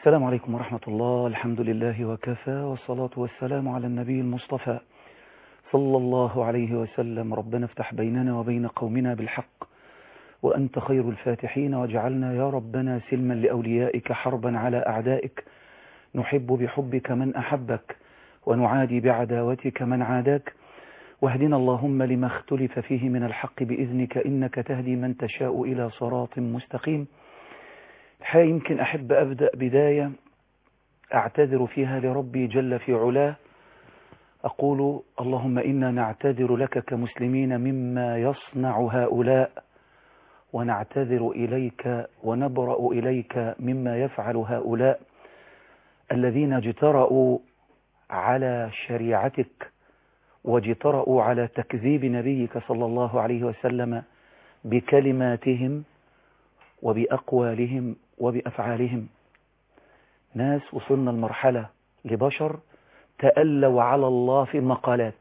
السلام عليكم ورحمة الله الحمد لله وكفى والصلاة والسلام على النبي المصطفى صلى الله عليه وسلم ربنا افتح بيننا وبين قومنا بالحق وأنت خير الفاتحين واجعلنا يا ربنا سلما لأوليائك حربا على أعدائك نحب بحبك من أحبك ونعادي بعداوتك من عاداك واهدنا اللهم لما اختلف فيه من الحق بإذنك إنك تهدي من تشاء إلى صراط مستقيم الحقيقة يمكن أحب أبدأ بداية أعتذر فيها لربي جل في علاه أقول اللهم إنا نعتذر لك كمسلمين مما يصنع هؤلاء ونعتذر إليك ونبرأ إليك مما يفعل هؤلاء الذين اجترأوا على شريعتك واجترأوا على تكذيب نبيك صلى الله عليه وسلم بكلماتهم وبأقوالهم وبأفعالهم ناس وصلنا المرحلة لبشر تألوا على الله في المقالات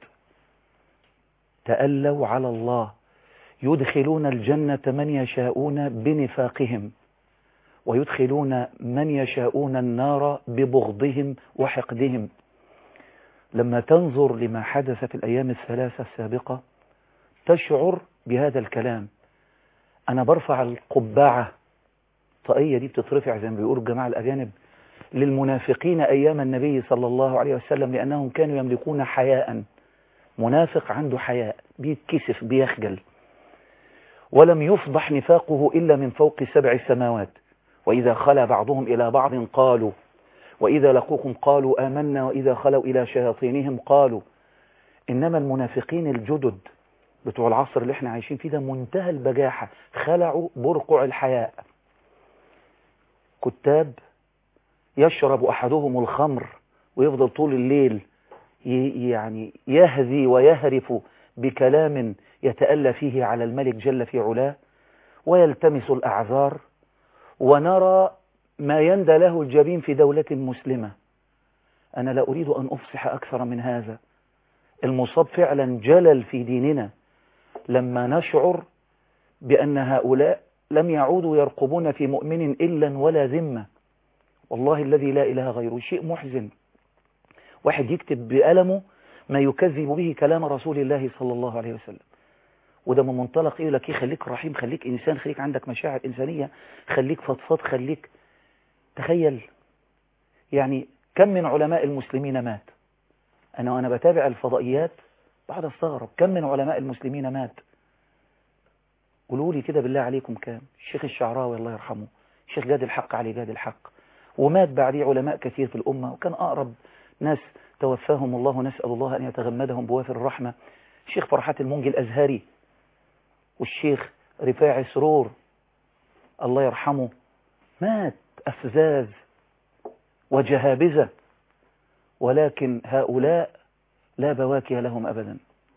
تألوا على الله يدخلون الجنة من يشاءون بنفاقهم ويدخلون من يشاءون النار ببغضهم وحقدهم لما تنظر لما حدث في الأيام الثلاثة السابقة تشعر بهذا الكلام أنا برفع القبعة طاقية دي بتترفع زي ما بيقولوا الجماعة الأجانب للمنافقين أيام النبي صلى الله عليه وسلم لأنهم كانوا يملكون حياء منافق عنده حياء بيتكسف بيخجل ولم يفضح نفاقه إلا من فوق سبع سماوات وإذا خلى بعضهم إلى بعض قالوا وإذا لقوكم قالوا آمنا وإذا خلوا إلى شياطينهم قالوا إنما المنافقين الجدد بتوع العصر اللي احنا عايشين فيه ده منتهى البجاحة خلعوا برقع الحياء كتاب يشرب أحدهم الخمر ويفضل طول الليل يعني يهذي ويهرف بكلام يتألى فيه على الملك جل في علاه ويلتمس الأعذار ونرى ما يندى له الجبين في دولة مسلمة أنا لا أريد أن أفصح أكثر من هذا المصاب فعلا جلل في ديننا لما نشعر بأن هؤلاء لم يعودوا يرقبون في مؤمن إلا ولا ذمة والله الذي لا إله غيره شيء محزن واحد يكتب بألمه ما يكذب به كلام رسول الله صلى الله عليه وسلم وده من منطلق ايه لك خليك رحيم خليك انسان خليك عندك مشاعر انسانية خليك فضفاض خليك تخيل يعني كم من علماء المسلمين مات انا وانا بتابع الفضائيات بعد استغرب كم من علماء المسلمين مات قولوا لي كده بالله عليكم كام الشيخ الشعراوي الله يرحمه الشيخ جاد الحق علي جاد الحق ومات بعديه علماء كثير في الأمة وكان أقرب ناس توفاهم الله نسأل الله أن يتغمدهم بوافر الرحمة الشيخ فرحات المنجي الأزهري والشيخ رفاعي سرور الله يرحمه مات أفزاز وجهابزة ولكن هؤلاء لا بواكي لهم أبدا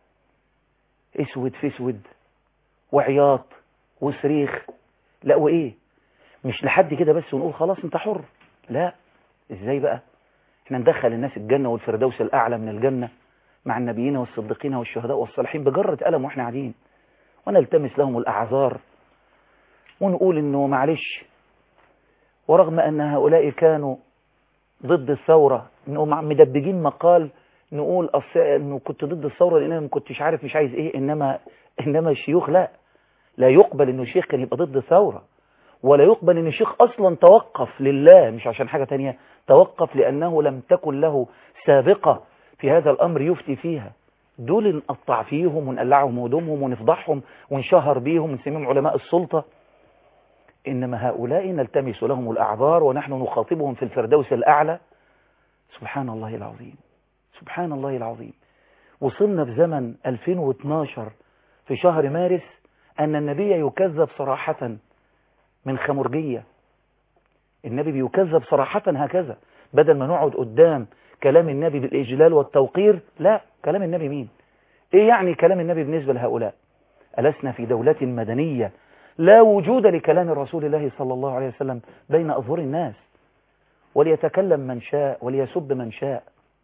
اسود في اسود وعياط وصريخ لا وإيه مش لحد كده بس ونقول خلاص انت حر لا ازاي بقى احنا ندخل الناس الجنة والفردوس الأعلى من الجنة مع النبيين والصديقين والشهداء والصالحين بجرة قلم واحنا قاعدين ونلتمس لهم الأعذار ونقول انه معلش ورغم أن هؤلاء كانوا ضد الثورة انهم مدبجين مقال نقول أص... انه كنت ضد الثورة لان انا ما كنتش عارف مش عايز ايه انما انما الشيوخ لا لا يقبل انه شيخ كان يبقى ضد الثورة ولا يقبل ان الشيخ اصلا توقف لله مش عشان حاجة تانية توقف لانه لم تكن له سابقة في هذا الامر يفتي فيها دول نقطع فيهم ونقلعهم هدومهم ونفضحهم ونشهر بيهم ونسميهم علماء السلطة إنما هؤلاء نلتمس لهم الأعذار ونحن نخاطبهم في الفردوس الأعلى سبحان الله العظيم سبحان الله العظيم وصلنا في زمن 2012 في شهر مارس أن النبي يكذب صراحة من خمرجية النبي بيكذب صراحة هكذا بدل ما نقعد قدام كلام النبي بالإجلال والتوقير لا كلام النبي مين إيه يعني كلام النبي بالنسبة لهؤلاء ألسنا في دولة مدنية لا وجود لكلام رسول الله صلى الله عليه وسلم بين أظهر الناس وليتكلم من شاء وليسب من شاء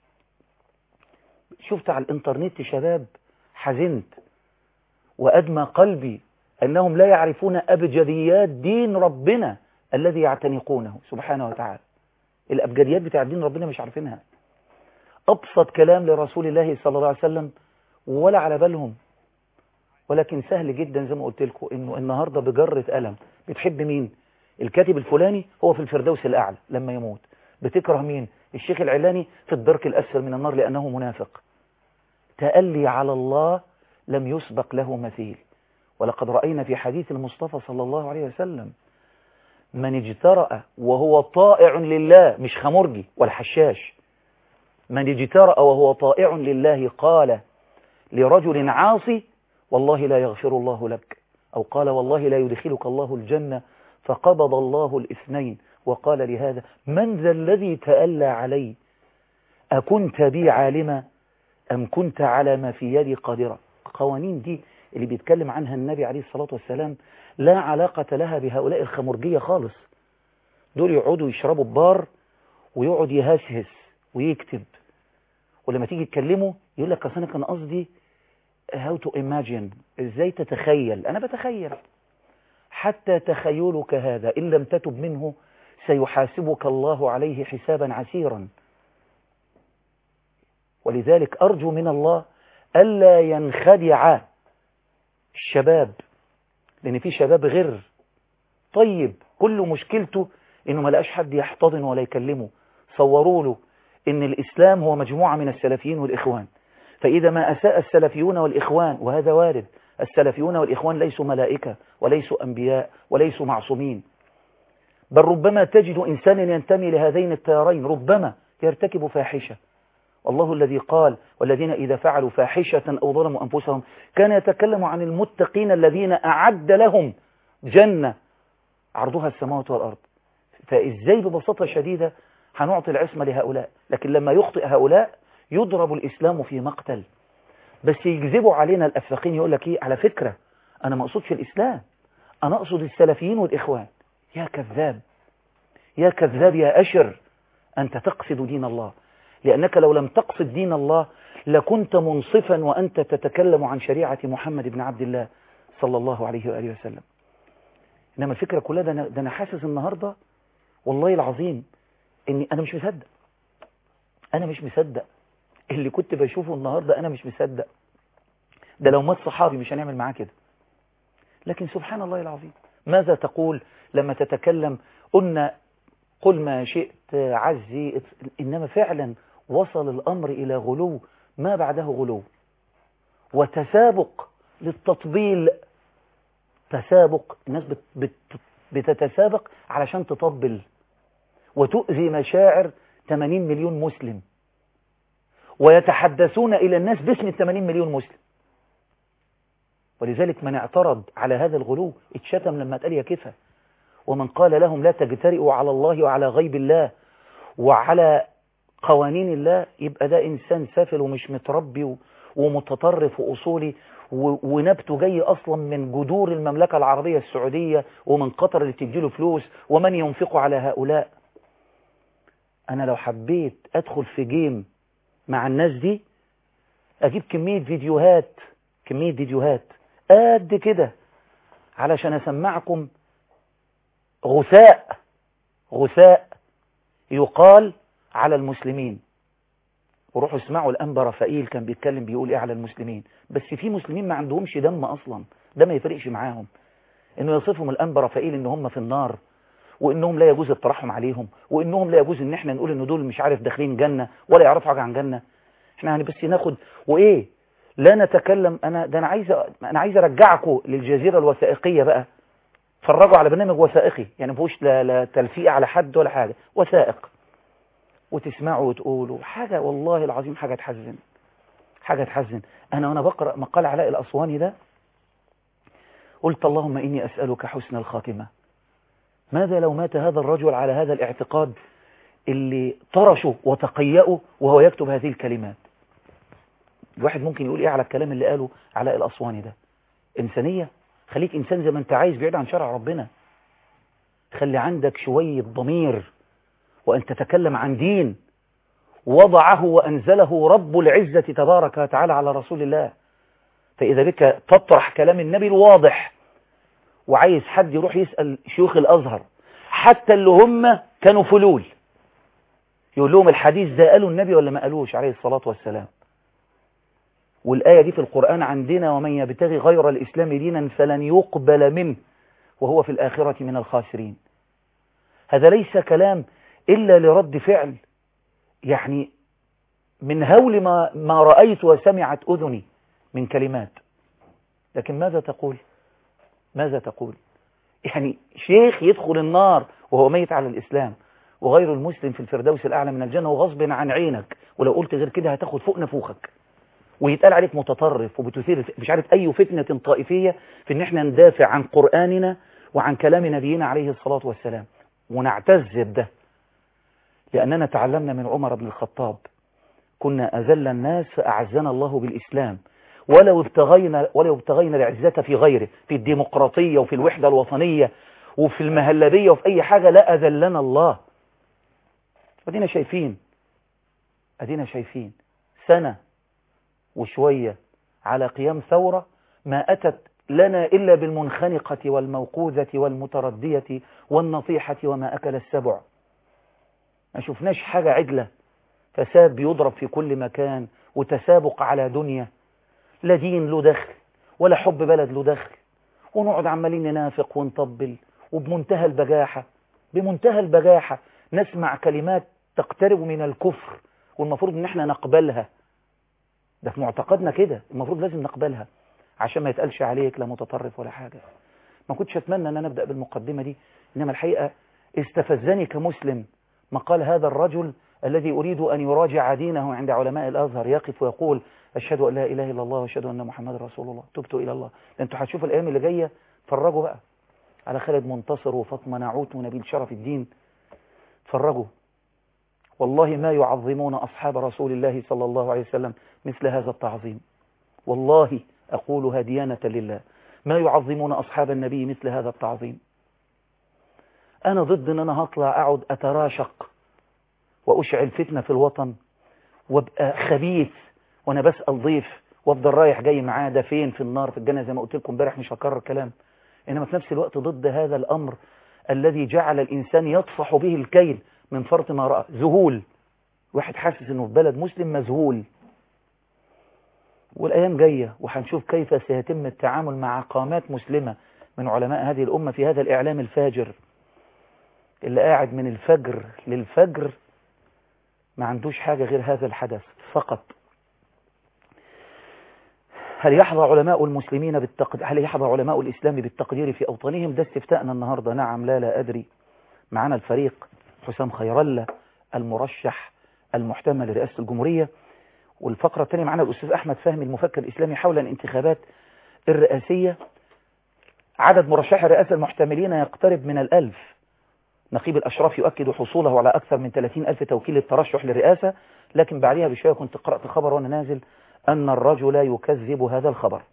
شفت على الانترنت شباب حزنت وأدمى قلبي أنهم لا يعرفون أبجديات دين ربنا الذي يعتنقونه سبحانه وتعالى الأبجديات بتاع الدين ربنا مش عارفينها أبسط كلام لرسول الله صلى الله عليه وسلم ولا على بالهم ولكن سهل جدا زي ما قلت لكم انه النهاردة بجرة قلم بتحب مين الكاتب الفلاني هو في الفردوس الأعلى لما يموت بتكره مين الشيخ العلاني في الدرك الأسفل من النار لأنه منافق تألي على الله لم يسبق له مثيل ولقد رأينا في حديث المصطفى صلى الله عليه وسلم من اجترأ وهو طائع لله مش خمرجي ولا حشاش من اجترأ وهو طائع لله قال لرجل عاصي والله لا يغفر الله لك أو قال والله لا يدخلك الله الجنة فقبض الله الاثنين وقال لهذا من ذا الذي تألى علي أكنت بي عالما أم كنت على ما في يدي قادرة قوانين دي اللي بيتكلم عنها النبي عليه الصلاة والسلام لا علاقة لها بهؤلاء الخمرجية خالص دول يقعدوا يشربوا ببار ويقعد يهسهس ويكتب ولما تيجي تكلمه يقول لك اصل انا كان قصدي how to imagine ازاي تتخيل انا بتخيل حتى تخيلك هذا ان لم تتب منه سيحاسبك الله عليه حسابا عسيرا ولذلك ارجو من الله الا ينخدع الشباب لان في شباب غير طيب كل مشكلته انه ما لقاش حد يحتضن ولا يكلمه صوروا له ان الاسلام هو مجموعة من السلفيين والاخوان فاذا ما اساء السلفيون والاخوان وهذا وارد السلفيون والاخوان ليسوا ملائكة وليسوا انبياء وليسوا معصومين بل ربما تجد انسانا ينتمي لهذين التيارين ربما يرتكب فاحشة والله الذي قال والذين إذا فعلوا فاحشة أو ظلموا أنفسهم كان يتكلم عن المتقين الذين أعد لهم جنة عرضها السماوات والأرض فإزاي ببساطة شديدة هنعطي العصمة لهؤلاء لكن لما يخطئ هؤلاء يضرب الإسلام في مقتل بس يجذبوا علينا الأفاقين يقول لك إيه على فكرة أنا ما أقصدش الإسلام أنا أقصد السلفيين والإخوان يا كذاب يا كذاب يا أشر أنت تقصد دين الله لأنك لو لم تقصد دين الله لكنت منصفا وأنت تتكلم عن شريعة محمد بن عبد الله صلى الله عليه وآله وسلم إنما الفكرة كلها ده أنا, ده أنا حاسس النهاردة والله العظيم إني أنا مش مصدق أنا مش مصدق اللي كنت بشوفه النهاردة أنا مش مصدق ده لو مات صحابي مش هنعمل معاه كده لكن سبحان الله العظيم ماذا تقول لما تتكلم قلنا قل ما شئت عزي إنما فعلا وصل الأمر إلى غلو ما بعده غلو وتسابق للتطبيل تسابق الناس بت بت بتتسابق علشان تطبل وتؤذي مشاعر 80 مليون مسلم ويتحدثون إلى الناس باسم ال 80 مليون مسلم ولذلك من اعترض على هذا الغلو اتشتم لما اتقال يا كفى ومن قال لهم لا تجترئوا على الله وعلى غيب الله وعلى قوانين الله يبقى ده إنسان سافل ومش متربي ومتطرف وأصولي ونبته جاي أصلا من جذور المملكة العربية السعودية ومن قطر اللي تديله فلوس ومن ينفق على هؤلاء أنا لو حبيت أدخل في جيم مع الناس دي أجيب كمية فيديوهات كمية فيديوهات قد كده علشان أسمعكم غثاء غثاء يقال على المسلمين وروحوا اسمعوا الأنبا رفائيل كان بيتكلم بيقول ايه على المسلمين بس في مسلمين ما عندهمش دم أصلا ده ما يفرقش معاهم انه يصفهم الأنبا رفائيل ان هم في النار وانهم لا يجوز الترحم عليهم وانهم لا يجوز ان احنا نقول ان دول مش عارف داخلين جنة ولا يعرفوا حاجة عن جنة احنا يعني بس ناخد وايه لا نتكلم انا ده انا عايز انا عايز ارجعكم للجزيرة الوثائقية بقى اتفرجوا على برنامج وثائقي يعني مفيهوش لا, لا تلفيق على حد ولا حاجة وثائق وتسمعوا وتقولوا حاجة والله العظيم حاجة تحزن حاجة تحزن أنا وأنا بقرأ مقال علاء الأسواني ده قلت اللهم إني أسألك حسن الخاتمة ماذا لو مات هذا الرجل على هذا الاعتقاد اللي طرشه وتقيأه وهو يكتب هذه الكلمات الواحد ممكن يقول إيه على الكلام اللي قاله علاء الأسواني ده إنسانية خليك إنسان زي ما أنت عايز بعيد عن شرع ربنا خلي عندك شوية ضمير وأن تتكلم عن دين وضعه وأنزله رب العزة تبارك وتعالى على رسول الله فإذا بك تطرح كلام النبي الواضح وعايز حد يروح يسأل شيوخ الأزهر حتى اللي هم كانوا فلول يقول لهم الحديث ده قالوا النبي ولا ما قالوش عليه الصلاة والسلام والآية دي في القرآن عندنا ومن يبتغي غير الإسلام دينا فلن يقبل منه وهو في الآخرة من الخاسرين هذا ليس كلام إلا لرد فعل يعني من هول ما, ما رأيت وسمعت أذني من كلمات لكن ماذا تقول ماذا تقول يعني شيخ يدخل النار وهو ميت على الإسلام وغير المسلم في الفردوس الأعلى من الجنة وغصب عن عينك ولو قلت غير كده هتاخد فوق نفوخك ويتقال عليك متطرف وبتثير مش عارف أي فتنة طائفية في ان احنا ندافع عن قرآننا وعن كلام نبينا عليه الصلاة والسلام ونعتز بده لأننا تعلمنا من عمر بن الخطاب كنا أذل الناس فأعزنا الله بالإسلام ولو ابتغينا ولو ابتغينا العزة في غيره في الديمقراطية وفي الوحدة الوطنية وفي المهلبية وفي أي حاجة لا أذلنا الله أدينا شايفين أدينا شايفين سنة وشوية على قيام ثورة ما أتت لنا إلا بالمنخنقة والموقوذة والمتردية والنطيحة وما أكل السبع ما شفناش حاجة عدلة فساد بيضرب في كل مكان وتسابق على دنيا لا دين له دخل ولا حب بلد له دخل ونقعد عمالين ننافق ونطبل وبمنتهى البجاحة بمنتهى البجاحة نسمع كلمات تقترب من الكفر والمفروض ان احنا نقبلها ده في معتقدنا كده المفروض لازم نقبلها عشان ما يتقالش عليك لا متطرف ولا حاجة ما كنتش اتمنى ان انا ابدأ بالمقدمة دي انما الحقيقة استفزني كمسلم مقال هذا الرجل الذي أريد أن يراجع دينه عند علماء الأزهر يقف ويقول أشهد أن لا إله إلا الله وأشهد أن محمد رسول الله تبت إلى الله أنتوا هتشوفوا الأيام اللي جاية فرجوا بقى على خالد منتصر وفاطمة نعوت ونبيل شرف الدين فرجوا والله ما يعظمون أصحاب رسول الله صلى الله عليه وسلم مثل هذا التعظيم والله أقولها ديانة لله ما يعظمون أصحاب النبي مثل هذا التعظيم أنا ضد أن أنا هطلع أقعد أتراشق وأشعل فتنة في الوطن وابقى خبيث وأنا بسأل ضيف وافضل رايح جاي معاه ده فين في النار في الجنة زي ما قلت لكم امبارح مش هكرر كلام إنما في نفس الوقت ضد هذا الأمر الذي جعل الإنسان يطفح به الكيل من فرط ما رأى ذهول واحد حاسس انه في بلد مسلم مذهول والأيام جاية وهنشوف كيف سيتم التعامل مع قامات مسلمة من علماء هذه الأمة في هذا الإعلام الفاجر اللي قاعد من الفجر للفجر ما عندوش حاجة غير هذا الحدث فقط هل يحظى علماء المسلمين بالتقدير هل يحظى علماء الإسلام بالتقدير في أوطانهم ده استفتاءنا النهاردة نعم لا لا أدري معنا الفريق حسام خير الله المرشح المحتمل لرئاسة الجمهورية والفقرة الثانية معنا الأستاذ أحمد فهمي المفكر الإسلامي حول الانتخابات الرئاسية عدد مرشحي الرئاسة المحتملين يقترب من الألف نقيب الأشراف يؤكد حصوله على أكثر من 30 ألف توكيل للترشح للرئاسة لكن بعدها بشوية كنت قرأت خبر وأنا نازل أن الرجل يكذب هذا الخبر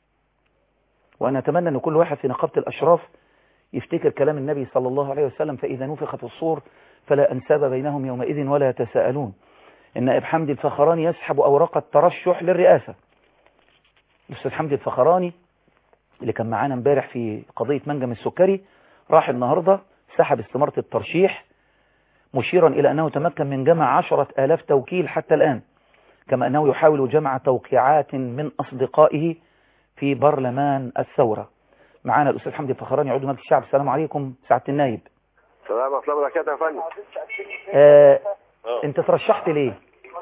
وأنا أتمنى أن كل واحد في نقابة الأشراف يفتكر كلام النبي صلى الله عليه وسلم فإذا نفخ في الصور فلا أنساب بينهم يومئذ ولا يتساءلون إن أب حمد الفخراني يسحب أوراق الترشح للرئاسة الأستاذ حمد الفخراني اللي كان معانا امبارح في قضية منجم السكري راح النهاردة سحب استمارة الترشيح مشيرا إلى أنه تمكن من جمع عشرة آلاف توكيل حتى الآن كما أنه يحاول جمع توقيعات من أصدقائه في برلمان الثورة معانا الأستاذ حمدي الفخراني عضو مجلس الشعب السلام عليكم سعادة النايب السلام ورحمة الله وبركاته يا فندم آه انت ترشحت ليه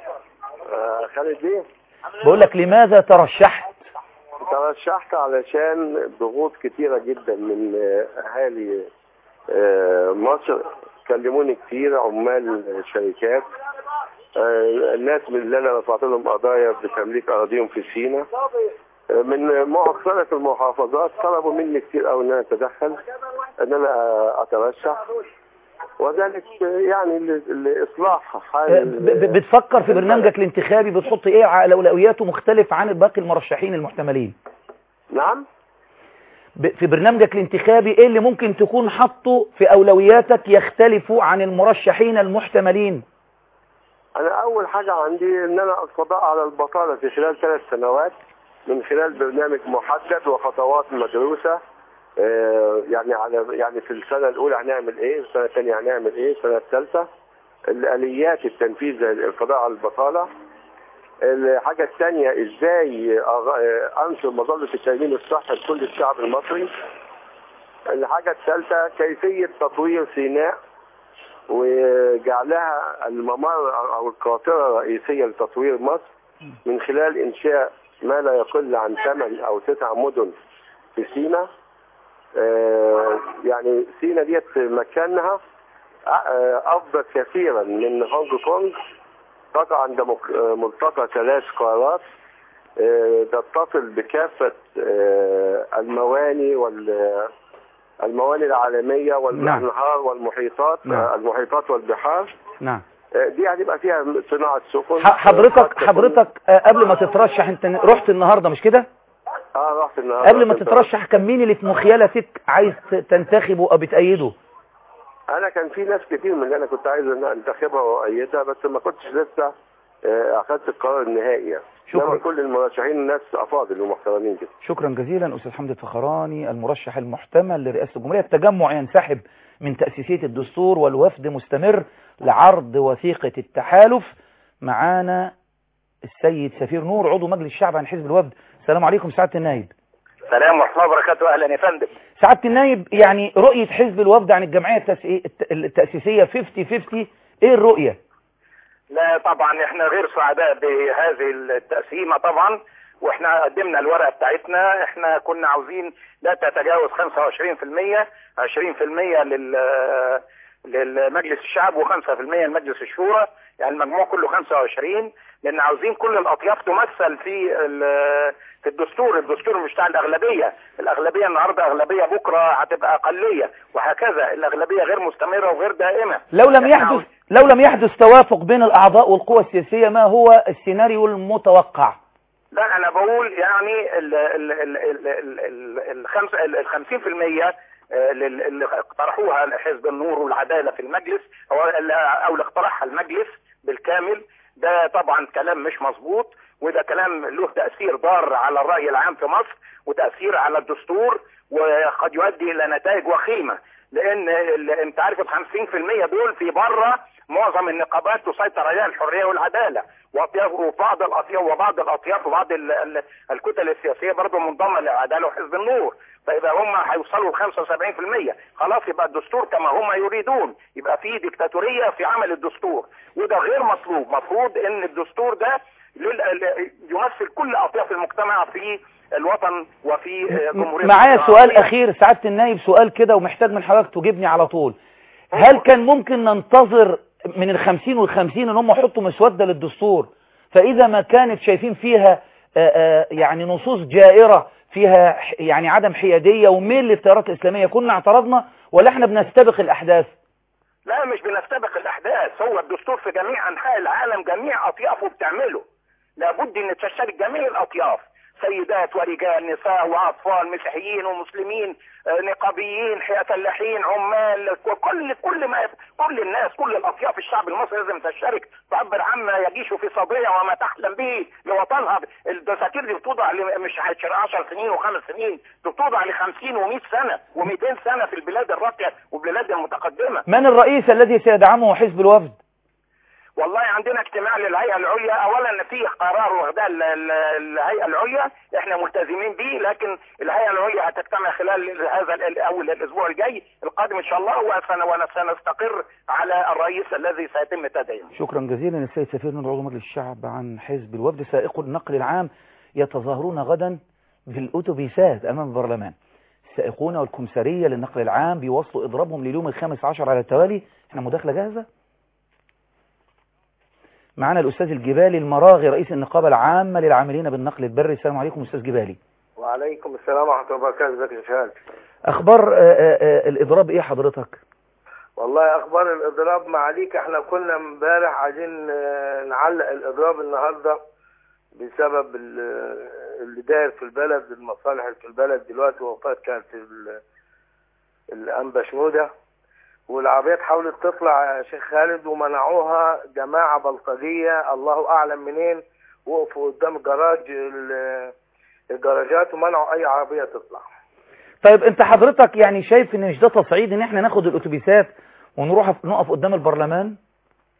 آه خالد بيه بقول لك لماذا ترشحت ترشحت علشان ضغوط كتيرة جدا من آه، أهالي آه، مصر كلموني كتير عمال شركات آه، الناس من اللي انا رفعت لهم قضايا بتمليك اراضيهم في سينا آه، من مؤخرة المحافظات طلبوا مني كتير قوي ان انا اتدخل ان انا اترشح وذلك يعني ل- لاصلاح آه، حال ب- ب- بتفكر في برنامجك الانتخابي بتحط ايه على اولوياته مختلف عن باقي المرشحين المحتملين نعم ب- في برنامجك الانتخابي ايه اللي ممكن تكون حاطه في اولوياتك يختلف عن المرشحين المحتملين انا اول حاجة عندي ان انا القضاء على البطالة في خلال ثلاث سنوات من خلال برنامج محدد وخطوات مدروسة آه، يعني على يعني في السنة الأولى هنعمل إيه، السنة الثانية هنعمل إيه، السنة الثالثة الاليات التنفيذ القضاء على البطاله الحاجه الثانيه ازاي أغ- انشر مظله التامين الصحي لكل الشعب المصري الحاجه الثالثه كيفيه تطوير سيناء وجعلها الممر او القاطره الرئيسيه لتطوير مصر من خلال انشاء ما لا يقل عن ثمان او تسع مدن في سيناء آه، يعني سينا ديت مكانها آه، افضل كثيرا من هونج كونج تقع عند مك- آه، ملتقى ثلاث قارات آه، تتصل بكافة آه، المواني وال المواني العالمية والأنهار والمحيطات نعم. آه، المحيطات والبحار نعم آه، دي هتبقى فيها صناعة سفن ح- حضرتك قد تكون- حضرتك آه، قبل ما تترشح انت رحت النهارده مش كده اه رحت النهارده قبل ما كنت- تترشح كان مين اللي في مخيلتك عايز ت- تنتخبه او بتأيده انا كان في ناس كتير من اللي انا كنت عايز ان انتخبها وايدها بس ما كنتش لسه آه، اخذت القرار النهائي يعني شكرا. إنما كل المرشحين ناس افاضل ومحترمين جدا شكرا جزيلا أستاذ حمد الفخراني المرشح المحتمل لرئاسة الجمهورية التجمع ينسحب من تأسيسية الدستور والوفد مستمر لعرض وثيقة التحالف معانا السيد سفير نور عضو مجلس الشعب عن حزب الوفد السلام عليكم سعادة النائب السلام ورحمة الله وبركاته أهلا يا فندم سعادة النائب يعني رؤية حزب الوفد عن الجمعية التأسي- الت- التأسيسية 50-50 ايه الرؤية لا طبعا احنا غير سعداء بهذه التقسيمة طبعا واحنا قدمنا الورقة بتاعتنا احنا كنا عاوزين لا تتجاوز 25% 20% لل للمجلس الشعب و5% لمجلس الشورى يعني المجموع كله 25 لان عاوزين كل الاطياف تمثل في ال- في الدستور الدستور مش بتاع الاغلبيه الاغلبيه النهارده اغلبيه بكره هتبقى اقليه وهكذا الاغلبيه غير مستمره وغير دائمه لو لم إحنا يحدث عاوز- لو لم يحدث توافق بين الأعضاء والقوى السياسية ما هو السيناريو المتوقع لا انا بقول يعني ال ال ال ال ال ال الخمس ال 50% اللي اللي اقترحوها حزب النور والعداله في المجلس او ال- او اللي اقترحها المجلس بالكامل ده طبعا كلام مش مظبوط وده كلام له تاثير ضار على الراي العام في مصر وتاثير على الدستور وقد يؤدي الى نتائج وخيمه لان ال- انت عارف ال 50% دول في بره معظم النقابات تسيطر عليها الحريه والعداله واطياف وبعض الاطياف وبعض الاطياف وبعض ال- ال- الكتل السياسيه برضه منضمه للعداله وحزب النور فاذا هم هيوصلوا ل 75% خلاص يبقى الدستور كما هم يريدون يبقى في ديكتاتوريه في عمل الدستور وده غير مطلوب مفروض ان الدستور ده لل- ال- يمثل كل اطياف المجتمع في الوطن وفي آه، جمهوريه معايا مصر سؤال العربية. أخير سعادة النائب سؤال كده ومحتاج من حضرتك تجيبني على طول هل كان ممكن ننتظر من الخمسين والخمسين ان هم يحطوا مسودة للدستور فإذا ما كانت شايفين فيها آه، آه، يعني نصوص جائرة فيها ح- يعني عدم حيادية وميل للتيارات الإسلامية كنا اعترضنا ولا احنا بنستبق الأحداث لا مش بنستبق الاحداث هو الدستور في جميع انحاء العالم جميع اطيافه بتعمله لابد ان تشترك جميع الاطياف سيدات ورجال نساء واطفال مسيحيين ومسلمين آه، نقابيين حياة فلاحين عمال كل كل ما كل الناس كل الاطياف الشعب المصري لازم تشترك تعبر عما يجيش في صدرها وما تحلم به لوطنها الدساتير دي بتوضع ل- مش 10 سنين وخمس سنين دي بتوضع ل 50 و100 سنه و200 سنه في البلاد الراقيه والبلاد المتقدمه من الرئيس الذي سيدعمه حزب الوفد والله عندنا اجتماع للهيئه العليا اولا في قرار واخداه ال- ال- الهيئه العليا احنا ملتزمين به لكن الهيئه العليا هتجتمع خلال هذا ال- اول الاسبوع الجاي القادم ان شاء الله وسن- وسنستقر على الرئيس الذي سيتم تدعيمه شكرا جزيلا السيد سفير نور عضو مجلس الشعب عن حزب الوفد سائقو النقل العام يتظاهرون غدا بالأتوبيسات أمام البرلمان السائقون والكمسارية للنقل العام بيواصلوا إضرابهم لليوم الخامس عشر على التوالي احنا مداخلة جاهزة معنا الأستاذ الجبالي المراغي رئيس النقابة العامة للعاملين بالنقل البري السلام عليكم أستاذ جبالي وعليكم السلام ورحمة الله وبركاته ازيك يا شهاد أخبار آه، آه، آه، الإضراب إيه حضرتك والله اخبار الاضراب معاليك احنا كنا امبارح عايزين آه، نعلق الاضراب النهارده بسبب ال- اللي داير في البلد المصالح اللي في البلد دلوقتي وفاة كانت ال- الانبا شنوده والعربيات حاولت تطلع يا شيخ خالد ومنعوها جماعه بلطجيه الله اعلم منين وقفوا قدام جراج ال- الجراجات ومنعوا اي عربيه تطلع طيب انت حضرتك يعني شايف ان مش ده تصعيد ان احنا ناخد الاتوبيسات ونروح نقف قدام البرلمان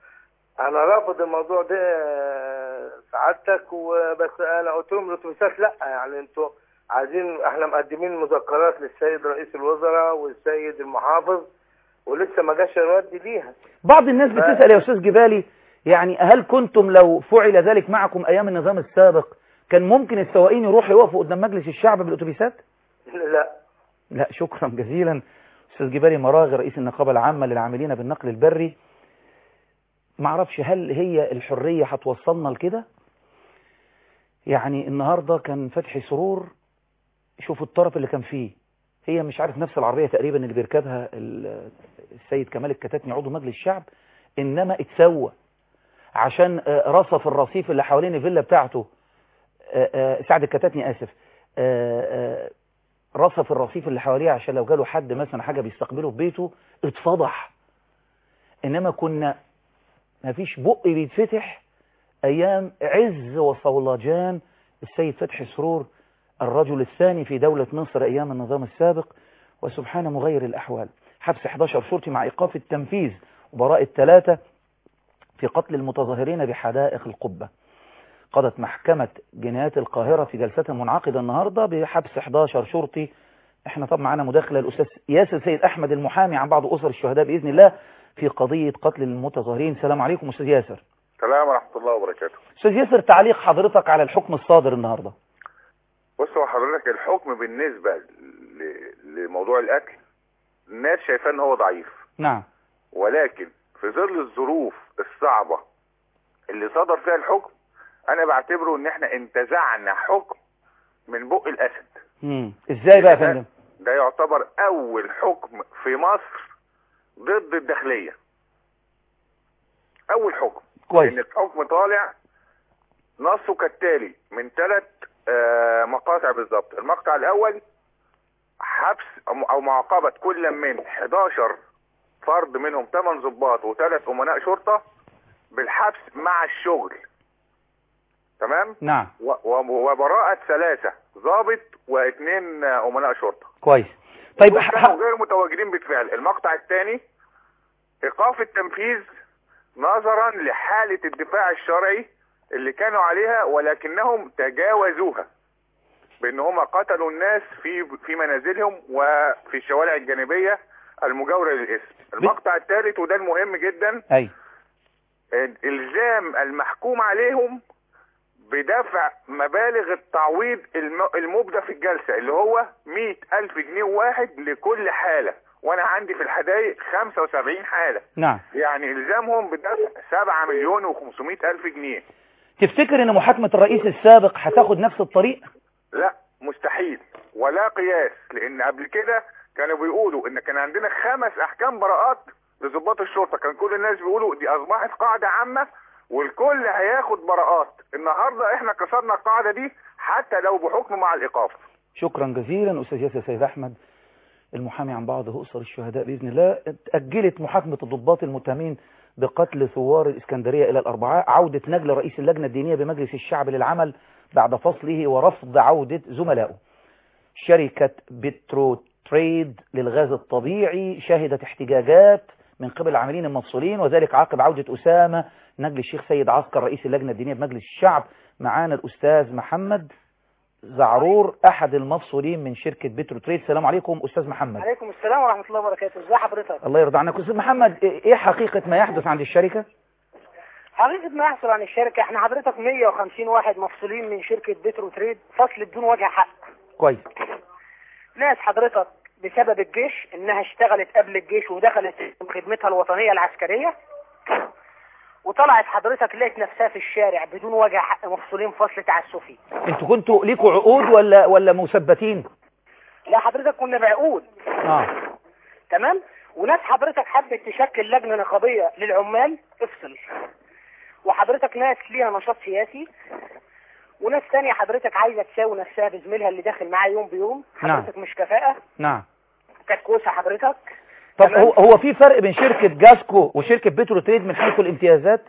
انا رافض الموضوع ده آه، سعادتك وبس انا قلت لهم الاتوبيسات لا يعني انتوا عايزين احنا مقدمين مذكرات للسيد رئيس الوزراء والسيد المحافظ ولسه ما جاش الرد ليها بعض الناس بتسأل يا أستاذ جبالي يعني هل كنتم لو فعل ذلك معكم أيام النظام السابق كان ممكن السواقين يروحوا يقفوا قدام مجلس الشعب بالأتوبيسات؟ لا لا شكرا جزيلا أستاذ جبالي مراغي رئيس النقابة العامة للعاملين بالنقل البري معرفش هل هي الحرية هتوصلنا لكده يعني النهاردة كان فتحي سرور شوف الطرف اللي كان فيه هي مش عارف نفس العربية تقريبا اللي بيركبها ال- السيد كمال الكتاتني عضو مجلس الشعب إنما اتسوى عشان آه، رصف الرصيف اللي حوالين الفيلا بتاعته آه، آه، سعد الكتاتني آسف آه، آه، رصف الرصيف اللي حواليه عشان لو جاله حد مثلا حاجة بيستقبله في بيته اتفضح إنما كنا مفيش بق بيتفتح أيام عز وصولجان السيد فتحي سرور الرجل الثاني في دولة مصر أيام النظام السابق وسبحان مغير الأحوال حبس 11 شرطي مع إيقاف التنفيذ وبراءة ثلاثة في قتل المتظاهرين بحدائق القبة قضت محكمة جنايات القاهرة في جلستها المنعقدة النهاردة بحبس 11 شرطي احنا طبعا معانا مداخلة الأستاذ ياسر سيد أحمد المحامي عن بعض أسر الشهداء بإذن الله في قضية قتل المتظاهرين السلام عليكم أستاذ ياسر السلام ورحمة الله وبركاته أستاذ ياسر تعليق حضرتك على الحكم الصادر النهاردة بص هو حضرتك الحكم بالنسبة ل- لموضوع الأكل الناس شايفاه ان هو ضعيف نعم ولكن في ظل الظروف الصعبة اللي صدر فيها الحكم انا بعتبره ان احنا انتزعنا حكم من بق الاسد مم. ازاي بقى يا ده- فندم ده يعتبر اول حكم في مصر ضد الداخلية اول حكم كويس ان الحكم طالع نصه كالتالي من ثلاث مقاطع بالظبط المقطع الاول حبس أو- او معاقبة كل من 11 فرد منهم 8 ضباط وثلاث امناء شرطة بالحبس مع الشغل تمام نعم و- و- وبراءة ثلاثة ضابط واثنين آه، امناء شرطة كويس طيب دول ح- كانوا ح- غير متواجدين بالفعل المقطع الثاني ايقاف التنفيذ نظرا لحالة الدفاع الشرعي اللي كانوا عليها ولكنهم تجاوزوها بان هم قتلوا الناس في في منازلهم وفي الشوارع الجانبية المجاورة للاسم المقطع الثالث وده المهم جدا اي الزام المحكوم عليهم بدفع مبالغ التعويض الم- المبدى في الجلسة اللي هو مئة ألف جنيه واحد لكل حالة وأنا عندي في الحدائق 75 حالة نعم يعني إلزامهم بدفع 7 مليون و500 ألف جنيه تفتكر ان محاكمة الرئيس السابق هتاخد نفس الطريق لا مستحيل ولا قياس لأن قبل كده كانوا بيقولوا إن كان عندنا خمس أحكام براءات لضباط الشرطة كان كل الناس بيقولوا دي أصبحت قاعدة عامة والكل هياخد براءات النهاردة احنا كسرنا القاعدة دي حتى لو بحكم مع الإيقاف شكرا جزيلا أستاذ ياسر سيد أحمد المحامي عن بعض أسر الشهداء بإذن الله أجلت محاكمة الضباط المتهمين بقتل ثوار الإسكندرية إلى الأربعاء عودة نجل رئيس اللجنة الدينية بمجلس الشعب للعمل بعد فصله ورفض عودة زملائه شركة بترو تريد للغاز الطبيعي شهدت احتجاجات من قبل العاملين المفصولين وذلك عقب عودة أسامة نجل الشيخ سيد عسكر رئيس اللجنة الدينية بمجلس الشعب معانا الأستاذ محمد زعرور أحد المفصولين من شركة بترو تريد السلام عليكم أستاذ محمد عليكم السلام ورحمة الله وبركاته ازي حضرتك الله يرضى عنك أستاذ محمد إيه حقيقة ما يحدث عند الشركة حقيقة ما يحصل عن الشركة احنا حضرتك 150 واحد مفصولين من شركة بترو تريد فصل بدون وجه حق كويس ناس حضرتك بسبب الجيش انها اشتغلت قبل الجيش ودخلت خدمتها الوطنية العسكرية وطلعت حضرتك لقيت نفسها في الشارع بدون وجه حق مفصولين فصل تعسفي انتوا كنتوا ليكوا عقود ولا ولا مثبتين لا حضرتك كنا بعقود اه تمام وناس حضرتك حبت تشكل لجنة نقابية للعمال افصل وحضرتك ناس ليها نشاط سياسي وناس تانية حضرتك عايزة تساوي نفسها بزميلها اللي داخل معاه يوم بيوم نعم. حضرتك مش كفاءة نعم كتكوسة حضرتك طب تمام. هو هو في فرق بين شركة جاسكو وشركة بترو تريد من حيث الامتيازات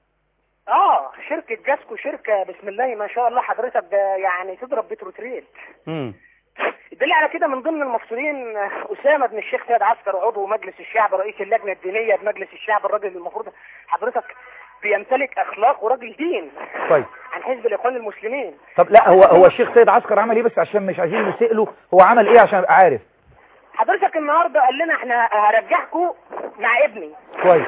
اه شركة جاسكو شركة بسم الله ما شاء الله حضرتك ده يعني تضرب بترو تريد امم الدليل على كده من ضمن المفصولين أسامة بن الشيخ سيد عسكر عضو مجلس الشعب رئيس اللجنة الدينية بمجلس الشعب الراجل اللي المفروض حضرتك بيمتلك اخلاق وراجل دين كويس عن حزب الاخوان المسلمين طب لا هو هو الشيخ سيد عسكر عمل ايه بس عشان مش عايزين نسأله هو عمل ايه عشان ابقى عارف حضرتك النهارده قال لنا احنا هرجعكم مع ابني كويس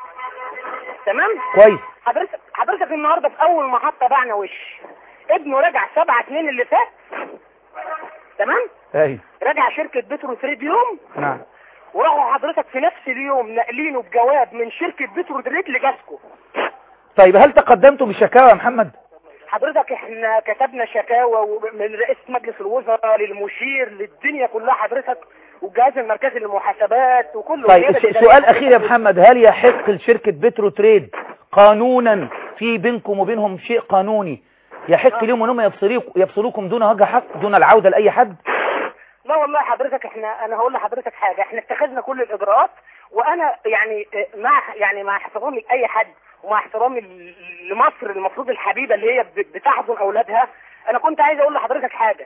تمام كويس حضرتك حضرتك النهارده في اول محطه باعنا وش ابنه رجع 7 2 اللي فات تمام ايوه رجع شركه بترو تريد يوم نعم وراحوا حضرتك في نفس اليوم ناقلينه بجواب من شركه بترو تريد لجاسكو طيب هل تقدمتوا بشكاوى يا محمد حضرتك احنا كتبنا شكاوى من رئيس مجلس الوزراء للمشير للدنيا كلها حضرتك والجهاز المركزي للمحاسبات وكله طيب والنيابة س- الإدارية. سؤال اخير يا محمد هل يحق لشركة بترو تريد قانونا في بينكم وبينهم شيء قانوني يحق لهم انهم يفصلوك- يفصلوكم دون وجه حق دون العودة لاي حد لا والله حضرتك احنا انا هقول لحضرتك حاجه احنا اتخذنا كل الاجراءات وانا يعني اه، مع يعني مع احترامي لاي حد ومع احترامي ل- لمصر المفروض الحبيبه اللي هي ب- بتحضن اولادها انا كنت عايز اقول لحضرتك حاجه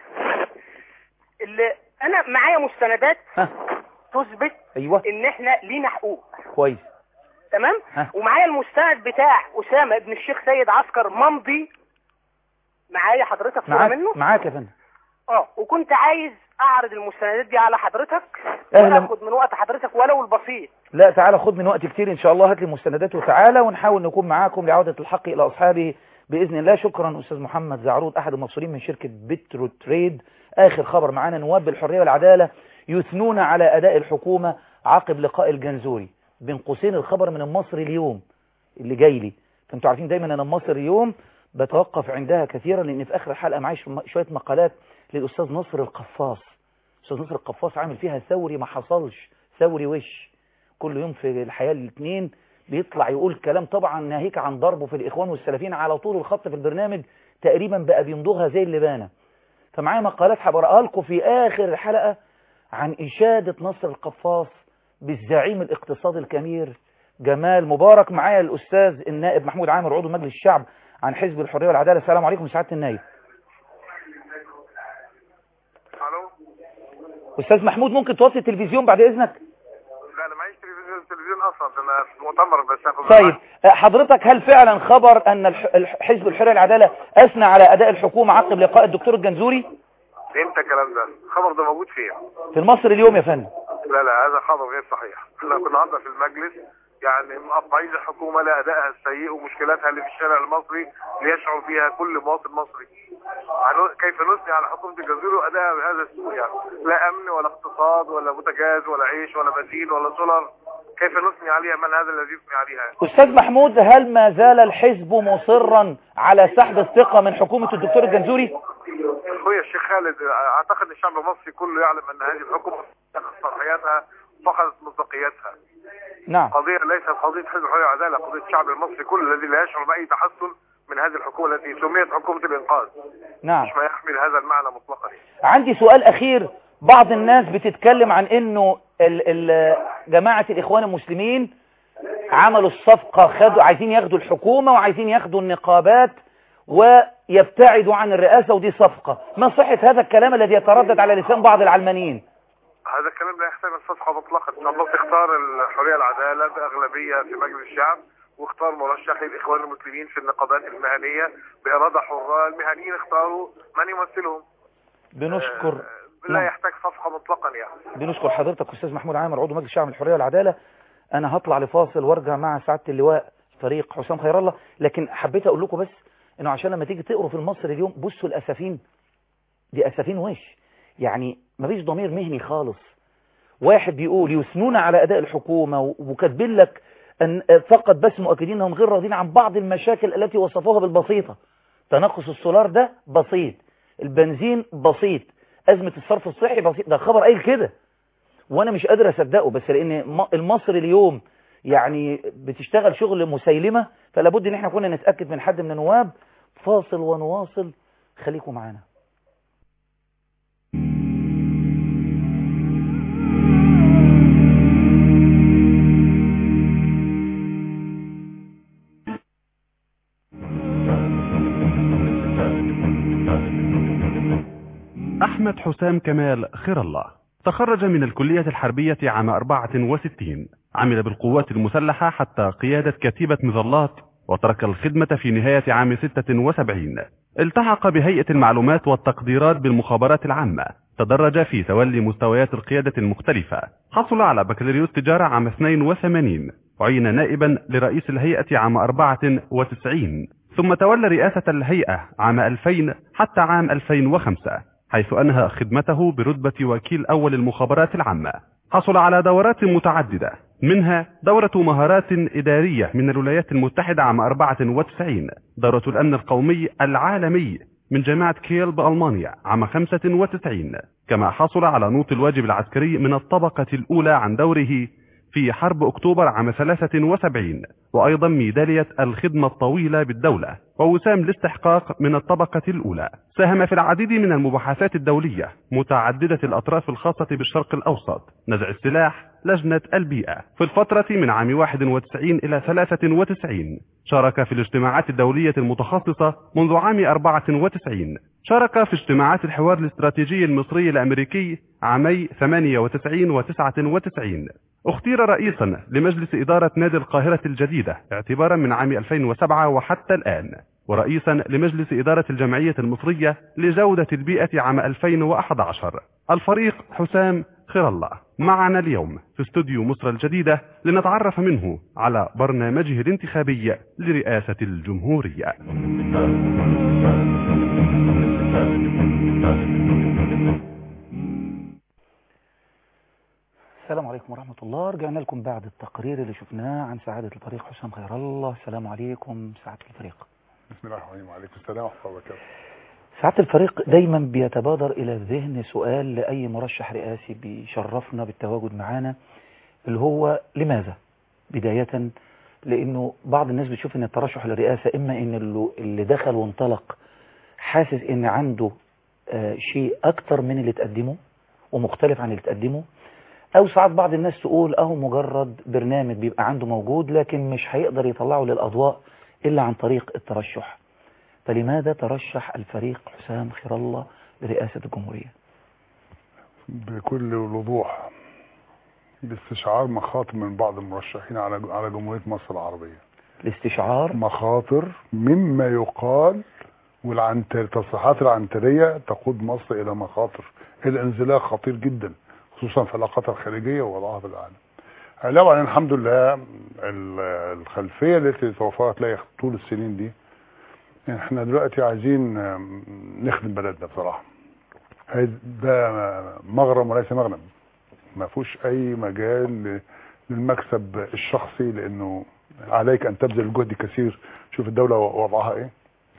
اللي انا معايا مستندات ها تثبت ايوه ان احنا لينا حقوق كويس تمام ها. ومعايا المستند بتاع اسامه ابن الشيخ سيد عسكر ممضي معايا حضرتك صوره معاك منه معاك يا فندم اه وكنت عايز اعرض المستندات دي على حضرتك أهلاً. واخد من وقت حضرتك ولو البسيط لا تعالى خد من وقت كتير ان شاء الله هات لي مستندات وتعالى ونحاول نكون معاكم لعودة الحق الى اصحابه باذن الله شكرا استاذ محمد زعرود احد المبصرين من شركة بترو تريد اخر خبر معانا نواب بالحرية والعدالة يثنون على اداء الحكومة عقب لقاء الجنزوري بين قوسين الخبر من المصري اليوم اللي جاي لي فانتوا عارفين دايما انا المصري اليوم بتوقف عندها كثيرا لان في اخر الحلقة معايا شو- شوية مقالات للاستاذ نصر القفاص استاذ نصر القفاص عامل فيها ثوري ما حصلش ثوري وش كل يوم في الحياة الاثنين بيطلع يقول كلام طبعا ناهيك عن ضربه في الإخوان والسلفيين على طول الخط في البرنامج تقريبا بقى بيمضغها زي اللبانة فمعايا مقالات هبقراها لكم في آخر الحلقة عن إشادة نصر القفاص بالزعيم الاقتصادي الكبير جمال مبارك معايا الأستاذ النائب محمود عامر عضو مجلس الشعب عن حزب الحرية والعدالة السلام عليكم سعادة النائب الو أستاذ محمود ممكن توطي التلفزيون بعد إذنك لا انا معيش تلفزيون تلفزيون اصلا ده انا في مؤتمر بس هاخد طيب حضرتك هل فعلا خبر أن الح- الح- حزب الحرية والعدالة أثنى على أداء الحكومة عقب لقاء الدكتور الجنزوري امتى الكلام ده الخبر ده موجود فين في المصري اليوم يا فندم لا لا هذا خبر غير صحيح احنا كنا النهارده في المجلس يعني مقطعين الحكومه لادائها السيء ومشكلاتها اللي في الشارع المصري ليشعر فيها كل مواطن مصري عن- كيف نثني على حكومه الجزيره وادائها بهذا السوء يعني لا امن ولا اقتصاد ولا بوتاجاز ولا عيش ولا بنزين ولا سولر كيف نثني عليها من هذا الذي يثني عليها أستاذ محمود هل ما زال الحزب مصرا على سحب الثقة من حكومة الدكتور الجنزوري اخويا الشيخ خالد اعتقد الشعب المصري كله يعلم ان هذه الحكومه فقدت صلاحياتها فقدت مصداقيتها نعم قضيه ليست قضيه حزب الحريه والعداله قضيه الشعب المصري كله الذي لا يشعر باي تحسن من هذه الحكومه التي سميت حكومه الانقاذ نعم مش ما يحمل هذا المعنى مطلقا عندي سؤال أخير بعض الناس بتتكلم عن أنه ال ال جماعة الإخوان المسلمين عملوا الصفقة خدوا عايزين ياخدوا الحكومة وعايزين ياخدوا النقابات ويبتعدوا عن الرئاسة ودي صفقة ما صحة هذا الكلام الذي يتردد على لسان بعض العلمانيين هذا الكلام لا يحتمل صفحه مطلقا ان الله اختار الحريه والعداله باغلبيه في مجلس الشعب واختار مرشحي الاخوان المسلمين في النقابات المهنيه باراده حره المهنيين اختاروا من يمثلهم بنشكر آه، لا نعم. يحتاج صفحه مطلقا يعني بنشكر حضرتك أستاذ محمود عامر عضو مجلس الشعب الحرية والعدالة أنا هطلع لفاصل وارجع مع سعادة اللواء فريق حسام خير الله لكن حبيت أقول لكم بس إنه عشان لما تيجي تقروا في المصري اليوم بصوا الأسفين دي أسفين وش يعني مفيش ضمير مهني خالص واحد بيقول يثنون على أداء الحكومة و- وكاتبين لك أن فقط بس مؤكدين أنهم غير راضين عن بعض المشاكل التي وصفوها بالبسيطة تنقص السولار ده بسيط البنزين بسيط أزمة الصرف الصحي بسيط ده خبر قايل كده وانا مش قادر اصدقه بس لان م- المصري اليوم يعني بتشتغل شغل مسيلمة فلا بد ان احنا كنا نتأكد من حد من النواب فاصل ونواصل خليكم معانا أحمد حسام كمال خير الله تخرج من الكلية الحربية عام 64 عمل بالقوات المسلحة حتى قيادة كتيبة مظلات وترك الخدمة في نهاية عام 76 التحق بهيئة المعلومات والتقديرات بالمخابرات العامة تدرج في تولي مستويات القيادة المختلفة حصل على بكالوريوس تجارة عام 82 عين نائبا لرئيس الهيئة عام 94 ثم تولى رئاسة الهيئة عام 2000 حتى عام 2005 حيث أنهى خدمته برتبة وكيل أول المخابرات العامة حصل على دورات متعددة منها دورة مهارات إدارية من الولايات المتحدة عام 94 دورة الأمن القومي العالمي من جامعة كيل بألمانيا عام 95 كما حصل على نوط الواجب العسكري من الطبقة الأولى عن دوره في حرب أكتوبر عام 73 وأيضا ميدالية الخدمة الطويلة بالدولة ووسام الاستحقاق من الطبقة الأولى ساهم في العديد من المباحثات الدولية متعددة الأطراف الخاصة بالشرق الأوسط نزع السلاح لجنة البيئة في الفترة من عام 91 إلى 93 شارك في الاجتماعات الدولية المتخصصة منذ عام 94 شارك في اجتماعات الحوار الاستراتيجي المصري الأمريكي عامي 98 و 99 اختير رئيسا لمجلس إدارة نادي القاهرة الجديدة اعتبارا من عام 2007 وحتى الآن ورئيسا لمجلس إدارة الجمعية المصرية لجودة البيئة عام 2011 الفريق حسام خير الله معنا اليوم في استوديو مصر الجديدة لنتعرف منه على برنامجه الانتخابي لرئاسة الجمهورية السلام عليكم ورحمة الله رجعنا لكم بعد التقرير اللي شفناه عن سعادة الفريق حسام خير الله السلام عليكم سعادة الفريق بسم الله الرحمن الرحيم وعليكم السلام ورحمة الله وبركاته سعادة الفريق دايما بيتبادر إلى الذهن سؤال لأي مرشح رئاسي بيشرفنا بالتواجد معانا اللي هو لماذا بداية لأنه بعض الناس بتشوف أن الترشح للرئاسة إما أن اللي- اللي دخل وانطلق حاسس أن عنده آه، شيء أكتر من اللي تقدمه ومختلف عن اللي تقدمه أو ساعات بعض الناس تقول أهو مجرد برنامج بيبقى عنده موجود لكن مش هيقدر يطلعه للأضواء إلا عن طريق الترشح فلماذا ترشح الفريق حسام خير الله لرئاسة الجمهورية بكل وضوح باستشعار مخاطر من بعض المرشحين على على جمهورية مصر العربية الاستشعار مخاطر مما يقال والعنتر التصريحات العنترية تقود مصر إلى مخاطر إلى انزلاق خطير جدا خصوصا في العلاقات الخارجية ووضعها في العالم علاوة على الحمد لله ال- الخلفية التي توفرت لي طول السنين دي احنا دلوقتي عايزين آم، نخدم بلدنا بصراحة هي- ده مغرم وليس مغنم ما فيهوش اي مجال ل- للمكسب الشخصي لانه عليك ان تبذل جهد كثير شوف الدولة وضعها ايه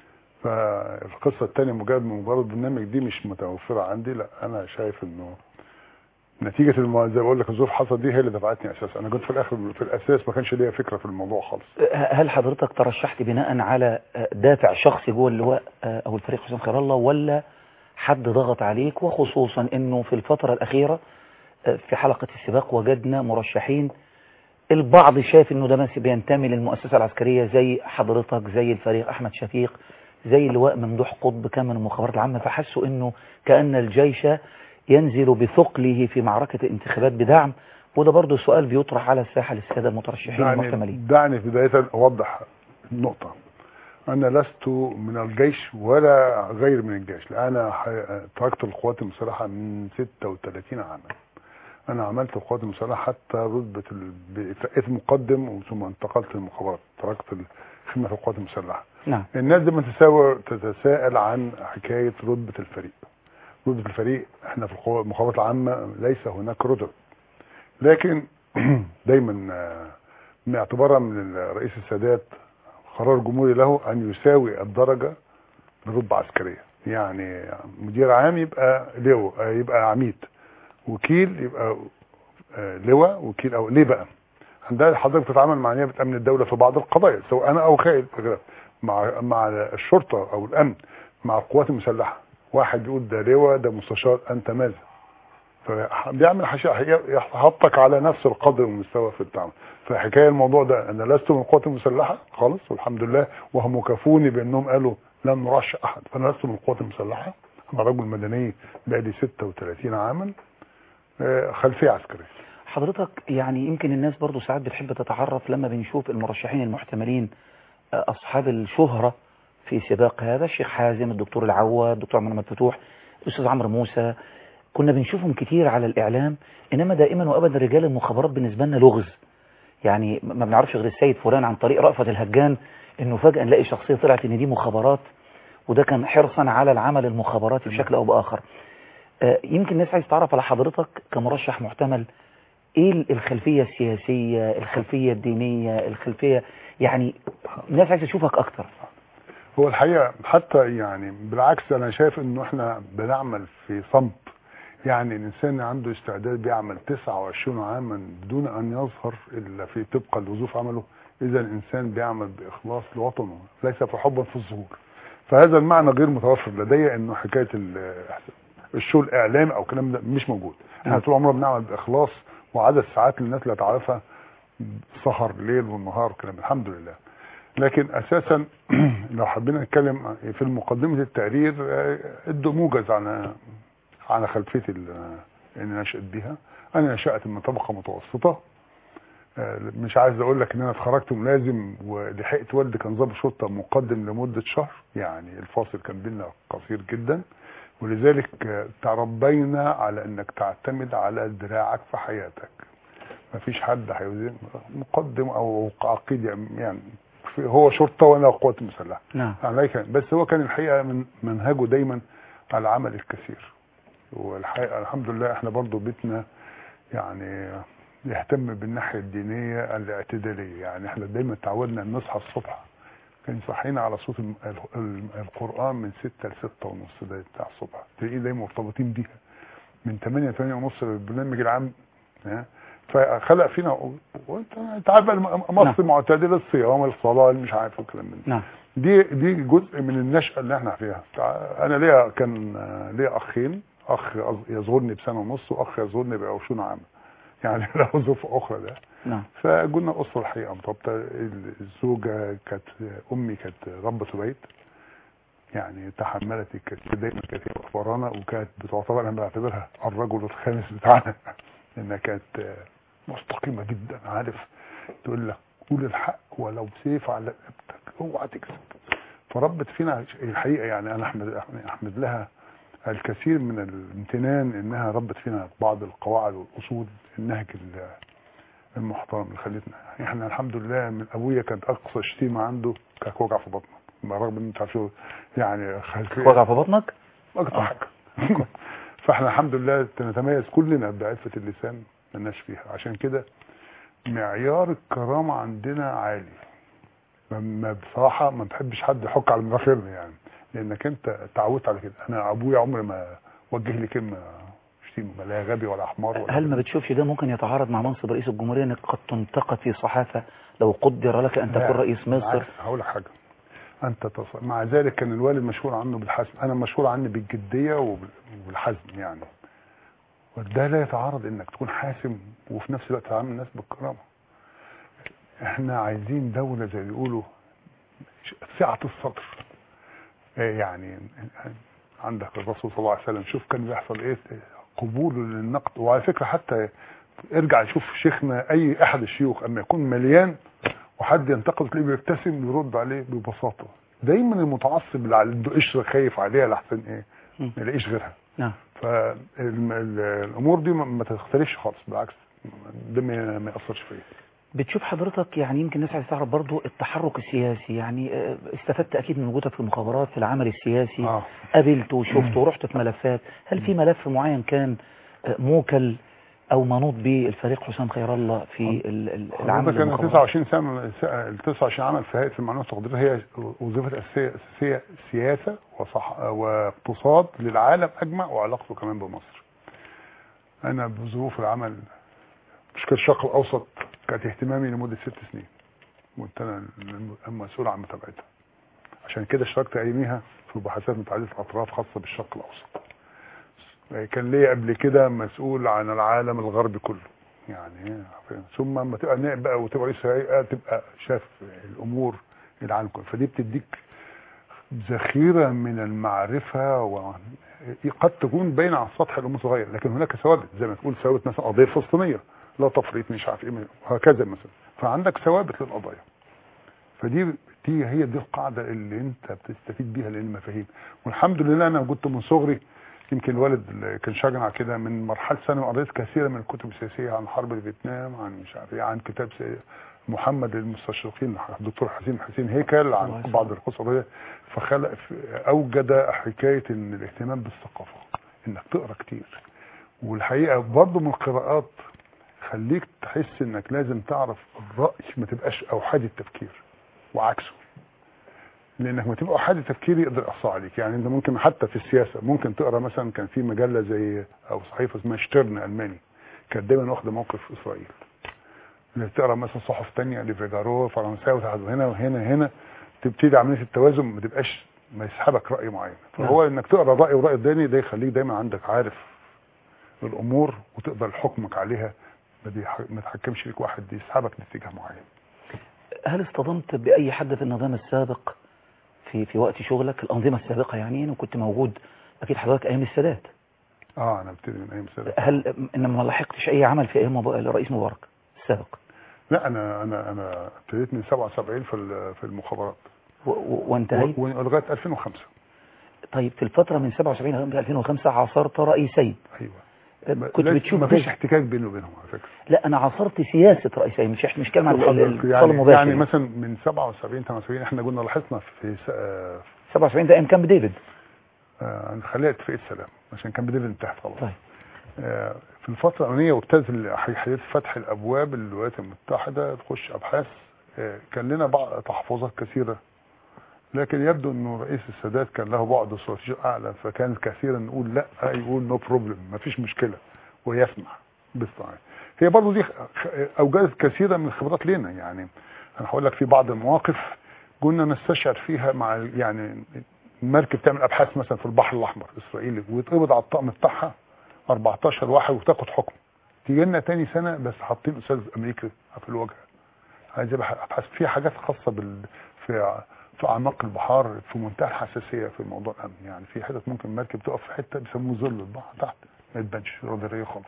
فالقصة التانية مجرد مجرد برنامج دي مش متوفرة عندي لا انا شايف انه نتيجة الم... زي ما بقول لك الظروف حصلت دي هي اللي دفعتني اساسا انا كنت في الاخر في الاساس ما كانش ليا فكرة في الموضوع خالص هل حضرتك ترشحت بناء على دافع شخصي جوه اللواء او الفريق حسام خير الله ولا حد ضغط عليك وخصوصا انه في الفترة الاخيرة في حلقة السباق وجدنا مرشحين البعض شايف انه ده بس بينتمي للمؤسسة العسكرية زي حضرتك زي الفريق احمد شفيق زي اللواء ممدوح قطب كان من المخابرات العامة فحسوا انه كأن الجيش ينزل بثقله في معركة الانتخابات بدعم وده برضه سؤال بيطرح على الساحة للسادة المترشحين دعني, المحتملين دعني بداية أوضح النقطة أنا لست من الجيش ولا غير من الجيش لأن أنا ح- تركت القوات المسلحة من 36 عاما أنا عملت القوات المسلحة حتى رتبة ال- بقيت مقدم ثم انتقلت للمخابرات تركت الخدمة في القوات المسلحة نعم الناس دايما تساوي تتساءل عن حكاية رتبة الفريق رتبة الفريق احنا في القوى- المخابرات العامة ليس هناك رتب لكن دايما آه، من اعتبارها من رئيس السادات قرار جمهوري له ان يساوي الدرجة برتبة عسكرية يعني مدير عام يبقى لواء آه، يبقى عميد وكيل يبقى آه، لواء وكيل او ليه بقى عندها حضرتك بتتعامل مع نيابه امن الدوله في بعض القضايا سواء انا او خالد مع مع الشرطه او الامن مع القوات المسلحه واحد بيقول ده لواء ده مستشار انت ماذا فبيعمل حشاء يحطك على نفس القدر والمستوى في التعامل فحكايه الموضوع ده انا لست من القوات المسلحه خالص والحمد لله وهم كافوني بانهم قالوا لن نرشح احد فانا لست من القوات المسلحه انا رجل مدني بقالي 36 عاما آه، خلفيه عسكريه حضرتك يعني يمكن الناس برضو ساعات بتحب تتعرف لما بنشوف المرشحين المحتملين أصحاب الشهرة في سباق هذا الشيخ حازم الدكتور العواد الدكتور محمد فتوح الأستاذ عمرو موسى كنا بنشوفهم كتير على الإعلام إنما دائما وأبدا رجال المخابرات بالنسبة لنا لغز يعني ما بنعرفش غير السيد فلان عن طريق رأفت الهجان إنه فجأة نلاقي شخصية طلعت إن دي مخابرات وده كان حرصا على العمل المخابراتي بشكل أو بآخر آه، يمكن الناس عايز تعرف على حضرتك كمرشح محتمل ايه الخلفية السياسية الخلفية الدينية الخلفية يعني الناس عايزة تشوفك اكتر هو الحقيقة حتى يعني بالعكس أنا شايف إنه إحنا بنعمل في صمت يعني الإنسان عنده استعداد بيعمل 29 عاما بدون أن يظهر إلا في طبقا لظروف عمله إذا الإنسان بيعمل بإخلاص لوطنه ليس في حبا في الظهور فهذا المعنى غير متوفر لدي إنه حكاية ال- الشغل الإعلامي أو الكلام ده مش موجود إحنا نعم. طول عمرنا بنعمل بإخلاص وعدد ساعات الناس اللي تعرفها سهر ليل والنهار والكلام الحمد لله لكن اساسا لو حبينا نتكلم في مقدمه التقرير آه، ادوا موجز عن عن خلفيه ال- اللي نشأت بها انا نشأت من طبقه متوسطه آه، مش عايز اقول لك ان انا اتخرجت ملازم ولحقت والدي كان ضابط شرطه مقدم لمده شهر يعني الفاصل كان بينا قصير جدا ولذلك آه، تربينا على انك تعتمد على دراعك في حياتك مفيش حد هيوزن مقدم او عقيد يعني في- هو شرطه وانا قوات مسلحه نعم عليك بس هو كان الحقيقه من منهجه دايما العمل الكثير والحقيقه الحمد لله احنا برضو بيتنا يعني يهتم بالناحيه الدينيه الاعتداليه يعني احنا دايما تعودنا ان نصحى الصبح كان يصحينا على صوت الم- ال- ال- القران من 6 ل 6 ونص ده بتاع الصبح تلاقيه دايما مرتبطين بيها من 8 ل 8 ونص البرنامج العام ها؟ فخلق فينا وانت انت عارف بقى الم- مصر نعم. معتدله الصيام الصلاه مش عارف الكلام من ده نعم دي دي جزء من النشأة اللي احنا فيها انا ليا كان آه، ليا اخين اخ أص- يصغرني بسنة ونص واخ يصغرني بعشرون عاما يعني له ظروف اخرى ده نعم فقلنا اسره الحقيقه مرتبطه ال- الزوجه كانت امي كانت ربة بيت يعني تحملت الكثير دايما كانت هي ورانا وكانت بتعتبر انا بعتبرها الرجل الخامس بتاعنا لانها كانت آه، مستقيمه جدا عارف تقول لك قول الحق ولو بسيف على رقبتك اوعى تكذب فربت فينا الحقيقه يعني انا احمد احمد لها الكثير من الامتنان انها ربت فينا بعض القواعد والاصول النهج ال- المحترم اللي خلتنا احنا الحمد لله من ابويا كانت اقصى شتيمه عنده كانت وجع في بطنه رغم ان انت عارف شو- يعني خلفية- وجع في بطنك اكتر آه. حاجه فاحنا الحمد لله نتميز كلنا بعفه اللسان مالناش فيها عشان كده معيار الكرامه عندنا عالي ما بصراحه ما بحبش حد يحك على مناخيرنا يعني لانك انت اتعودت على كده انا ابويا عمري ما وجه لي كلمه شتيمه لا غبي ولا حمار ولا هل ما بتشوفش ده ممكن يتعارض مع منصب رئيس الجمهورية انك قد تنتقد في صحافة لو قدر لك ان لا، تكون رئيس مصر بالعكس، هقول لك حاجه انت تص... مع ذلك كان الوالد مشهور عنه بالحزم انا مشهور عني بالجديه وبال- وبالحزم يعني وده لا يتعارض انك تكون حاسم وفي نفس الوقت تعامل الناس بالكرامه احنا عايزين دوله زي ما بيقولوا ش- سعه الصدر إيه يعني عندك الرسول صلى الله عليه وسلم شوف كان بيحصل ايه قبوله للنقد وعلى فكره حتى ارجع شوف شيخنا اي احد الشيوخ اما يكون مليان وحد ينتقد تلاقيه بيبتسم ويرد عليه ببساطه دايما المتعصب اللي عنده قشره خايف عليها لحسن ايه مم. ما يلاقيش غيرها نعم فالامور دي ما ما تختلفش خالص بالعكس ده ما ما ياثرش فيا بتشوف حضرتك يعني يمكن الناس عايز تعرف برضو التحرك السياسي يعني آه، استفدت اكيد من وجودك في المخابرات في العمل السياسي اه قابلته وشفته ورحت في ملفات هل في ملف معين كان آه، موكل او منوط به الفريق حسام خير الله في ال- ال- العمل حضرتك انا المخابرات 29 سنه ال 29 عمل في هيئه المعلومات والتقدير هي وظيفه اساسيه اساسيه سياسه وصح واقتصاد للعالم اجمع وعلاقته كمان بمصر. انا بظروف العمل مشكله الشرق الاوسط كانت اهتمامي لمده ست سنين كنت انا المسؤول عن متابعتها. عشان كده اشتركت اياميها في بحثات متعدده الاطراف خاصه بالشرق الاوسط. كان ليا قبل كده مسؤول عن العالم الغربي كله يعني ثم لما تبقى نائب بقى وتبقى رئيس هيئه تبقى شاف الامور العالم كله فدي بتديك ذخيره من المعرفه وقد تكون باينه على السطح الامور صغيره لكن هناك ثوابت زي ما تقول ثوابت مثلا قضيه فلسطينيه لا تفريط مش عارف ايه وهكذا مثلا فعندك ثوابت للقضايا فدي دي هي دي القاعده اللي انت بتستفيد بيها للمفاهيم والحمد لله انا كنت من صغري يمكن الوالد اللي كان شجع كده من مرحله ثانوي قريت كثيرا من الكتب السياسيه عن حرب فيتنام عن مش عارف ايه عن كتاب سي- محمد المستشرقين الدكتور حسين حسين هيكل الله عن يسلمك. بعض القصص القضائية، فخلق اوجد حكايه ان الاهتمام بالثقافه انك تقرا كتير والحقيقه برضه من القراءات خليك تحس انك لازم تعرف الراي ما تبقاش اوحاد التفكير وعكسه لانك ما تبقى احاد التفكير يقدر يقصى عليك يعني انت ممكن حتى في السياسه ممكن تقرا مثلا كان في مجله زي او صحيفه اسمها شترن الماني كانت دايما واخده موقف اسرائيل اللي تقرا مثلا صحف تانية لفيجارو فرنساوي تحت هنا وهنا هنا تبتدي عمليه التوازن ما تبقاش ما يسحبك راي معين فهو انك تقرا راي وراي تاني ده يخليك دايما عندك عارف الامور وتقدر حكمك عليها ما بيح- ما يتحكمش فيك واحد يسحبك لاتجاه معين هل اصطدمت بأي حد في النظام السابق في في وقت شغلك الأنظمة السابقة يعني أنا كنت موجود أكيد حضرتك أيام السادات اه انا ابتدي من ايام السادات هل إنما ما لحقتش أي عمل في أيام مب- الرئيس مبارك السابق لا انا انا انا ابتديت من 77 في ال- في المخابرات و- و- وانتهيت و- ولغايه 2005 طيب في الفترة من 77 لغاية 2005 عاصرت رئيسين ايوه كنت لا- بتشوف مفيش ده- احتكاك بيني وبينهم على فكره لا أنا عاصرت سياسة رئيسين مش مش كلمة عن ال- ال- الاتصال يعني, المباشر يعني مثلا من 77 78 احنا قلنا لاحظنا في س- آه، 77 ده أيام كامب ديفيد آه، خليها اتفاقيه السلام عشان كان بديل انتهت خلاص طيب آه، في الفتره الاولانيه وابتدت حديث فتح الابواب للولايات المتحده تخش ابحاث آه، كان لنا بعض تحفظات كثيره لكن يبدو انه رئيس السادات كان له بعد استراتيجي اعلى فكان كثيرا نقول لا يقول نو بروبلم ما فيش مشكله ويسمح بالصحيح هي برضه دي خ- اوجدت كثيرا من الخبرات لنا يعني انا هقول لك في بعض المواقف كنا نستشعر فيها مع ال- يعني المركب تعمل ابحاث مثلا في البحر الاحمر اسرائيلي ويتقبض على الطقم بتاعها 14 واحد وتاخد حكم تيجي لنا تاني سنه بس حاطين استاذ امريكي في الواجهه عايز يبقى ابحاث في حاجات خاصه بال في في اعماق البحار في منتهى الحساسيه في الموضوع الامن يعني في حتت ممكن مركب تقف في حته بيسموه ظل البحر تحت ما يتبانش راداريه خالص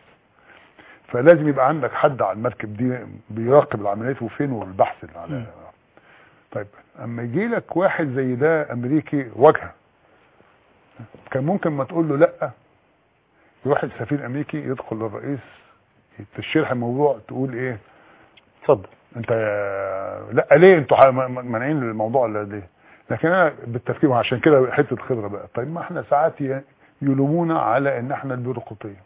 فلازم يبقى عندك حد على المركب دي بيراقب العمليات وفين والبحث اللي على طيب اما يجي لك واحد زي ده امريكي واجهه كان ممكن ما تقول له لا يروح السفير الامريكي يدخل للرئيس تشرح الموضوع تقول ايه اتفضل انت لا ليه انتوا ح- م- م- مانعين الموضوع ولا ليه لكن انا بالتفكير عشان كده حته الخبره بقى طيب ما احنا ساعات ي- يلومونا على ان احنا البيروقراطيه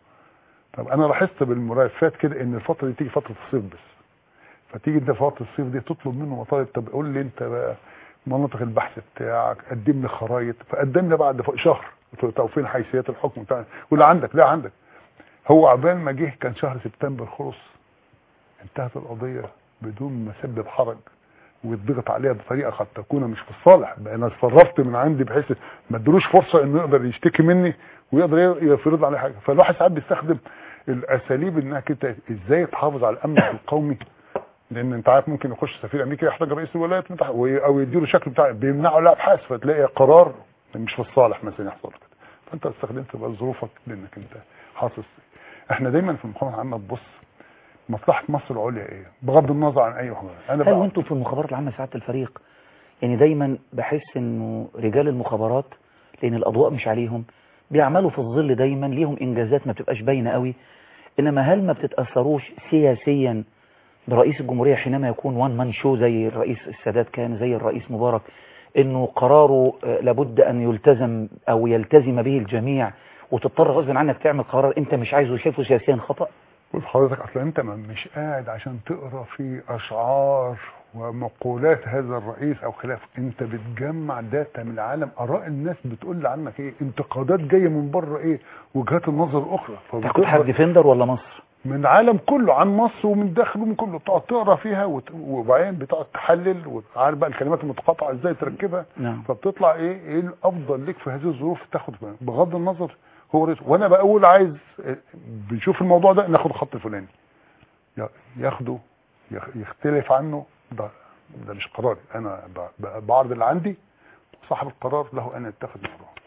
طب انا لاحظت بالملفات كده ان الفتره دي تيجي فتره الصيف بس فتيجي انت في فتره الصيف دي تطلب منه مطالب طب قول لي انت بقى مناطق البحث بتاعك قدم لي خرايط فقدم لي بعد ف- شهر توفير حيثيات الحكم بتاعك ولا عندك لا عندك هو عبال ما جه كان شهر سبتمبر خلص انتهت القضيه بدون ما سبب حرج ويتضغط عليها بطريقه قد تكون مش في الصالح بقى انا اتصرفت من عندي بحيث ما ادلوش فرصه انه يقدر يشتكي مني ويقدر يفرض عليه حاجه فالواحد ساعات بيستخدم الاساليب انك انت ازاي تحافظ على الامن القومي لان انت عارف ممكن يخش سفير امريكي يحتاج رئيس الولايات المتحده وي- او يديله شكل بتاع بيمنعوا الابحاث فتلاقي قرار مش في الصالح مثلا يحصل كده فانت استخدمت بقى ظروفك لانك انت حاصل احنا دايما في المقاومه العامه تبص مصلحه مصر العليا ايه بغض النظر عن اي حاجه انا هل بقى وانتم في المخابرات العامة ساعة الفريق يعني دايما بحس انه رجال المخابرات لان الاضواء مش عليهم بيعملوا في الظل دايما ليهم انجازات ما بتبقاش باينه قوي انما هل ما بتتاثروش سياسيا برئيس الجمهوريه حينما يكون وان مان شو زي الرئيس السادات كان زي الرئيس مبارك انه قراره آه، لابد ان يلتزم او يلتزم به الجميع وتضطر غصب عنك تعمل قرار انت مش عايزه شايفه سياسيا خطا بص حضرتك اصلا انت ما- مش قاعد عشان تقرا في اشعار ومقولات هذا الرئيس او خلافه انت بتجمع داتا من العالم اراء الناس بتقول عنك ايه انتقادات جايه من بره ايه وجهات النظر الاخرى تاخد حد ديفندر ولا مصر من العالم كله عن مصر ومن داخله ومن كله تقعد تقرا فيها وت- وبعدين بتقعد تحلل وعارف بقى الكلمات المتقاطعه ازاي تركبها نعم فبتطلع ايه ايه الافضل ليك في هذه الظروف تاخد بالك. بغض النظر هو رئيس وانا بقول عايز اه، بنشوف الموضوع ده ناخد الخط الفلاني يا- ياخده يخ- يختلف عنه ده ده مش قراري انا ب- ب- بعرض اللي عندي صاحب القرار له ان يتخذ القرار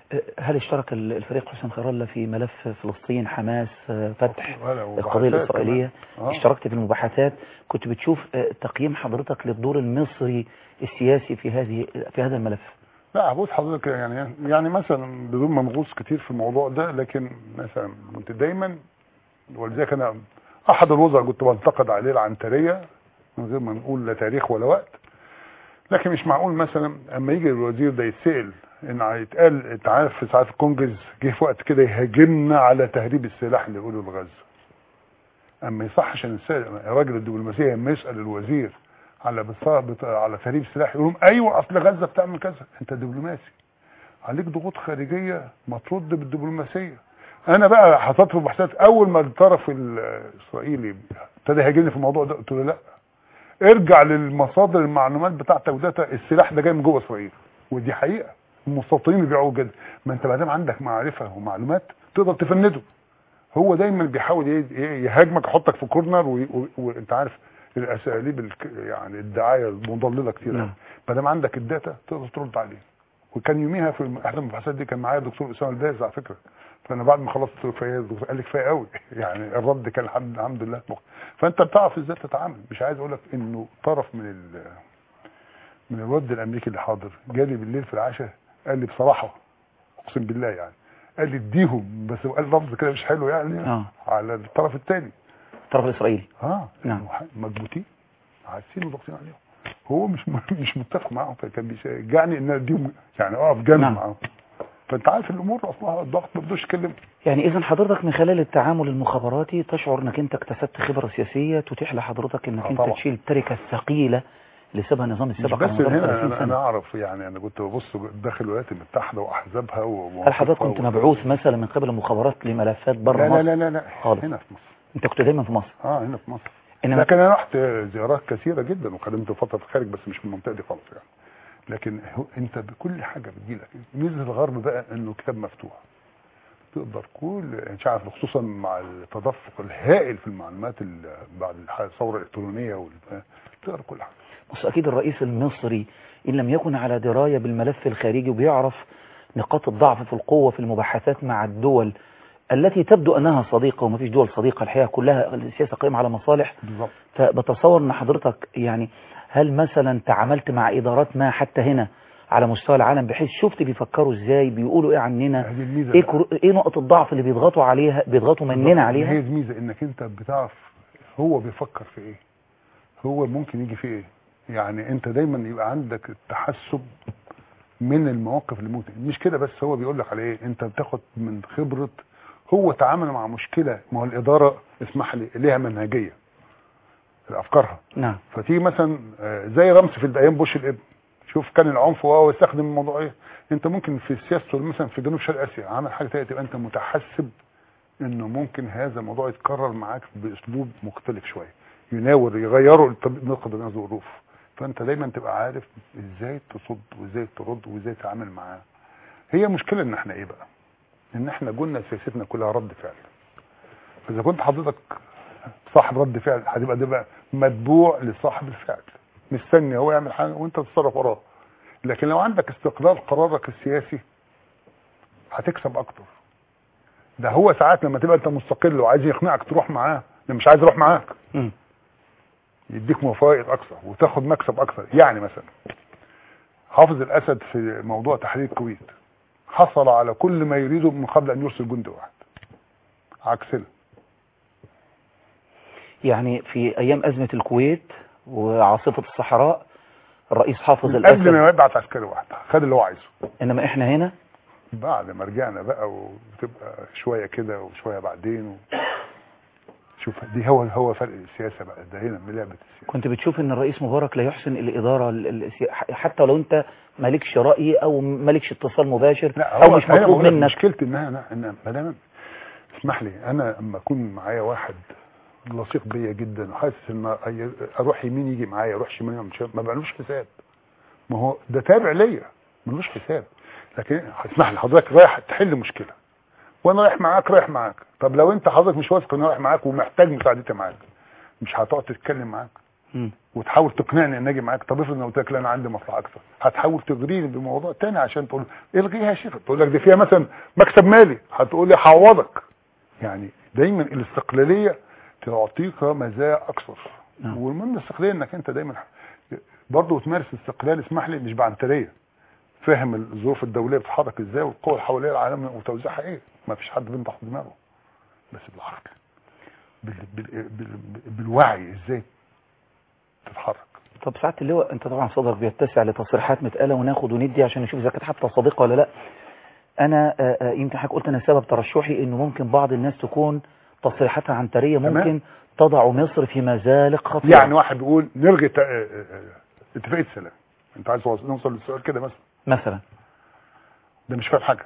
هل اشترك ال- الفريق حسين خير الله في ملف فلسطين حماس آه، فتح ولا القضية وبعثات الإسرائيلية كمان. آه. اشتركت في المباحثات كنت بتشوف آه، تقييم حضرتك للدور المصري السياسي في هذه في هذا الملف لا بص حضرتك يعني يعني مثلا بدون ما نغوص كتير في الموضوع ده لكن مثلا كنت دايما ولذلك انا احد الوزراء كنت بنتقد عليه العنتريه من غير ما نقول لا تاريخ ولا وقت لكن مش معقول مثلا اما يجي الوزير ده يتسال ان هيتقال انت عارف في ساعات الكونجرس جه في وقت كده يهاجمنا على تهريب السلاح اللي يقولوا لغزه اما يصحش ان السائل- الراجل الدبلوماسيه لما يسال الوزير على بصا- بت- على تهريب السلاح يقول لهم ايوه اصل غزه بتعمل كذا انت دبلوماسي عليك ضغوط خارجيه ما ترد بالدبلوماسيه انا بقى حصلت في بحثات اول ما الطرف الاسرائيلي ابتدى يهاجمني في الموضوع ده قلت له لا ارجع للمصادر المعلومات بتاعتك ده السلاح ده جاي من جوه اسرائيل ودي حقيقه المستوطنين بيبيعوه كده ما انت ما دام عندك معرفه ومعلومات تقدر تفنده هو دايما بيحاول ي- ي- يهاجمك يحطك في كورنر وي- و- وانت عارف الاساليب الك- يعني الدعايه المضلله كتير نعم. ما دام عندك الداتا تقدر ترد عليه وكان يوميها في احدى المباحثات دي كان معايا الدكتور اسامه الباز على فكره فانا بعد ما خلصت قلت له كفايه الدكتور قال لي كفايه قوي يعني الرد كان الحمد, الحمد لله مخ. فانت بتعرف ازاي تتعامل مش عايز اقول لك انه طرف من ال من الوفد الامريكي اللي حاضر جالي بالليل في العشاء قال لي بصراحه اقسم بالله يعني قال لي اديهم بس قال لفظ كده مش حلو يعني اه على الطرف الثاني الطرف الإسرائيلي اه نعم. إنه ح- مضبوطين عارفين وضاغطين عليهم هو مش م- مش متفق معاهم فكان بيشجعني ان أنا اديهم يعني اقف جنب نعم. معاهم فانت عارف الامور اصلها الضغط ما بدوش يتكلم يعني إذا حضرتك من خلال التعامل المخابراتي تشعر أنك أنت اكتسبت خبرة سياسية تتيح لحضرتك أنك آه أنت طبعا. تشيل التركة الثقيلة اللي سابها النظام مش السابق بس على مدار هنا 30 انا, أنا سنة اعرف يعني انا كنت ببص داخل الولايات المتحده واحزابها ومواقفها هل حضرتك كنت و- مبعوث مثلا من قبل المخابرات لملفات بره لا مصر لا لا لا, لا. خالص. هنا في مصر أنت كنت دايما في مصر اه هنا في مصر إنما لكن انا رحت زيارات كثيره جدا وخدمت فتره في الخارج بس مش في المنطقه دي خالص يعني لكن هو انت بكل حاجه بتجيلك ميزه الغرب بقى انه كتاب مفتوح تقدر كل مش عارف خصوصا مع التدفق الهائل في المعلومات ال- بعد الح- الثوره الالكترونيه وال- تقدر كل حاجه بص أكيد الرئيس المصري إن لم يكن على دراية بالملف الخارجي وبيعرف نقاط الضعف في القوة في المباحثات مع الدول التي تبدو أنها صديقة وما فيش دول صديقة الحقيقة كلها السياسة قائمة على مصالح بالظبط فبتصور أن حضرتك يعني هل مثلا تعاملت مع إدارات ما حتى هنا على مستوى العالم بحيث شفت بيفكروا ازاي بيقولوا ايه عننا هذه الميزه ايه, بقى. كرو... ايه نقط الضعف اللي بيضغطوا عليها بيضغطوا مننا هي عليها الميزه انك انت بتعرف هو بيفكر في ايه هو ممكن يجي في ايه يعني انت دايما يبقى عندك التحسب من المواقف اللي ممكن مش كده بس هو بيقول لك على ايه انت بتاخد من خبره هو تعامل مع مشكله ما هو الاداره اسمح لي ليها منهجيه في افكارها نعم فتيجي مثلا آه، زي رمسفيلد ايام بوش الابن شوف كان العنف وهو يستخدم الموضوع ايه انت ممكن في سياسته مثلا في جنوب شرق اسيا عمل حاجه تانية تبقى انت متحسب انه ممكن هذا الموضوع يتكرر معاك باسلوب مختلف شويه يناور يغيروا الطريق- نقد الناس ظروف فانت دايما تبقى عارف ازاي تصد وازاي ترد وازاي تتعامل معاه هي مشكله ان احنا ايه بقى ان احنا قلنا سياستنا كلها رد فعل فاذا كنت حضرتك صاحب رد فعل هتبقى ده بقى متبوع لصاحب الفعل مستني هو يعمل حاجه وانت تتصرف وراه لكن لو عندك استقلال قرارك السياسي هتكسب اكتر ده هو ساعات لما تبقى انت مستقل وعايز يقنعك تروح معاه ده مش عايز يروح معاك مم. يديك فوائد اكثر وتاخد مكسب اكثر يعني مثلا حافظ الاسد في موضوع تحرير الكويت حصل على كل ما يريده من قبل ان يرسل جندي واحد عكسنا يعني في ايام ازمه الكويت وعاصفه الصحراء الرئيس حافظ من قبل الاسد ما يبعت عسكري واحد خد اللي هو عايزه انما احنا هنا بعد ما رجعنا بقى وتبقى شويه كده وشويه بعدين و... شوف دي هو هو فرق السياسه بقى ده هنا من لعبه السياسه كنت بتشوف ان الرئيس مبارك لا يحسن الاداره ال- ال- السي- حتى لو انت مالكش راي او مالكش اتصال مباشر لا او هو مش أنا مطلوب بقول لك منك مشكلتي انها انا انا ما دام اسمح لي انا اما اكون معايا واحد لصيق بيا جدا وحاسس ان هي- اروح يمين يجي معايا اروح شمال يعمل شمال، ما بعملوش حساب ما هو ده تابع ليا ملوش حساب لكن اسمح لي حضرتك رايح تحل مشكله وانا رايح معاك رايح معاك طب لو انت حضرتك مش واثق ان انا رايح معاك ومحتاج مساعدتي معاك مش هتقعد تتكلم معاك مم. وتحاول تقنعني ان اجي معاك طب افرض انا قلت لك لا انا عندي مصلحه اكثر هتحاول تغريني بموضوع تاني عشان تقول الغيها يا شيخ تقول لك دي فيها مثلا مكسب مالي هتقول لي هعوضك يعني دايما الاستقلاليه تعطيك مزايا اكثر نعم. والمهم الاستقلاليه انك انت دايما برضه تمارس الاستقلال اسمح لي مش بعنتريه فاهم الظروف الدوليه بتتحرك ازاي والقوى اللي حوالين العالم وتوزيعها ايه ما فيش حد بينضح دماغه بس بالعقل بال... بال... بال... بالوعي ازاي تتحرك طب ساعات اللواء انت طبعا صدرك بيتسع لتصريحات متقاله وناخد وندي عشان نشوف اذا كانت حتى صادقه ولا لا انا آه، آه، يمكن حضرتك قلت انا سبب ترشحي انه ممكن بعض الناس تكون تصريحاتها عنتريه تمام. ممكن تضع مصر في مزالق خطيره يعني واحد بيقول نلغي تا- آه، آه، آه، اتفاقيه سلام انت عايز توصل- نوصل للسؤال كده مثلا مثلا ده مش فاهم حاجه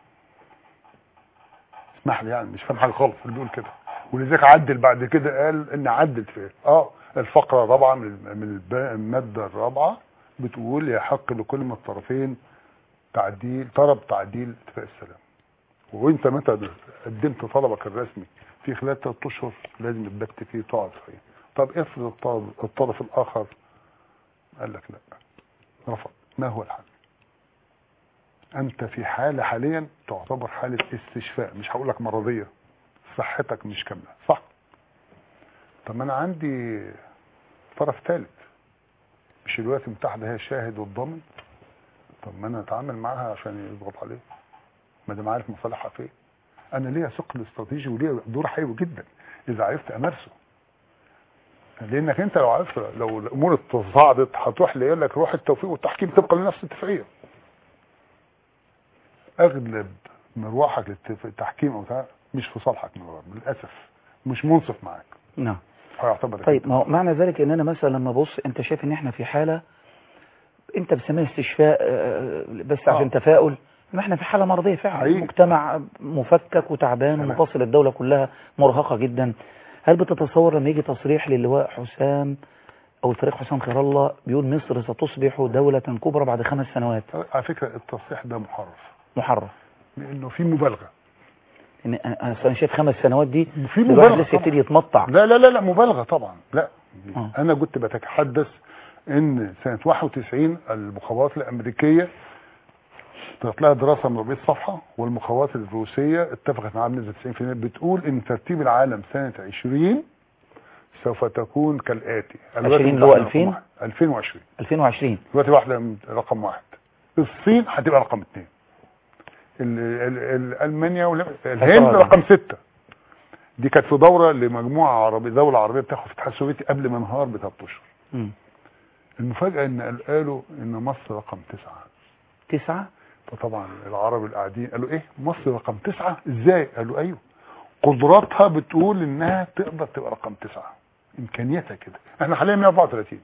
اسمح لي يعني مش فاهم حاجه خالص اللي بيقول كده ولذلك عدل بعد كده قال ان عدل في اه الفقره الرابعه من الم- من الب- الماده الرابعه بتقول يحق لكل من الطرفين تعديل طلب تعديل اتفاق السلام وانت متى قدمت طلبك الرسمي في خلال ثلاث اشهر لازم تبت فيه تقعد فيه طب افرض الطرف, الطرف الاخر قال لك لا رفض ما هو الحل انت في حاله حاليا تعتبر حاله استشفاء مش هقول لك مرضيه صحتك مش كامله صح طب ما انا عندي طرف ثالث مش الولايات المتحده هي الشاهد والضامن طب ما انا اتعامل معاها عشان يضغط عليه ما دام عارف مصالحها فين انا ليا ثقل استراتيجي وليا دور حيوي جدا اذا عرفت امارسه لانك انت لو عرفت لو الامور تصاعدت هتروح يقول لك روح التوفيق والتحكيم طبقا لنفس الاتفاقيه اغلب مروحك للتحكيم او بتاع مش في صالحك من الغرب للاسف مش منصف معاك نعم هيعتبر طيب ما هو معنى ذلك ان انا مثلا لما ابص انت شايف ان احنا في حاله انت بتسميها استشفاء آه، بس عشان آه. تفاؤل ما احنا في حاله مرضيه فعلا حقيقي. مجتمع مفكك وتعبان تمام. ومفاصل الدوله كلها مرهقه جدا هل بتتصور لما يجي تصريح للواء حسام او الفريق حسام خير الله بيقول مصر ستصبح دوله كبرى بعد خمس سنوات على فكره التصريح ده محرف محرف لانه في مبالغه ان انا أنا أصلاً شايف خمس سنوات دي في الواحد مبالغه لسه طبعاً. يبتدي يتمطع لا لا لا لا مبالغه طبعا لا آه. انا كنت بتحدث ان سنه 91 المخابرات الامريكيه طلعت لها دراسه من 400 صفحه والمخابرات الروسيه اتفقت معاها بنسبه 90% بتقول ان ترتيب العالم سنه 20 سوف تكون كالاتي 20 اللي هو 2000 2020 2020 دلوقتي واحده من رقم واحد الصين هتبقى رقم اثنين ال- ال- ال- المانيا والهند هتقعد. رقم ستة دي كانت في دوره لمجموعه عربيه دوله عربيه بتاخد في الاتحاد السوفيتي قبل ما انهار بثلاث اشهر مم. المفاجاه ان قال- قالوا ان مصر رقم تسعه تسعة فطبعا العرب اللي قاعدين قالوا ايه مصر رقم تسعه ازاي قالوا ايوه قدراتها بتقول انها تقدر تبقى رقم تسعه امكانياتها كده احنا حاليا 134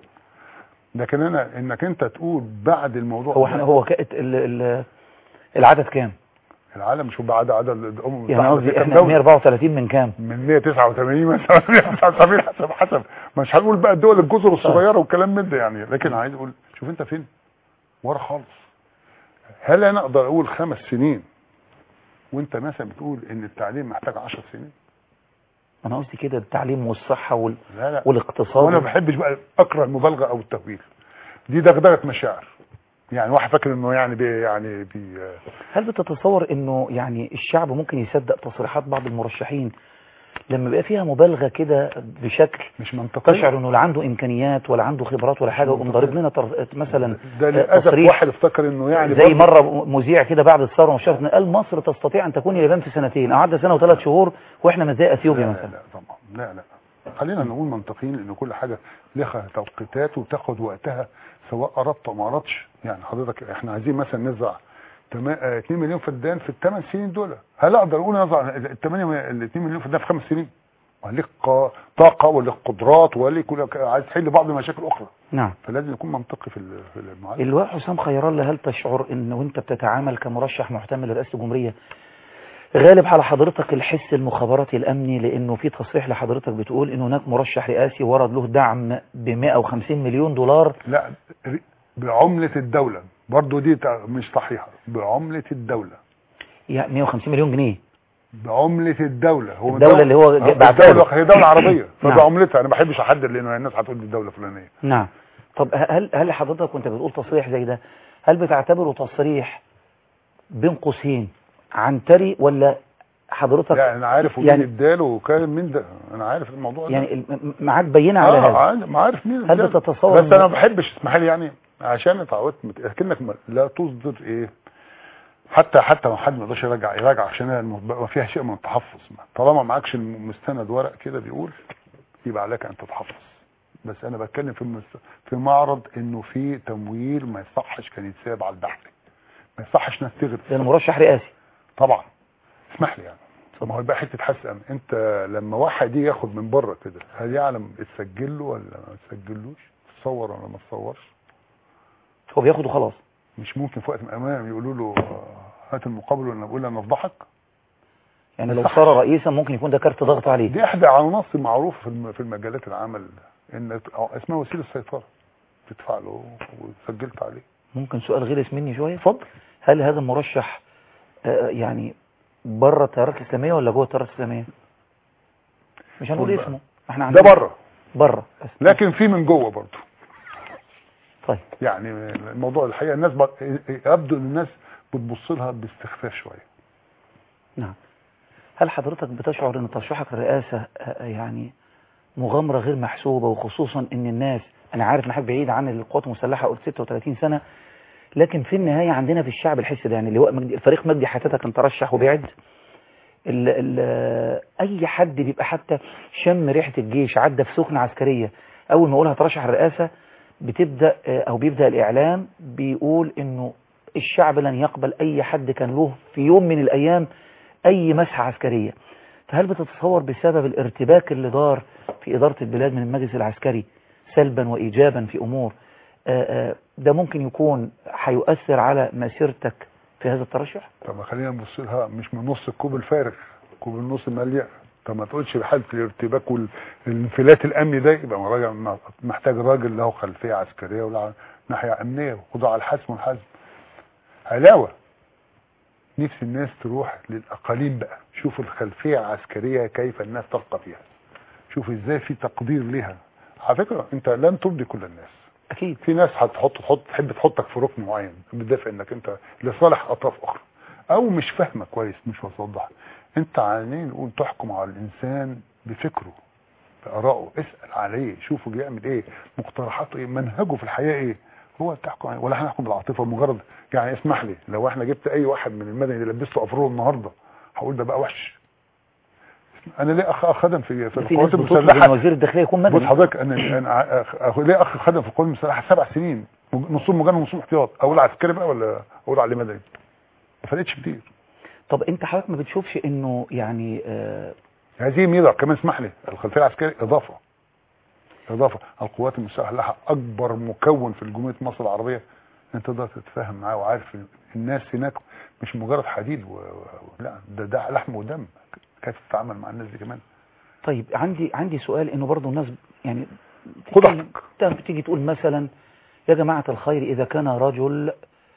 لكن انا انك انت تقول بعد الموضوع هو احنا هو كانت ال- ال- العدد كام العالم شوف بعد عدد الامم يعني المتحدة قصدي كام احنا دولة؟ 134 من كام من 189 مثلا 179 حسب حسب مش هنقول بقى الدول الجزر الصغيره والكلام من ده يعني لكن عايز اقول شوف انت فين ورا خالص هل انا اقدر اقول خمس سنين وانت مثلا بتقول ان التعليم محتاج 10 سنين انا قصدي كده التعليم والصحة وال... لا لا والاقتصاد وانا ما بحبش بقى اكره المبالغه او التهويل دي دغدغه مشاعر يعني واحد فاكر انه يعني بي يعني بي هل بتتصور انه يعني الشعب ممكن يصدق تصريحات بعض المرشحين لما بيبقى فيها مبالغة كده بشكل مش منطقي تشعر انه لا عنده امكانيات ولا عنده خبرات ولا حاجة ويقوم ضارب لنا تر... مثلا ده للاسف تصريح واحد افتكر انه يعني زي برضه- مرة مذيع كده بعد الثورة وشافنا قال مصر تستطيع ان تكون اليابان في سنتين قعدنا سنة وثلاث شهور واحنا مش زي اثيوبيا لا مثلا لا طبعا لا لا خلينا نقول منطقيين ان كل حاجه لها توقيتات وتاخد وقتها سواء اردت او ما اردتش يعني حضرتك احنا عايزين مثلا نزرع تما- آه، 2 مليون فدان في الثمان سنين دول هل اقدر اقول نزرع ال 8 ال 2 مليون فدان في خمس سنين وليك قا- طاقه وليك قدرات وليك وليك- عايز تحل بعض المشاكل الاخرى نعم فلازم يكون منطقي في ال- في المعالجه اللواء حسام خير الله هل تشعر ان وانت بتتعامل كمرشح محتمل لرئاسة الجمهورية غالب على حضرتك الحس المخابراتي الامني لانه في تصريح لحضرتك بتقول ان هناك مرشح رئاسي ورد له دعم ب 150 مليون دولار لا ر- بعمله الدوله برضو دي تع- مش صحيحه بعمله الدوله يعني 150 مليون جنيه بعملة الدولة هو الدولة اللي هو آه، بعتها له. الدولة هي دولة عربية نعم. فبعملتها انا ما بحبش احدد لانه الناس هتقول دي دولة فلانية نعم طب هل هل حضرتك وانت بتقول تصريح زي ده هل بتعتبره تصريح بين قوسين عنتري ولا حضرتك يعني انا عارف ومين يعني- اداله وكان مين ده انا عارف الموضوع ده يعني الم- معاك بينه على اه هذا عارف- ما عارف مين هل اداله. بتتصور بس إن- انا ما بحبش اسمح لي يعني عشان اتعودت مت- اكنك ما- لا تصدر ايه حتى حتى لو حد ما يقدرش يراجع يراجع عشان الم- بقى فيها شيء من التحفظ طالما معكش مستند ورق كده بيقول يبقى عليك ان تتحفظ بس انا بتكلم في المس- في معرض انه في تمويل ما يصحش كان يتساب على البحر ما يصحش ناس تغرق لأن مرشح رئاسي طبعا اسمح لي يعني ما هو يبقى حته حسن انت لما واحد يجي ياخد من بره كده هل يعلم اتسجل له ولا ما اتسجلوش تصور ولا ما تصورش هو بياخده خلاص مش ممكن في وقت من الاوان يقولوا له آه، هات المقابل وانا بقول انا افضحك يعني ما لو يصحش. صار رئيسا ممكن يكون ده كارت ضغط عليه دي احدى عناصر معروفه في الم- في المجالات العمل ان اسمها وسيله سيطره تدفع له وسجلت عليه ممكن سؤال غلس مني شوية اتفضل هل هذا المرشح آه، يعني بره التيارات الإسلامية ولا جوه التيارات الإسلامية مش هنقول خد بقى. اسمه احنا ده عندنا بره بره بس لكن في من جوه برضه طيب يعني الموضوع الحقيقه الناس ب... يبدو ان الناس بتبص لها باستخفاف شويه نعم هل حضرتك بتشعر ان ترشحك الرئاسة آه، يعني مغامرة غير محسوبة وخصوصا ان الناس انا عارف ان حضرتك بعيد عن القوات المسلحة قلت 36 سنة لكن في النهاية عندنا في الشعب الحس ده يعني اللواء مجدي الفريق مجدي حتى كان ترشح وبيعد ال ال اي حد بيبقى حتى شم ريحة الجيش عدى في سخنة عسكرية اول ما يقولها ترشح الرئاسة بتبدأ آه، او بيبدأ الاعلام بيقول انه الشعب لن يقبل اي حد كان له في يوم من الايام اي مسحة عسكرية فهل بتتصور بسبب الارتباك اللي دار في ادارة البلاد من المجلس العسكري سلبا وايجابا في امور آه، آه، ده ممكن يكون هيؤثر على مسيرتك في هذا الترشح طب ما خلينا نبص لها مش من نص الكوب الفارغ كوب النص مليان طب ما تقولش بحاله الارتباك والانفلات الامني ده يبقى راجل محتاج راجل له خلفيه عسكريه ولا ناحيه امنيه وقدره على الحسم والحزم علاوه نفس الناس تروح للاقاليم بقى شوف الخلفيه العسكريه كيف الناس تلقى فيها شوف ازاي في تقدير لها على فكره انت لن ترضي كل الناس اكيد في ناس هتحط تحط تحب تحطك في ركن معين بتدافع انك انت لصالح اطراف اخرى او مش فاهمه كويس مش واضحه انت عايزين نقول تحكم على الانسان بفكره بارائه اسال عليه شوفه بيعمل ايه مقترحاته ايه منهجه في الحياه ايه هو تحكم عليه ولا هنحكم بالعاطفه مجرد يعني اسمح لي لو احنا جبت اي واحد من المدني اللي لبسته افرول النهارده هقول ده بقى وحش انا ليه اخ اخ خدم في في في ناس القوات بتطلب ان المسلحه وزير الداخلية يكون بص مدني حضرتك انا انا أخ- ليه اخ خدم في القوات المسلحه سبع سنين نصهم مجند ونصهم احتياط اقول عسكري بقى ولا اقول عليه مدني ما فرقتش كتير طب انت حضرتك ما بتشوفش انه يعني آه هذه ميزه كمان اسمح لي الخلفيه العسكريه اضافه اضافه القوات المسلحه اكبر مكون في جمهوريه مصر العربيه انت تقدر تتفاهم معاه وعارف الناس هناك مش مجرد حديد و... و... لا ده ده لحم ودم كيف تتعامل مع الناس دي كمان طيب عندي عندي سؤال انه برضه الناس يعني خد تتكلم- راحتك. بتيجي تقول مثلا يا جماعة الخير إذا كان رجل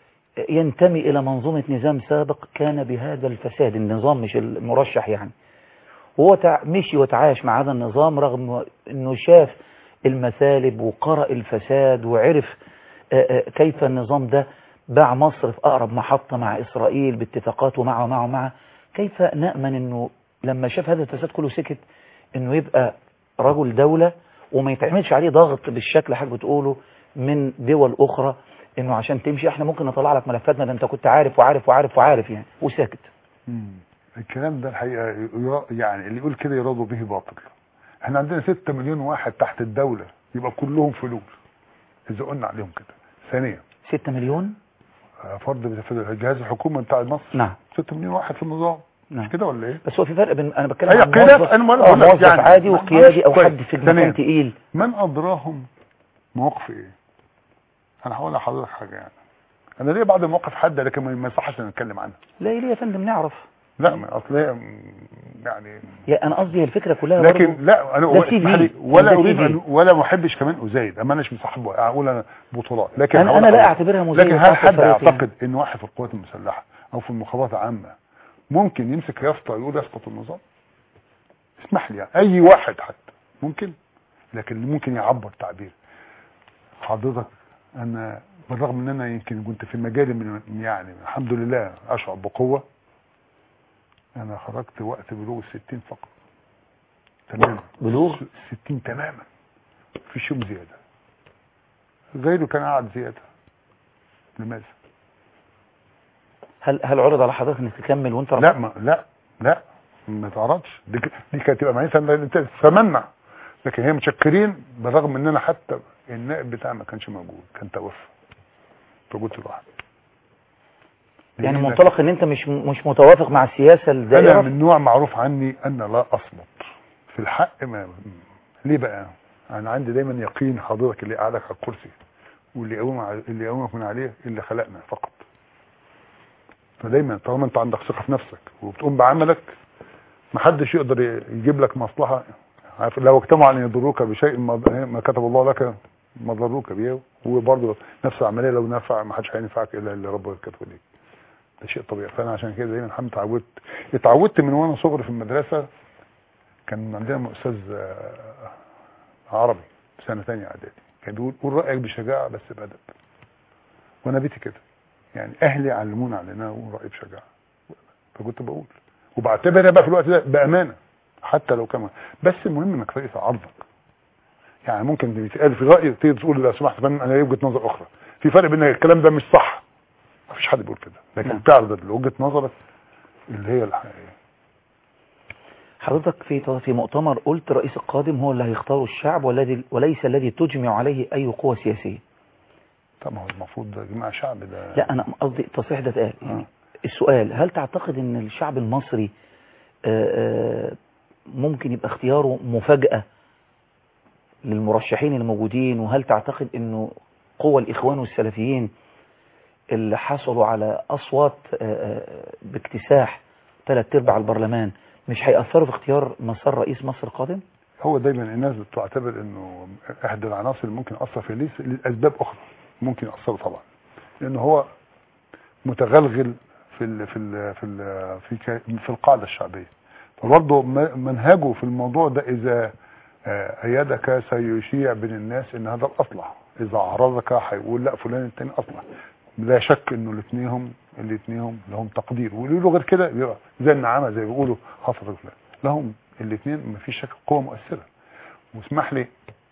ينتمي إلى منظومة نظام سابق كان بهذا الفساد النظام مش المرشح يعني وهو تع- مشي وتعايش مع هذا النظام رغم أنه شاف المثالب وقرأ الفساد وعرف آه، آه، كيف النظام ده باع مصر في أقرب محطة مع إسرائيل باتفاقات ومع ومع ومع كيف نأمن أنه لما شاف هذا الفساد كله سكت أنه يبقى رجل دولة وما يتعملش عليه ضغط بالشكل اللي حضرتك بتقوله من دول أخرى انه عشان تمشي احنا ممكن نطلع لك ملفاتنا ده انت كنت عارف وعارف وعارف وعارف يعني وساكت الكلام ده الحقيقه يرا- يعني اللي يقول كده يراد به باطل احنا عندنا 6 مليون واحد تحت الدوله يبقى كلهم فلول اذا قلنا عليهم كده ثانيا 6 مليون آه، فرد في الجهاز الحكومي بتاع مصر نعم 6 مليون واحد في النظام نعم مش كده ولا ايه بس هو في فرق بين انا بتكلم أيوة عن كده، موظف, أنا بقول- آه، بقول لك موظف يعني- عادي ما- وقيادي او كويس. حد في ثانياً. مكان تقيل من ادراهم مواقف ايه انا هقول لحضرتك حاجه يعني انا ليه بعض المواقف حاده لكن ما ما يصحش نتكلم عنها لا ليه يا فندم نعرف لا ما اصل هي م- يعني يا انا قصدي هي الفكره كلها لكن برضو لا انا ده اسمح لي CV. ولا ده اريد CV. أن ولا ما احبش كمان ازايد اما اناش مصاحب اقول انا بطولات لكن انا هقول انا لا لحضرتك. اعتبرها مزايده لكن هل خاصة حد فريق يعني. يعتقد ان واحد في القوات المسلحه او في المخابرات العامه ممكن يمسك يافطه يقول يسقط النظام اسمح لي يعني اي واحد حتى ممكن لكن اللي ممكن يعبر تعبير حضرتك انا بالرغم ان انا يمكن كنت في مجالي من يعني الحمد لله اشعر بقوه انا خرجت وقت بلوغ الستين فقط تماما بلوغ الستين تماما مفيش يوم زياده غيره كان قاعد زياده لماذا؟ هل هل عرض على حضرتك انك تكمل وانت لا ما لا لا ما تعرضش دي, ك- دي كانت تبقى معناتها ان انت تتمنع لكن هي متشكرين بالرغم ان انا حتى النائب بتاعي ما كانش موجود كان توفى فقلت لوحدي يعني لأن منطلق ان انت مش مش متوافق مع السياسه انا الدائره من نوع معروف عني ان لا اصمت في الحق ما ليه بقى انا عندي دايما يقين حضرتك اللي قاعدك على الكرسي واللي يقوم ع- اللي يقومك من عليه اللي خلقنا فقط فدايما طالما انت عندك ثقه في نفسك وبتقوم بعملك محدش يقدر ي- يجيب لك مصلحه عارف لو اجتمعوا ان يضروك بشيء ما ما كتب الله لك ما ضروك بيه وبرضه نفس العمليه لو نفع ما حدش هينفعك الا اللي ربنا كتبه ليك ده شيء طبيعي فانا عشان كده دايما الحمد اتعودت اتعودت من وانا صغري في المدرسه كان عندنا استاذ آه، عربي سنه ثانيه اعدادي كان بيقول قول رايك بشجاعه بس بادب وانا بيتي كده يعني اهلي علمونا على ان انا اقول رايي بشجاعه فكنت بقول وبعتبرها بقى في الوقت ده بامانه حتى لو كمان بس المهم انك تقيس عرضك يعني ممكن يتقال في راي تيجي تقول لو سمحت فندم انا لي وجهه نظر اخرى في فرق بين الكلام ده مش صح مفيش حد بيقول كده لكن نعم. تعرض وجهه نظرك اللي هي الحقيقيه حضرتك في في مؤتمر قلت الرئيس القادم هو اللي هيختاره الشعب والذي وليس الذي تجمع عليه اي قوة سياسية طب ما هو المفروض ده جماعه شعب ده لا انا قصدي التصريح ده اتقال يعني السؤال هل تعتقد ان الشعب المصري آه، آه، ممكن يبقى اختياره مفاجأة للمرشحين الموجودين وهل تعتقد انه قوى الاخوان والسلفيين اللي حصلوا على اصوات آه، آه، باكتساح ثلاث ارباع البرلمان مش هيأثروا في اختيار مسار رئيس مصر القادم؟ هو دايما الناس بتعتبر انه احدى العناصر اللي ممكن ياثر في ليس لاسباب اخرى ممكن ياثروا طبعا لان هو متغلغل في ال في ال في ال في, ك- في القاعده الشعبيه فبرضه م- منهجه في الموضوع ده اذا آه، ايدك سيشيع بين الناس ان هذا الاصلح اذا عرضك هيقول لا فلان التاني اصلح لا شك انه الاثنيهم الاثنيهم لهم تقدير ويقولوا له غير كده يبقى زي النعامه زي ما بيقولوا حصل فلان لهم الاثنين مفيش شك قوه مؤثره واسمح لي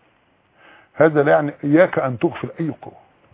هذا لا يعني اياك ان تغفل اي قوه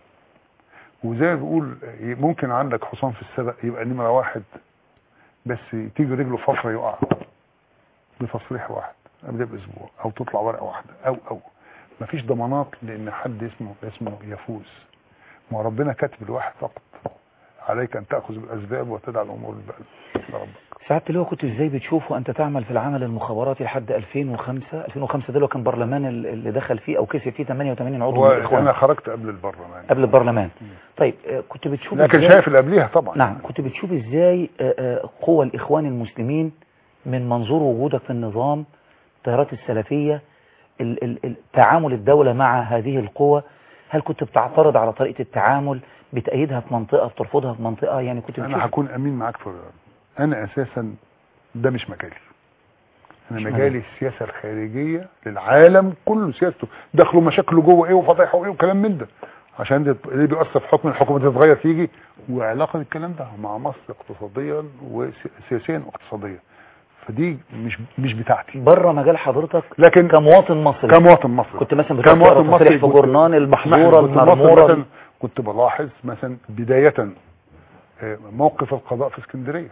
وزي ما بيقول ممكن عندك حصان في السبق يبقى نمره واحد بس تيجي رجله فقره يقع بتصريح واحد قبل باسبوع او تطلع ورقه واحده او او مفيش ضمانات لان حد اسمه اسمه يفوز ما ربنا كاتب الواحد فقط عليك ان تاخذ بالاسباب وتدع الامور لربك سعادة اللي هو كنت ازاي بتشوفه انت تعمل في العمل المخابراتي لحد 2005 2005 ده اللي هو كان برلمان اللي دخل فيه او كسب فيه 88 عضو من هو الاخوان انا خرجت قبل البرلمان قبل البرلمان طيب آه، كنت بتشوف لكن إزاي- شايف اللي قبليها طبعا نعم كنت بتشوف ازاي آه، آه، قوى الاخوان المسلمين من منظور وجودك في النظام التيارات السلفية ال- ال- ال- تعامل الدولة مع هذه القوى هل كنت بتعترض على طريقة التعامل بتأيدها في منطقة بترفضها في منطقة يعني كنت بتشوف انا هكون امين معاك في انا اساسا ده مش مجالي انا مش مجالي السياسه الخارجيه للعالم كله سياسته دخلوا مشاكله جوه ايه وفضايحه ايه وكلام من ده عشان ده اللي بيأثر في حكم الحكومه تتغير تيجي وعلاقه الكلام ده مع مصر اقتصاديا وسياسيا واقتصاديا فدي مش مش بتاعتي بره مجال حضرتك لكن كمواطن مصري كمواطن مصري كنت مثلا بتقرا كمواطن مصري تصريح في كنت- جورنان المحظورة كنت مصر المرمورة مثلا كنت بلاحظ مثلا بداية آه، موقف القضاء في اسكندرية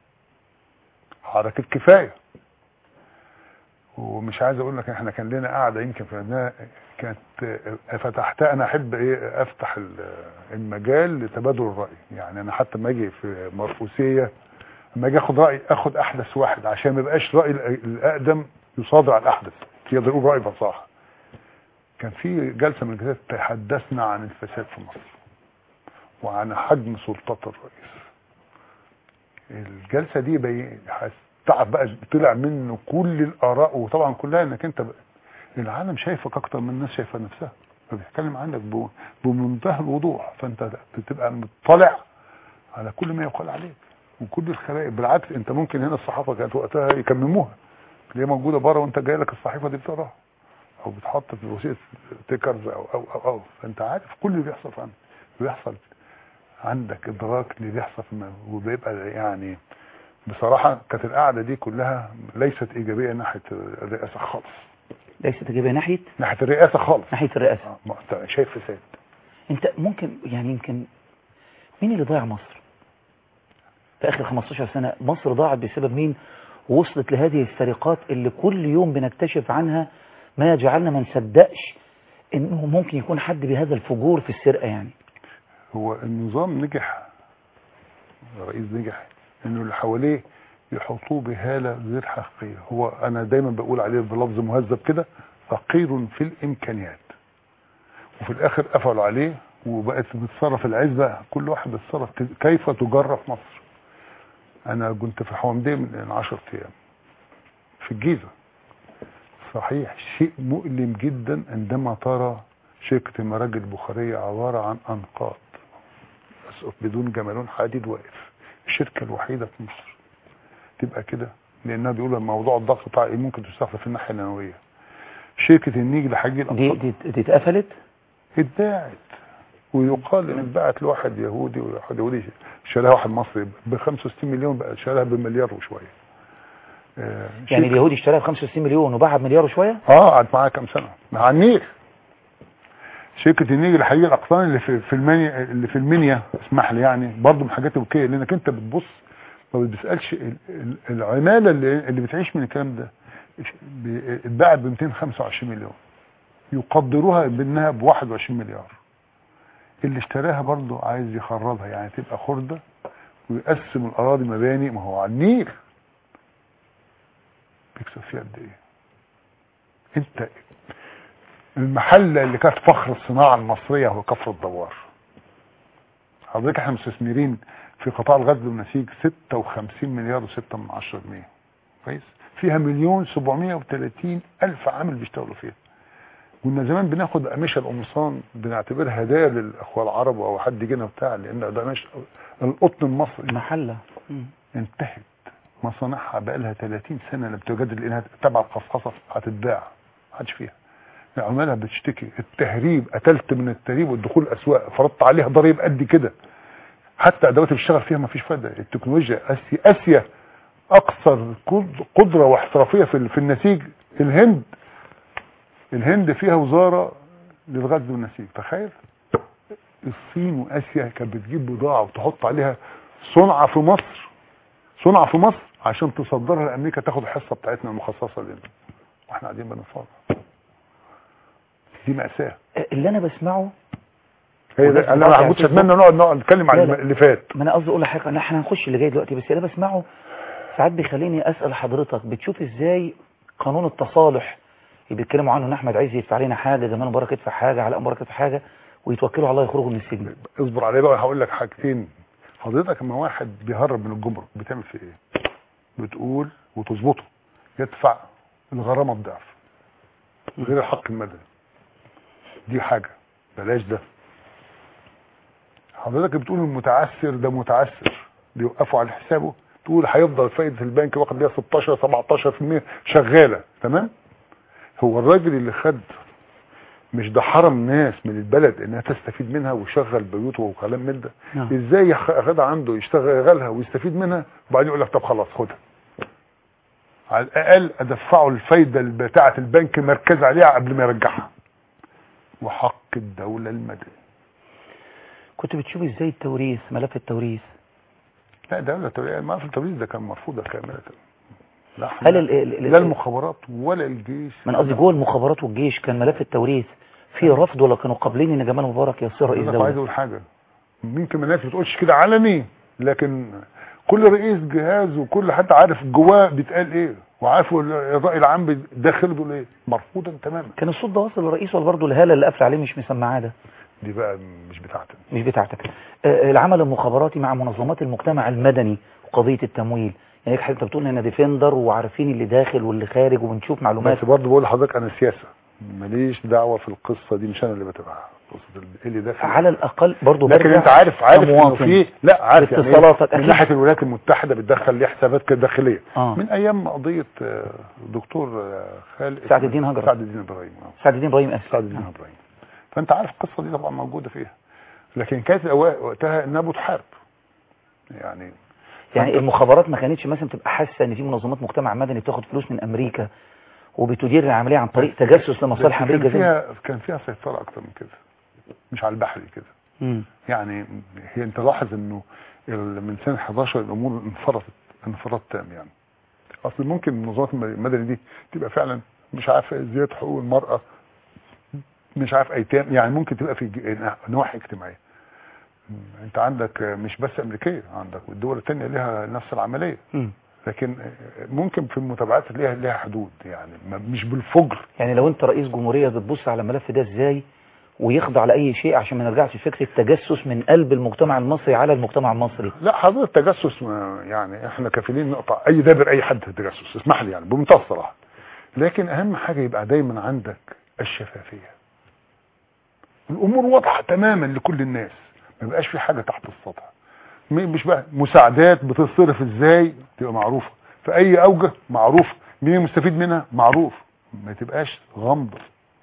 حركة كفاية ومش عايز اقول لك احنا كان لنا قاعدة يمكن في لبنان كانت آه، فتحتها انا احب ايه افتح ال- المجال لتبادل الرأي يعني انا حتى لما اجي في مرفوسية لما اجي اخد رأي اخد احدث واحد عشان ما يبقاش رأي الأ- الاقدم يصادر على الاحدث يقدر يقول رأي بصراحة كان في جلسة من الجلسات تحدثنا عن الفساد في مصر وعن حجم سلطات الرئيس الجلسة دي بي... تعرف بقى طلع منه كل الآراء وطبعا كلها انك انت بقى العالم شايفك اكتر من الناس شايفة نفسها فبيتكلم عنك ب... بمنتهى الوضوح فانت بتبقى مطلع على كل ما يقال عليك وكل الخلائق بالعكس انت ممكن هنا الصحافه كانت وقتها يكمموها اللي هي موجوده بره وانت جاي لك الصحيفه دي بتقراها او بتحط في وسيله تيكرز او او او, أو. فانت عارف كل اللي بيحصل في عندك بيحصل عندك ادراك اللي بيحصل في الم- وبيبقى يعني بصراحه كانت القعده دي كلها ليست ايجابيه ناحيه الرئاسه خالص ليست إيجابية ناحية ناحيه الرئاسه خالص ناحية الرئاسة آه، ما أنت شايف فساد انت ممكن يعني يمكن مين اللي ضيع مصر في اخر 15 سنة مصر ضاعت بسبب مين وصلت لهذه السرقات اللي كل يوم بنكتشف عنها ما يجعلنا ما نصدقش انه ممكن يكون حد بهذا الفجور في السرقة يعني هو النظام نجح الرئيس نجح انه اللي حواليه يحطوه بهالة غير حقيقية هو انا دايما بقول عليه بلفظ مهذب كده فقير في الامكانيات وفي الاخر قفلوا عليه وبقت بتصرف العزبة كل واحد بيتصرف كيف تجرف مصر انا كنت في حومديه من 10 ايام في الجيزة صحيح شيء مؤلم جدا عندما ترى شركة المراجل البخارية عبارة عن أنقاض بس بدون جمالون حديد واقف الشركة الوحيدة في مصر تبقى كده لأنها بيقولوا موضوع الضغط بتاع إيه ممكن تستخدم في الناحية النووية شركة النيل لحاجة دي, دي, دي اتقفلت اتباعت ويقال ان اتباعت لواحد يهودي وواحد يهودي شراها واحد مصري ب 65 مليون بقى شراها بمليار وشويه آه، يعني شركة- اليهودي اشتراها ب 65 مليون وباعها بمليار وشوية اه قعد معاها كام سنه مع النيل شركه النيل الحقيقه الاقطان اللي في في المنيا اللي في المنيا اسمح لي يعني برضه من الحاجات الوكيه لانك انت بتبص ما بتسالش ال- ال- العماله اللي اللي بتعيش من الكلام ده ب- اتباعت ب 225 مليون يقدروها بانها ب 21 مليار اللي اشتراها برضه عايز يخربها يعني تبقى خرده ويقسم الاراضي مباني ما هو على النيل بيكسب فيها قد ايه انت المحلة اللي كانت فخر الصناعة المصرية هو كفر الدوار حضرتك احنا مستثمرين في قطاع الغزل والنسيج 56 مليار و6 من 10 جنيه كويس فيها مليون 730 الف عامل بيشتغلوا فيها كنا زمان بناخد قماشة القمصان بنعتبرها هدايا للاخوة العرب او حد جينا بتاع لان ده قماش القطن المصري محلة انتهت مصانعها بقى لها 30 سنه لم تجدد لانها تبع القصقصه هتتباع ما حدش فيها عمالها بتشتكي التهريب قتلت من التهريب والدخول الاسواق فرضت عليها ضريب قد كده حتى ادوات اللي بتشتغل فيها ما فيش فايده التكنولوجيا اسيا اسيا اكثر قد- قدره واحترافيه في في النسيج الهند الهند فيها وزاره للغزل والنسيج تخيل الصين واسيا كانت بتجيب بضاعه وتحط عليها صنعه في مصر صنع في مصر عشان تصدرها لامريكا تاخد الحصه بتاعتنا المخصصه لنا واحنا قاعدين بنتفرج دي ماساه اللي انا بسمعه هي والناس ده انا ما بترجع كنتش تشوف- اتمنى نقعد نقعد نتكلم عن لا، لا. اللي فات ما انا قصدي اقول لحضرتك ان احنا هنخش اللي جاي دلوقتي بس اللي انا بسمعه ساعات بيخليني اسال حضرتك بتشوف ازاي قانون التصالح اللي بيتكلموا عنه ان احمد عايز يدفع لنا حاجه جمال مبارك يدفع حاجه علاء مبارك يدفع حاجه ويتوكلوا على الله يخرجوا من السجن اصبر عليه بقى هقول لك حاجتين حضرتك لما واحد بيهرب من الجمرك بتعمل فيه ايه بتقول وتظبطه يدفع الغرامه الضعف غير الحق المدني دي حاجه بلاش ده حضرتك بتقول المتعسر ده متعسر بيوقفوا على حسابه تقول هيفضل فايده البنك واخد ليها 16 17% شغاله تمام هو الراجل اللي خد مش ده حرم ناس من البلد انها تستفيد منها ويشغل بيوته وكلام من ده نعم. ازاي يخ- ياخدها عنده يشتغلها ويستفيد منها وبعدين يقول لك طب خلاص خدها على الاقل ادفعه الفايده اللي بتاعه البنك مركز عليها قبل ما يرجعها وحق الدوله المدني كنت بتشوف ازاي التوريث ملف التوريث لا دوله التوريث ما في التوريث ده كان مرفوضه كامله لا احنا هل ال- ال- ال- لا المخابرات ولا الجيش من قصدي جوه المخابرات والجيش كان ملف التوريث في رفض ولا كانوا قابلين ان جمال مبارك يصير رئيس انا عايز دوله اقول حاجه يمكن الناس ما بتقولش كده علني لكن كل رئيس جهاز وكل حد عارف جواه بيتقال ايه وعارف الراي العام داخل بيقول ايه مرفوضا تماما كان الصوت ده واصل للرئيس ولا برضه الهاله اللي قافله عليه مش مسمعاه ده دي بقى مش بتاعتنا مش بتاعتك آه، العمل المخابراتي مع منظمات المجتمع المدني وقضيه التمويل يعني حضرتك انت بتقول هنا ديفندر وعارفين اللي داخل واللي خارج وبنشوف معلومات بس برضه بقول لحضرتك انا سياسه ماليش دعوه في القصه دي مش انا اللي بتابعها تقصد ايه اللي داخل على الاقل برضه لكن برجع انت عارف عارف انه كمواطن. في لا عارف يعني اتصالاتك إيه؟ من أكيد. ناحيه الولايات المتحده بتدخل ليه حسابات كده داخليه آه. من ايام قضيه آه، دكتور آه، خالد سعد الدين هجرة. سعد الدين ابراهيم آه. سعد الدين ابراهيم اسف سعد الدين ابراهيم فانت عارف القصه دي طبعا موجوده فيها لكن كانت الأوا- وقتها انها بتحارب يعني يعني المخابرات ما كانتش مثلا تبقى حاسه ان في منظمات مجتمع مدني بتاخد فلوس من امريكا وبتدير العمليه عن طريق تجسس لمصالح كان امريكا زي فيها كان فيها سيطره اكتر من كده مش على البحري كده مم. يعني هي انت لاحظ انه ال- من سنه 11 الامور انفرطت انفراد تام يعني اصل ممكن المنظمات المدنيه دي تبقى فعلا مش عارف زياده حقوق المراه مش عارف ايتام يعني ممكن تبقى في ج- نواحي اجتماعيه انت عندك مش بس امريكيه عندك والدول الثانيه لها نفس العمليه مم. لكن ممكن في المتابعات ليها ليها حدود يعني ما- مش بالفجر يعني لو انت رئيس جمهوريه بتبص على الملف ده ازاي ويخضع لاي شيء عشان ما نرجعش لفكره تجسس من قلب المجتمع المصري على المجتمع المصري لا حضرتك تجسس ما يعني احنا كفيلين نقطع اي دابر اي حد في التجسس اسمح لي يعني بمنتهى الصراحه لكن اهم حاجه يبقى دايما عندك الشفافيه الامور واضحه تماما لكل الناس ما يبقاش في حاجه تحت السطح م- مش بقى مساعدات بتصرف ازاي تبقى معروفه في اي اوجه معروف مين المستفيد منها معروف ما تبقاش غمض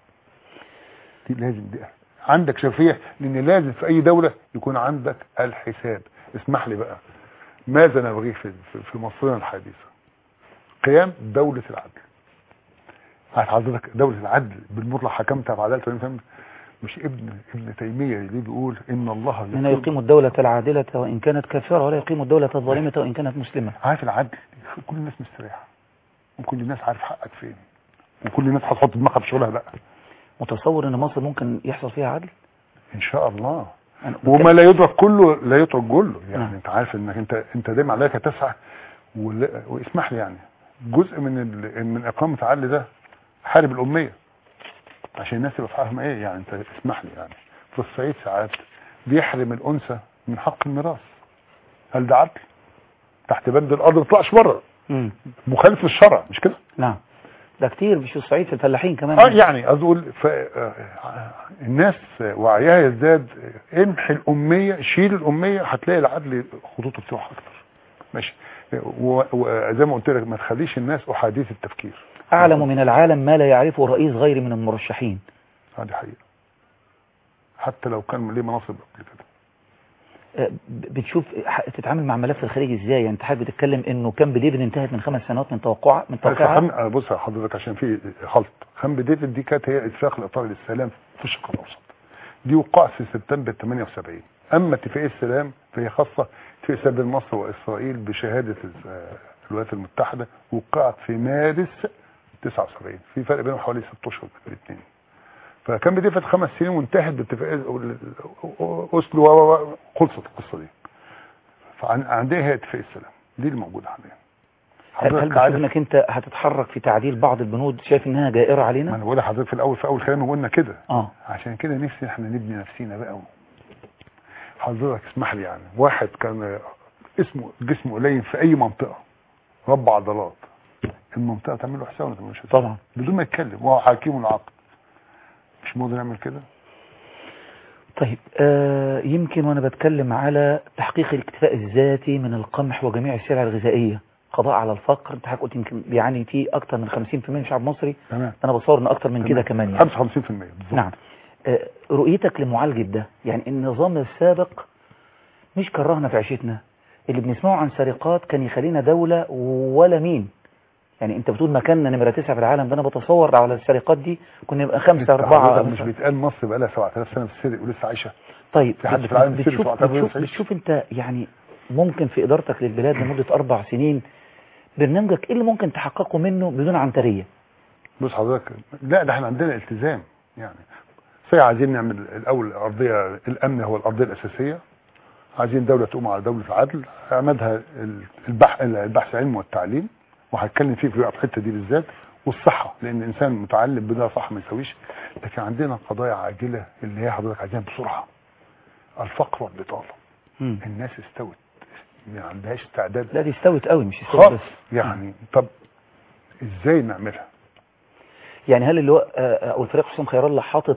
دي لازم دي عندك شفافيه لان لازم في اي دوله يكون عندك الحساب اسمح لي بقى ماذا نبغيه في في- في مصرنا الحديثه قيام دوله العدل عارف حضرتك دوله العدل بالمطلق حكمت بعداله ولا فهمت مش ابن ابن تيميه اللي بيقول ان الله من يقيم الدولة العادلة وإن كانت كافرة ولا يقيم الدولة الظالمة وإن كانت مسلمة عارف العدل كل الناس مستريحه وكل الناس عارف حقك فين وكل الناس هتحط دماغها في شغلها لا متصور إن مصر ممكن يحصل فيها عدل ان شاء الله أنا وما لا يدرك كله لا يترك كله يعني نعم. انت عارف انك انت انت دايما عليك تسعى ولا- واسمح لي يعني جزء من ال... من اقامه العدل ده حارب الاميه عشان الناس تبقى فاهمه ايه يعني انت اسمح لي يعني في الصعيد ساعات بيحرم الانثى من حق الميراث هل ده عدل؟ تحت بند الارض ما تطلعش بره مم. مخالف للشرع مش كده؟ نعم ده كتير مش في الصعيد في الفلاحين كمان اه يعني اقول ف... آه، الناس وعيها يزداد امحي الاميه شيل الاميه هتلاقي العدل خطوطه بتروح اكتر ماشي و- وزي ما قلت لك ما تخليش الناس احاديث التفكير أعلم من العالم ما لا يعرفه رئيس غيري من المرشحين هذه حقيقه حتى لو كان ليه مناصب قبل كده آه، ب- بتشوف ح- تتعامل مع ملف الخارجي ازاي يعني انت حابب تتكلم انه كامب ديفيد انتهت من خمس سنوات من توقع من توقيعها خم... بص يا حضرتك عشان في خلط خمب ديفيد دي كانت هي اتفاق الاطار للسلام في الشرق الاوسط دي وقعت في سبتمبر 78 اما اتفاقيه السلام فهي خاصه اتفاقيه سلام بين مصر واسرائيل بشهاده ال- الولايات المتحده وقعت في مارس 79 في فرق بينهم حوالي 6 اشهر بين الاثنين فكان ديفيد خمس سنين وانتهت باتفاقيه اوسلو و- و- خلصت القصه دي فعندها هي اتفاقيه السلام دي اللي موجوده حاليا هل هل حضرتك بتشوف عارف انك انت هتتحرك في تعديل بعض البنود شايف انها جائرة ما علينا انا بقول لحضرتك في الاول في اول كلامي قلنا كده اه عشان كده نفسي احنا نبني نفسينا بقى حضرتك اسمح لي يعني واحد كان اسمه جسمه قليل في اي منطقه رب عضلات المنطقه تعمل له حساب ولا تعمل له حساب طبعا بدون ما يتكلم وهو حكيم العقل مش مقدر يعمل كده طيب آه يمكن وانا بتكلم على تحقيق الاكتفاء الذاتي من القمح وجميع السلع الغذائية قضاء على الفقر انت حضرتك قلت يمكن بيعاني فيه اكتر من 50% من الشعب المصري تمام انا بصور ان اكتر من كده كمان يعني 55% بالظبط نعم آه، رؤيتك لمعالجة ده يعني النظام السابق مش كرهنا في عيشتنا اللي بنسمعه عن سرقات كان يخلينا دولة ولا مين يعني انت بتقول مكاننا نمرة تسعة في العالم ده انا بتصور على السرقات دي كنا نبقى خمسة أربعة حضرتك مش بيتقال مصر بقى لها 7000 سنه بتسرق ولسه عايشه طيب في حد في العالم بيسرق بتشوف, 7000 بتشوف, ولسه عايش؟ بتشوف انت يعني ممكن في إدارتك للبلاد لمدة أربع سنين برنامجك ايه اللي ممكن تحققه منه بدون عنترية بص حضرتك لا ده احنا عندنا التزام يعني في عايزين نعمل الاول الارضيه الامن هو الارضيه الاساسيه عايزين دوله تقوم على دوله العدل عمدها البحث البحث العلمي والتعليم وهتكلم فيه في الحته دي بالذات والصحه لان الانسان متعلم بلا صح ما يسويش لكن عندنا قضايا عاجله اللي هي حضرتك عايزينها بسرعه الفقر والبطاله مم. الناس استوت ما عندهاش استعداد لا دي استوت قوي مش استوت خالص بس يعني طب ازاي نعملها يعني هل اللي هو آه، او الفريق حسام خير الله حاطط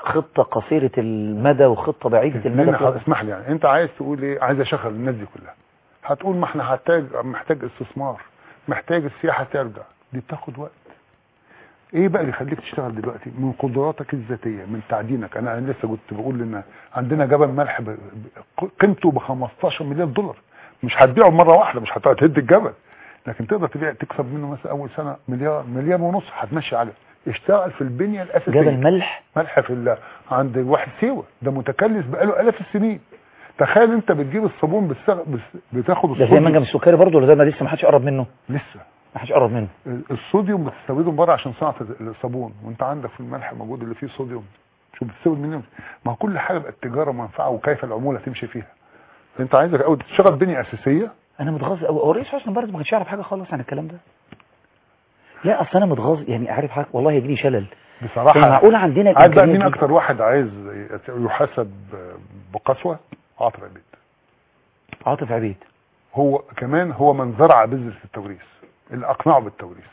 خطة قصيرة المدى وخطة بعيدة المدى لأن في- اسمح لي يعني انت عايز تقول ايه عايز اشغل الناس دي كلها هتقول ما احنا هحتاج محتاج استثمار محتاج السياحه ترجع دي بتاخد وقت ايه بقى اللي يخليك تشتغل دلوقتي من قدراتك الذاتيه من تعدينك انا أنا لسه كنت بقول ان عندنا جبل ملح ب- ب- قيمته ب 15 مليار دولار مش هتبيعه مره واحده مش هتهد الجبل لكن تقدر تبيع تكسب منه مثلا اول سنه مليار مليار ونص هتمشي عليه اشتغل في البنيه الاساسيه جبل ملح ملح في الله عند واحد سيوة ده متكلف بقاله آلاف السنين تخيل انت بتجيب الصابون بالسغ... بس... بتاخد ده زي الصوديوم منجم السكري برضه ولا ده ما لسه ما حدش قرب منه لسه ما حدش قرب منه الصوديوم بتستورده من بره عشان صناعه الصابون وانت عندك في الملح موجود اللي فيه صوديوم شوف بتستورد منين ما هو كل حاجه بقت تجاره ومنفعه وكيف العموله تمشي فيها انت عايزك اول تشتغل بنيه اساسيه انا متغاظ قوي هو الرئيس حسني مبارك ما كانش يعرف حاجه خالص عن الكلام ده لا اصل انا متغاظ يعني عارف حاجه والله يجيلي شلل بصراحه كان معقول عندنا عارف بقى الإمكانيات مين دي؟ اكتر واحد عايز يحاسب بقسوه عاطف عبيد عاطف عبيد هو كمان هو من زرع بذرة التوريث اللي اقنعه بالتوريث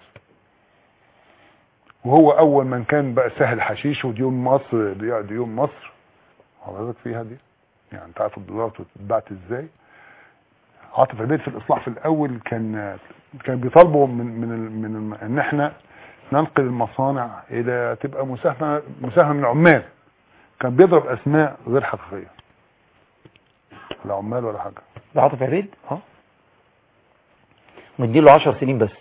وهو اول من كان بقى سهل حشيش وديون مصر دي- ديون مصر حضرتك فيها دي يعني انت عارف الدولار اتبعت ازاي عاطف عبيد في الاصلاح في الاول كان كان بيطالبوا من من ال- من الم- ان احنا ننقل المصانع الى تبقى مساهمه مساهمه من العمال كان بيضرب اسماء غير حقيقيه لا عمال ولا حاجه ده عاطف عبيد اه مديله 10 سنين بس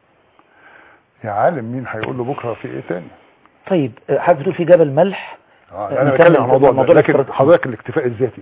يا عالم مين هيقول له بكره في ايه تاني طيب آه، حضرتك بتقول في جبل ملح آه نكمل انا بتكلم عن الموضوع الموضوع ده لكن الاستراتيجي. حضرتك الاكتفاء الذاتي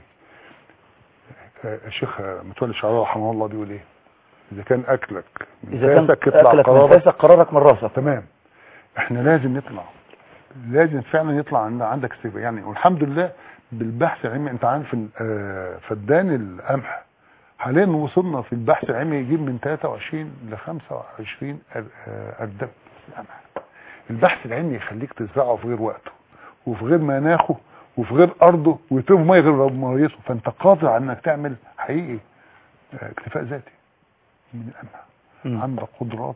آه، الشيخ آه، متولي الشعراوي رحمه الله بيقول ايه اذا كان اكلك من اذا كان فاسك يطلع اكلك من قرارك فاسك قرارك من راسك تمام احنا لازم نطلع لازم فعلا يطلع عند عندك استجابه يعني والحمد لله بالبحث العلمي انت عارف ال- آه، فدان القمح حاليا وصلنا في البحث العلمي يجيب من 23 ل 25 أر- آه، اردب قمح البحث العلمي يخليك تزرعه في غير وقته وفي غير مناخه وفي غير ارضه ويطلب ميه غير ميته فانت قادر على انك تعمل حقيقي آه، اكتفاء ذاتي من القمح مم. عندك قدرات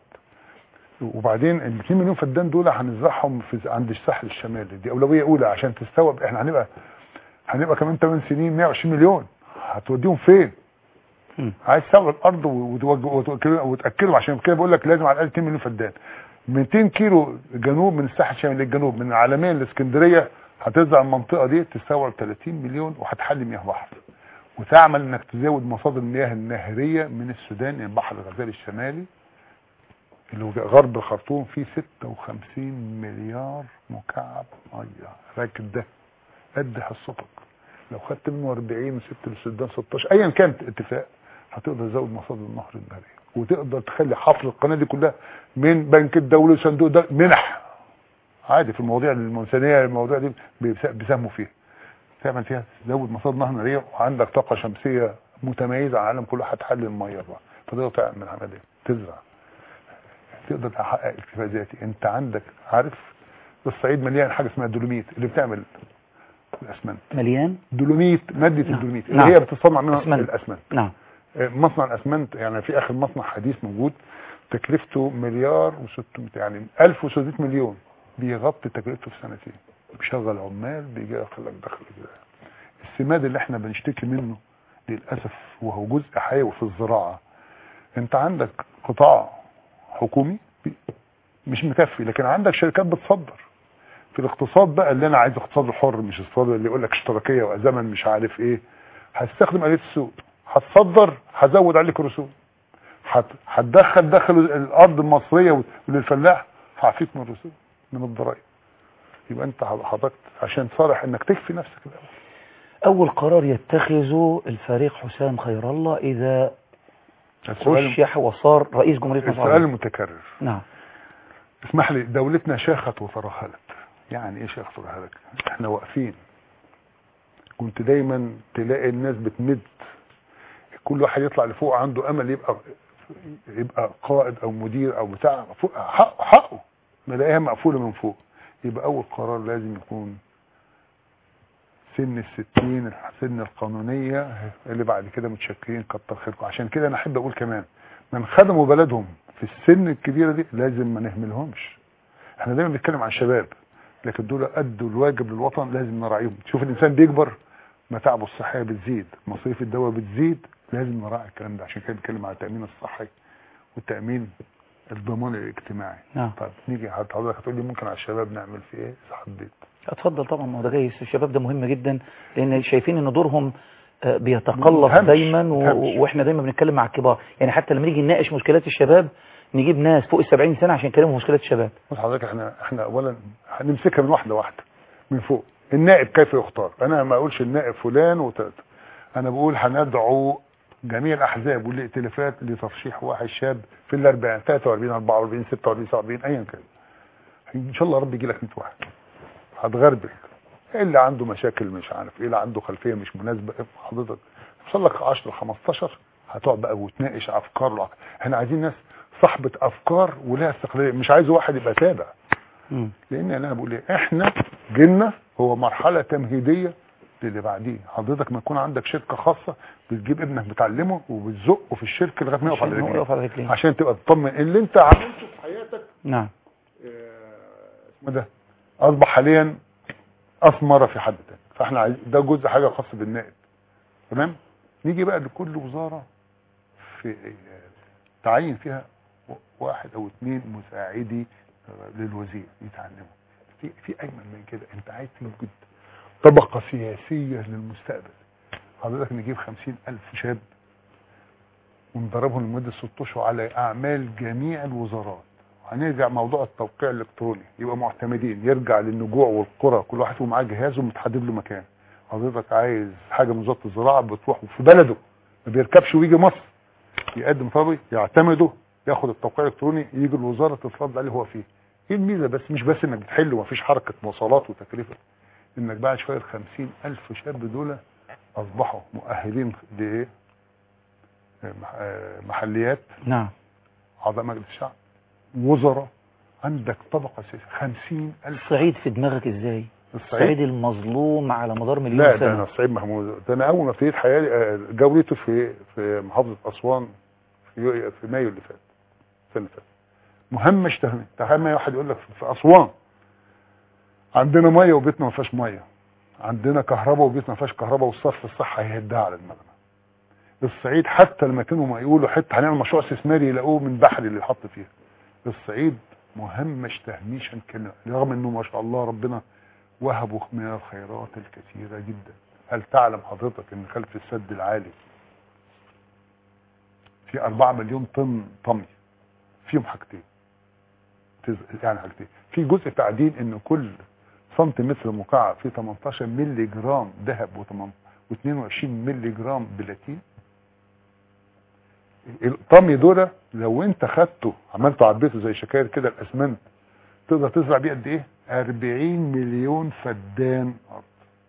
وبعدين ال 2 مليون فدان دول هنزرعهم في عند الساحل الشمالي دي اولويه اولى عشان تستوعب احنا هنبقى هنبقى كمان 8 سنين 120 مليون هتوديهم فين؟ مم. عايز تسوي الارض وتوجه- وتوكل- وتاكلهم عشان كده بقول لك لازم على الاقل 2 مليون فدان 200 كيلو جنوب من الساحل الشمالي للجنوب من العالميه لاسكندريه هتزرع المنطقه دي تستوعب 30 مليون وهتحل مياه بحر وتعمل انك تزود مصادر المياه النهريه من السودان يعني بحر الغزال الشمالي اللي هو غرب الخرطوم فيه 56 مليار مكعب ميه راكد ده قد حصتك لو خدت منه 40 وسبت للسودان 16 ايا كان اتفاق هتقدر تزود مصادر النهر النهريه وتقدر تخلي حفر القناه دي كلها من بنك الدولي وصندوق ده منح عادي في المواضيع الانسانيه المواضيع دي بيس- بيساهموا فيها تعمل فيها تزود مصادر نهر نهريه وعندك طاقه شمسيه متميزه على العالم كله هتحل الميه بقى فتقدر تعمل العمليه دي تزرع تقدر تحقق اكتفاء ذاتي انت عندك عارف الصعيد مليان حاجه اسمها دولوميت اللي بتعمل الاسمنت مليان دولوميت ماده نعم. الدولوميت اللي نعم. هي بتصنع منها أسمنت. الاسمنت نعم آه، مصنع الاسمنت يعني في اخر مصنع حديث موجود تكلفته مليار و600 يعني 1600 مليون بيغطي تكلفته في سنتين بيشغل عمال بيجي يدخل لك دخل كده السماد اللي احنا بنشتكي منه للاسف وهو جزء حيوي في الزراعه انت عندك قطاع حكومي بي- مش مكفي لكن عندك شركات بتصدر في الاقتصاد بقى اللي انا عايز اقتصاد الحر مش اقتصاد اللي يقول لك اشتراكيه وزمن مش عارف ايه هستخدم آلية السوق هتصدر هزود عليك رسوم هت- هتدخل دخل الارض المصريه وللفلاح هعفيك من الرسوم من الضرائب يبقى انت حضرتك عشان تصارح انك تكفي نفسك الاول اول قرار يتخذه الفريق حسام خير الله اذا السؤال رشح وصار رئيس جمهوريه مصر السؤال العربية. المتكرر نعم اسمح لي دولتنا شاخت وترهلت يعني ايه شاخت وترهلت احنا واقفين كنت دايما تلاقي الناس بتمد كل واحد يطلع لفوق عنده امل يبقى يبقى قائد او مدير او بتاع فوق- حقه حقه نلاقيها مقفوله من فوق يبقى اول قرار لازم يكون سن الستين سن القانونية اللي بعد كده متشكرين كتر خيركم عشان كده انا احب اقول كمان من خدموا بلدهم في السن الكبيرة دي لازم ما نهملهمش احنا دايما بنتكلم عن الشباب لكن دول ادوا الواجب للوطن لازم نراعيهم تشوف الانسان بيكبر متاعبه الصحيه بتزيد مصاريف الدواء بتزيد لازم نراعي الكلام ده عشان كده بنتكلم على التامين الصحي والتامين الضمان الاجتماعي نعم طب نيجي حضرتك هتقول لي ممكن على الشباب نعمل فيه ايه اذا حبيت اتفضل طبعا ما هو ده جاي الشباب ده مهم جدا لان شايفين ان دورهم آه، بيتقلص مهمش، دايما و... مهمش. واحنا دايما بنتكلم مع الكبار يعني حتى لما نيجي نناقش مشكلات الشباب نجيب ناس فوق ال 70 سنه عشان يتكلموا في مشكلات الشباب بص حضرتك احنا احنا اولا هنمسكها من واحده واحده من فوق النائب كيف يختار انا ما اقولش النائب فلان وتلاتة انا بقول هندعو جميع الاحزاب والائتلافات لترشيح واحد شاب في الاربعين 43 44 46 47 ايا كان ان شاء الله رب يجي لك 100 واحد هتغربل اللي عنده مشاكل مش عارف ايه اللي عنده خلفيه مش مناسبه حضرتك وصل لك 10 15 هتقعد بقى وتناقش افكار والعق- احنا عايزين ناس صاحبه افكار ولها استقلاليه مش عايز واحد يبقى تابع مم. لان انا بقول ايه احنا جيلنا هو مرحله تمهيديه للي بعديه حضرتك ما يكون عندك شركه خاصه بتجيب ابنك بتعلمه وبتزقه في الشركه لغايه ما يقف على عشان هو رجليه يقف على رجليه عشان تبقى تطمن اللي انت عملته في حياتك نعم آه، اسمه ده اصبح حاليا اثمر في حد تاني فاحنا عايز ده جزء حاجه خاصه بالنائب تمام نيجي بقى لكل وزاره في آه، تعين فيها و- واحد او اثنين مساعدي آه، للوزير يتعلموا في في اجمل من كده انت عايز توجد طبقه سياسيه للمستقبل حضرتك نجيب خمسين الف شاب وندربهم لمده ست اشهر على اعمال جميع الوزارات هنرجع موضوع التوقيع الالكتروني يبقى معتمدين يرجع للنجوع والقرى كل واحد فيهم معاه جهاز ومتحدد له مكان حضرتك عايز حاجه من وزاره الزراعه بتروح في بلده ما بيركبش ويجي مصر يقدم طلبي يعتمده ياخد التوقيع الالكتروني يجي الوزاره تتفضل عليه هو فيه ايه الميزه بس مش بس انك بتحل ومفيش حركه مواصلات وتكلفه انك بعد شويه ال 50000 شاب دول اصبحوا مؤهلين لايه؟ مح- آه، محليات نعم اعضاء مجلس الشعب وزراء عندك طبقه سياسيه 50000 الصعيد في دماغك ازاي الصعيد الصعيد المظلوم على مدار مليون لا ده سنه انا الصعيد محمود ده انا اول ما ابتديت حياتي آه، جولته في في محافظه اسوان في يو- في مايو اللي فات السنه اللي فاتت مهمش تهمي تهمي واحد يقول لك في اسوان عندنا ميه وبيتنا ما فيهاش ميه عندنا كهرباء وبيتنا ما فيهاش كهرباء والصرف الصحي هيهدها على دماغنا الصعيد حتى لما كانوا ما يقولوا حته هنعمل مشروع استثماري يلاقوه من بحر اللي حط فيها الصعيد مهمش تهميشا كلمه رغم انه ما شاء الله ربنا وهبوا من الخيرات الكثيرة جدا هل تعلم حضرتك ان خلف السد العالي في 4 مليون طن طمي فيهم حاجتين تز- يعني حاجتين في جزء تعدين ان كل سنتيمتر مكعب فيه 18 مللي جرام ذهب و22 مللي جرام بلاتين الطمي دول لو انت خدته عملته عبيته زي شكاير كده الاسمنت تقدر تزرع بيه قد ايه 40 مليون فدان ارض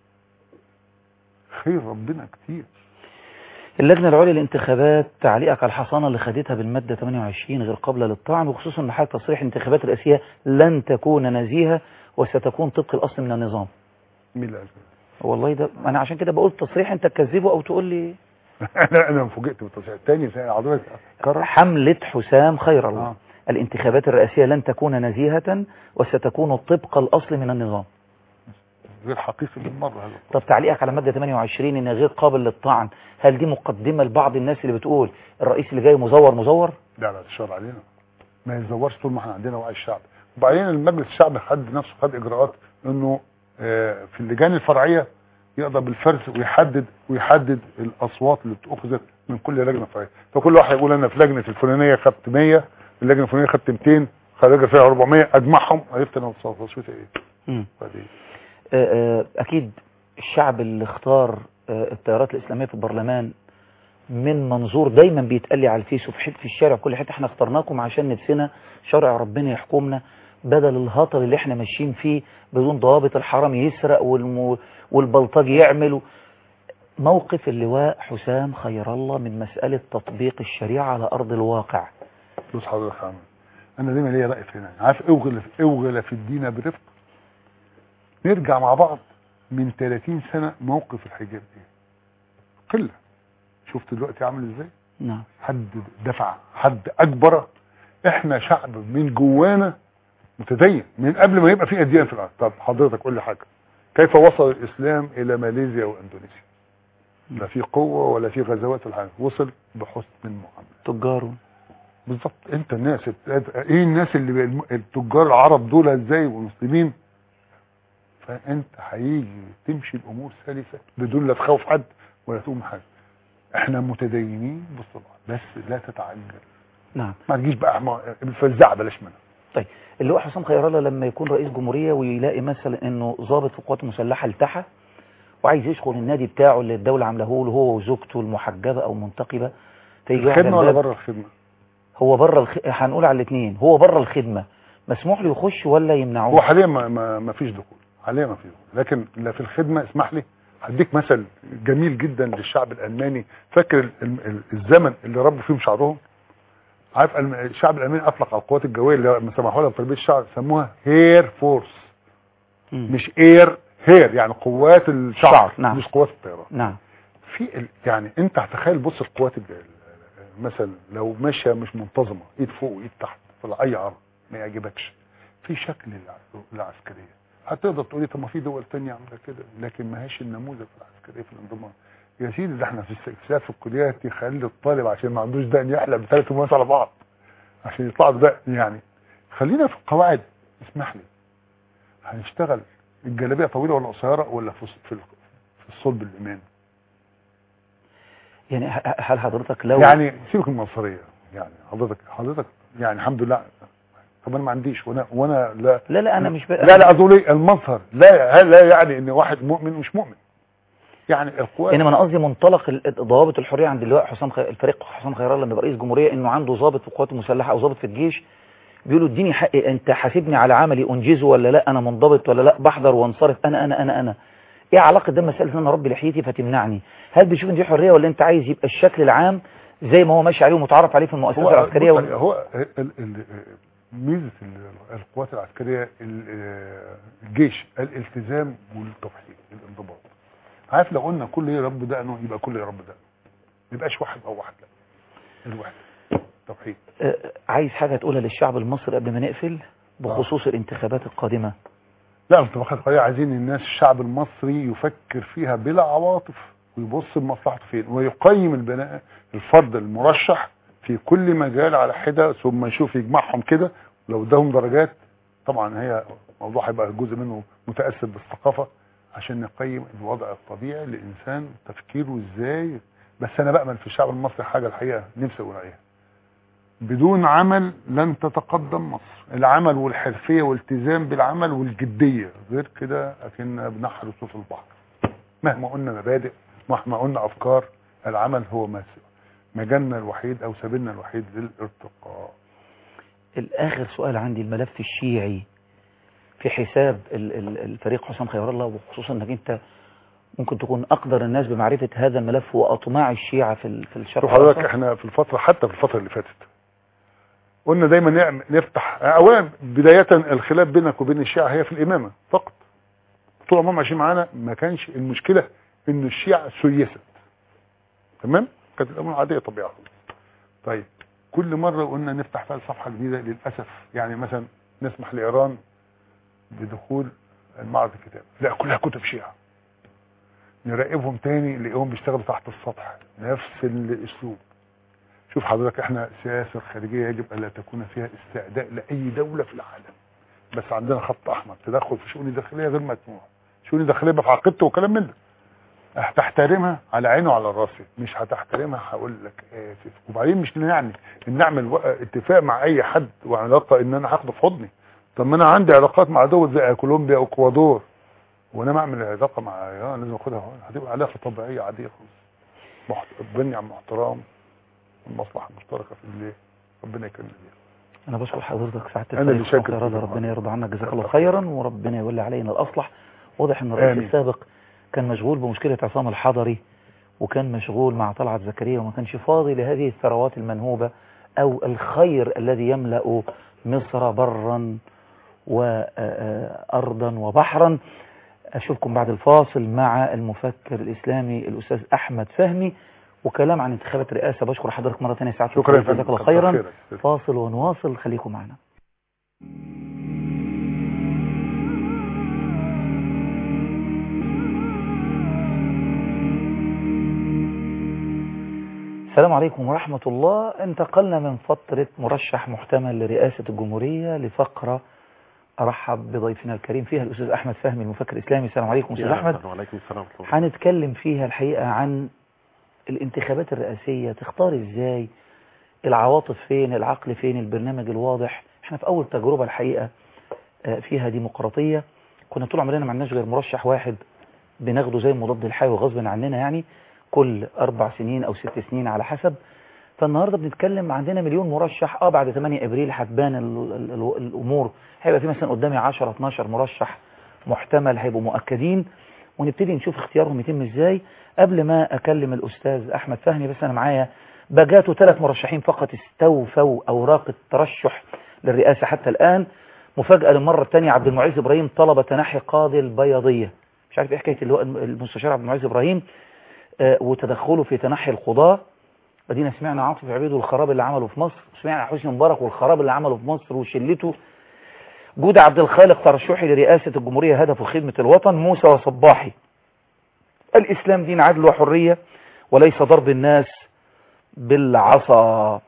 خير ربنا كتير اللجنة العليا للانتخابات تعليقك على الحصانة اللي خدتها بالمادة 28 غير قابلة للطعن وخصوصا ان حالة تصريح الانتخابات الرئاسية لن تكون نزيهة وستكون طبق الأصل من النظام مين اللي قال كده؟ والله ده أنا عشان كده بقول تصريح أنت تكذبه أو تقول لي انا انا فوجئت بالتصريح الثاني زي حضرتك كرر حملة حسام خير الله آه. الانتخابات الرئاسية لن تكون نزيهة وستكون طبق الأصل من النظام غير حقيقي بالمره هذا طب تعليقك على مادة 28 إنها غير قابل للطعن هل دي مقدمة لبعض الناس اللي بتقول الرئيس اللي جاي مزور مزور لا لا تشار علينا ما يتزورش طول ما احنا عندنا وعي الشعب وبعدين المجلس الشعبي خد نفسه خد اجراءات انه آه، في اللجان الفرعيه يقدر بالفرز ويحدد ويحدد الاصوات اللي اتاخذت من كل لجنه فرعيه فكل واحد يقول انا في لجنه الفلانيه خدت 100 اللجنه الفلانيه خدت 200 خرج فيها 400 اجمعهم عرفت انا تصويتي ايه مم. فدي آه، آه، أكيد الشعب اللي اختار آه، التيارات الإسلامية في البرلمان من منظور دايما بيتقال لي على الفيس وفي حته في الشارع كل حته احنا اخترناكم عشان نفسنا شرع ربنا يحكمنا بدل الهطل اللي احنا ماشيين فيه بدون ضوابط الحرام يسرق والم... والبلطجي يعمل موقف اللواء حسام خير الله من مسألة تطبيق الشريعة على أرض الواقع بص حضرتك يا عم انا دايما ليا راي في هنا عارف اوغل اوغل في الدين برفق نرجع مع بعض من 30 سنه موقف الحجاب ايه قله شفت دلوقتي عامل ازاي نعم حد دفع حد اكبر احنا شعب من جوانا متدين من قبل ما يبقى في اديان في العالم طب حضرتك قول لي حاجه كيف وصل الاسلام الى ماليزيا واندونيسيا لا في قوه ولا في غزوات الحال وصل بحسن المعامله تجار بالظبط انت الناس ايه الناس اللي بي- التجار العرب دول ازاي والمسلمين فانت هيجي تمشي الامور سلسه بدون لا تخوف حد ولا تقوم حاجه احنا متدينين بالصلاه بس لا تتعجل نعم ما تجيش بقى ما- الفزاعه بلاش منها طيب اللي هو حسام خير الله لما يكون رئيس جمهورية ويلاقي مثلا انه ضابط في القوات المسلحة التحى وعايز يدخل النادي بتاعه اللي الدولة عاملاه له هو وزوجته المحجبة او منتقبة فيجي واحد الخدمه ولا الباب، بره الخدمه هو بره الخ... هنقول على الاثنين هو بره الخدمة مسموح له يخش ولا هو يمنعوه حاليا ما, ما, ما فيش دخول حاليا ما فيش دخول لكن لا في الخدمه اسمح لي هديك مثل جميل جدا للشعب الالماني فاكر ال- ال- الزمن اللي ربوا فيهم شعرهم عارف الم- الشعب الالماني اطلق على القوات الجويه اللي لما سمحوا لها بتربيه الشعر سموها هير فورس مم. مش اير هير يعني قوات الشعر شعر، نعم. مش قوات الطيران نعم في ال... يعني انت هتخيل بص القوات الج- ال- مثلا لو ماشيه مش منتظمه ايد فوق وايد تحت في اي عرض ما يعجبكش في شكل الع- العسكريه هتقدر تقولي طب ما في دول تانية عامله كده لكن ما هيش النموذج العسكريه في الانضمام يا سيدي ده احنا في الاستكشاف في الكليات يخلي الطالب عشان ما عندوش دقن يحلق بثلاث مواسم على بعض عشان يطلع له دقن يعني خلينا في القواعد اسمح لي هنشتغل الجلابيه طويله ولا قصيره ولا في في في الصلب الايمان يعني ه- هل حضرتك لو يعني سيبك من المنصريه يعني حضرتك حضرتك يعني الحمد لله طب انا ما عنديش وانا وانا لا لا لا انا مش ب... لا لا اقول ايه المظهر لا لا يعني ان واحد مؤمن مش مؤمن يعني القوات انما انا قصدي منطلق ال- ضوابط الحريه عند اللواء حسام خي... الفريق حسام خير الله لما يبقى رئيس جمهوريه انه عنده ضابط في القوات المسلحه او ضابط في الجيش بيقولوا اديني حقي انت حاسبني على عملي انجزه ولا لا انا منضبط ولا لا بحضر وانصرف انا انا انا انا ايه علاقه ده مساله ان انا اربي لحيتي فتمنعني هل بيشوف ان دي حريه ولا انت عايز يبقى الشكل العام زي ما هو ماشي عليه ومتعارف عليه في المؤسسات هو العسكريه بص، و... هو ال- ال- ميزه ال- القوات العسكريه ال- الجيش الالتزام والتوحيد الانضباط عارف لو قلنا كل يرب دقنه يبقى كل يرب دقنه ما يبقاش واحد او واحد لا الواحد توحيد آه، عايز حاجه تقولها للشعب المصري قبل ما نقفل بخصوص الانتخابات القادمه لا انت واخد قضيه عايزين الناس الشعب المصري يفكر فيها بلا عواطف ويبص بمصلحته فين ويقيم البناء الفرد المرشح في كل مجال على حده ثم يشوف يجمعهم كده لو اداهم درجات طبعا هي موضوع هيبقى جزء منه متاثر بالثقافه عشان نقيم الوضع الطبيعي للانسان تفكيره ازاي بس انا بامل في الشعب المصري حاجه الحقيقه نفسي اقول عليها بدون عمل لن تتقدم مصر العمل والحرفية والالتزام بالعمل والجدية غير كده أكننا بنحر صوف البحر مهما قلنا مبادئ مهما قلنا أفكار العمل هو ما مجالنا الوحيد أو سبيلنا الوحيد للارتقاء الآخر سؤال عندي الملف الشيعي في حساب ال- ال- الفريق حسام خير الله وخصوصا انك انت ممكن تكون اقدر الناس بمعرفة هذا الملف واطماع الشيعة في ال- في الشرق شوف حضرتك الأوسط. احنا في الفترة حتى في الفترة اللي فاتت قلنا دايما نعم نفتح اولا بداية الخلاف بينك وبين الشيعة هي في الامامة فقط طول عمرهم عايشين معانا ما كانش المشكلة ان الشيعة سيست تمام كانت الامور عادية طبيعة طيب كل مرة قلنا نفتح فيها صفحة جديدة للأسف يعني مثلا نسمح لإيران بدخول معرض الكتاب لا كلها كتب شيعة نراقبهم تاني نلاقيهم بيشتغلوا تحت السطح نفس الاسلوب شوف حضرتك احنا سياسة الخارجية يجب الا تكون فيها استعداء لاي دولة في العالم بس عندنا خط احمر تدخل في شؤون الداخلية غير مسموح شؤون الداخلية بقى في عقيدته وكلام من ده هتحترمها على عيني وعلى راسي مش هتحترمها هقول لك اسف وبعدين مش يعني ان نعمل و- اتفاق مع اي حد وعلاقه ان انا هاخده في حضني طب ما انا عندي علاقات مع دول زي كولومبيا واكوادور وانا ما اعمل علاقه مع ايران لازم اخدها هون. هتبقى علاقه طبيعيه عاديه خالص محت... بني عن احترام والمصلحه المشتركه في الليل ربنا يكرمنا بيها انا بشكر حضرتك سعادة أنا اللي الفريق شاكر حسام خير الله جزاك ربنا الله. يرضى عنك جزاك الله خيرا وربنا يولي علينا الاصلح واضح ان الرئيس آمين. السابق كان مشغول بمشكلة عصام الحضري وكان مشغول مع طلعت زكريا وما كانش فاضي لهذه الثروات المنهوبة او الخير الذي يملأ مصر برا وارضا وبحرا اشوفكم بعد الفاصل مع المفكر الاسلامي الاستاذ احمد فهمي وكلام عن انتخابات الرئاسة بشكر حضرتك مرة ثانية سعادة شكرا يا الفريق، فندم جزاك الله كتر خيرا خيرك. فاصل ونواصل خليكم معنا السلام عليكم ورحمة الله انتقلنا من فترة مرشح محتمل لرئاسة الجمهورية لفقرة أرحب بضيفنا الكريم فيها الأستاذ أحمد فهمي المفكر الإسلامي السلام عليكم أستاذ أحمد وعليكم السلام ورحمة الله هنتكلم فيها الحقيقة عن الانتخابات الرئاسية تختار ازاي العواطف فين العقل فين البرنامج الواضح احنا في اول تجربة الحقيقة آه، فيها ديمقراطية كنا طول عمرنا ما عندناش غير مرشح واحد بناخده زي مضاد الحيوي غصبا عننا يعني كل اربع سنين او ست سنين على حسب فالنهاردة بنتكلم عندنا مليون مرشح اه بعد 8 ابريل هتبان ال- ال- ال- الامور هيبقى في مثلا قدامي 10 12 مرشح محتمل هيبقوا مؤكدين ونبتدي نشوف اختيارهم يتم ازاي قبل ما اكلم الاستاذ احمد فهمي بس انا معايا بجاتوا ثلاث مرشحين فقط استوفوا اوراق الترشح للرئاسة حتى الان مفاجأة للمرة الثانية عبد المعز ابراهيم طلب تنحي قاضي البياضية مش عارف ايه حكاية اللي هو المستشار عبد المعز ابراهيم آه، وتدخله في تنحي القضاة ادينا سمعنا عاطف عبيد والخراب اللي عمله في مصر سمعنا حسني مبارك والخراب اللي عمله في مصر وشلته جود عبد الخالق ترشحي لرئاسة الجمهورية هدفه خدمة الوطن موسى وصباحي الإسلام دين عدل وحرية وليس ضرب الناس بالعصا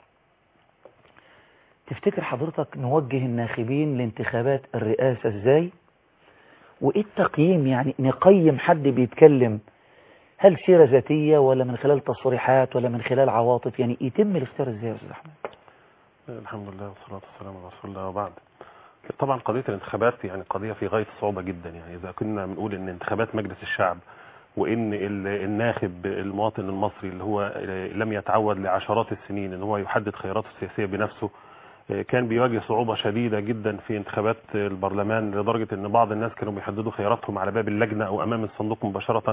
تفتكر حضرتك نوجه الناخبين لانتخابات الرئاسة ازاي وايه التقييم يعني نقيم حد بيتكلم هل سيرة ذاتية ولا من خلال تصريحات ولا من خلال عواطف يعني يتم الاختيار ازاي يا استاذ احمد الحمد لله والصلاة والسلام على رسول الله وبعد طبعا قضية الانتخابات يعني قضية في غاية الصعوبة جدا يعني إذا كنا بنقول إن انتخابات مجلس الشعب وإن ال- الناخب المواطن المصري اللي هو لم يتعود لعشرات السنين إن هو يحدد خياراته السياسية بنفسه كان بيواجه صعوبة شديدة جدا في انتخابات البرلمان لدرجة إن بعض الناس كانوا بيحددوا خياراتهم على باب اللجنة أو أمام الصندوق مباشرة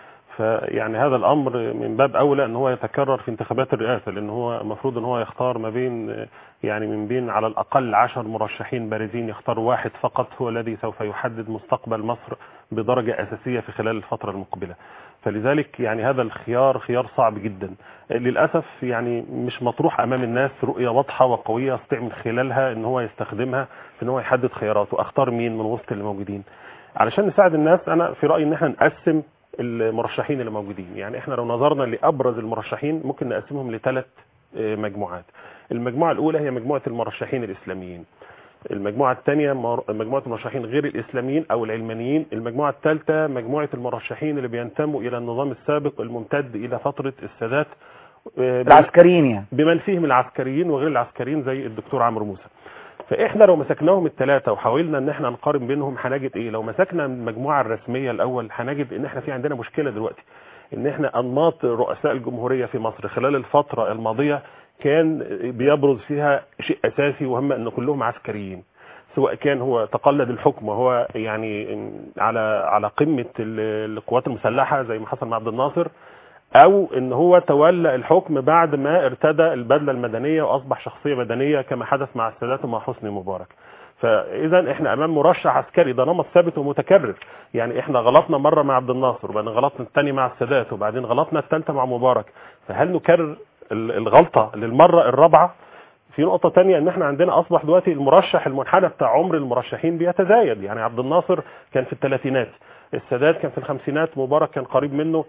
فيعني هذا الامر من باب اولى ان هو يتكرر في انتخابات الرئاسه لان هو المفروض ان هو يختار ما بين يعني من بين على الاقل عشر مرشحين بارزين يختار واحد فقط هو الذي سوف يحدد مستقبل مصر بدرجه اساسيه في خلال الفتره المقبله فلذلك يعني هذا الخيار خيار صعب جدا للاسف يعني مش مطروح امام الناس رؤيه واضحه وقويه يستطيع من خلالها ان هو يستخدمها في ان هو يحدد خياراته اختار مين من وسط اللي موجودين علشان نساعد الناس انا في رايي ان احنا نقسم المرشحين اللي موجودين يعني احنا لو نظرنا لابرز المرشحين ممكن نقسمهم لثلاث مجموعات المجموعه الاولى هي مجموعه المرشحين الاسلاميين المجموعه الثانيه مجموعه المرشحين غير الاسلاميين او العلمانيين المجموعه الثالثه مجموعه المرشحين اللي بينتموا الى النظام السابق الممتد الى فتره السادات العسكريين يعني بمن فيهم العسكريين وغير العسكريين زي الدكتور عمرو موسى فاحنا لو مسكناهم الثلاثه وحاولنا ان احنا نقارن بينهم هنجد ايه لو مسكنا المجموعه الرسميه الاول هنجد ان احنا في عندنا مشكله دلوقتي ان احنا انماط رؤساء الجمهوريه في مصر خلال الفتره الماضيه كان بيبرز فيها شيء اساسي وهم ان كلهم عسكريين سواء كان هو تقلد الحكم وهو يعني على على قمه القوات المسلحه زي ما حصل مع عبد الناصر او ان هو تولى الحكم بعد ما ارتدى البدله المدنيه واصبح شخصيه مدنيه كما حدث مع السادات ومع حسني مبارك فاذا احنا امام مرشح عسكري ده نمط ثابت ومتكرر يعني احنا غلطنا مره مع عبد الناصر وبعدين غلطنا الثاني مع السادات وبعدين غلطنا الثالثه مع مبارك فهل نكرر الغلطه للمره الرابعه في نقطة تانية ان احنا عندنا اصبح دلوقتي المرشح المنحنى بتاع عمر المرشحين بيتزايد يعني عبد الناصر كان في الثلاثينات السادات كان في الخمسينات مبارك كان قريب منه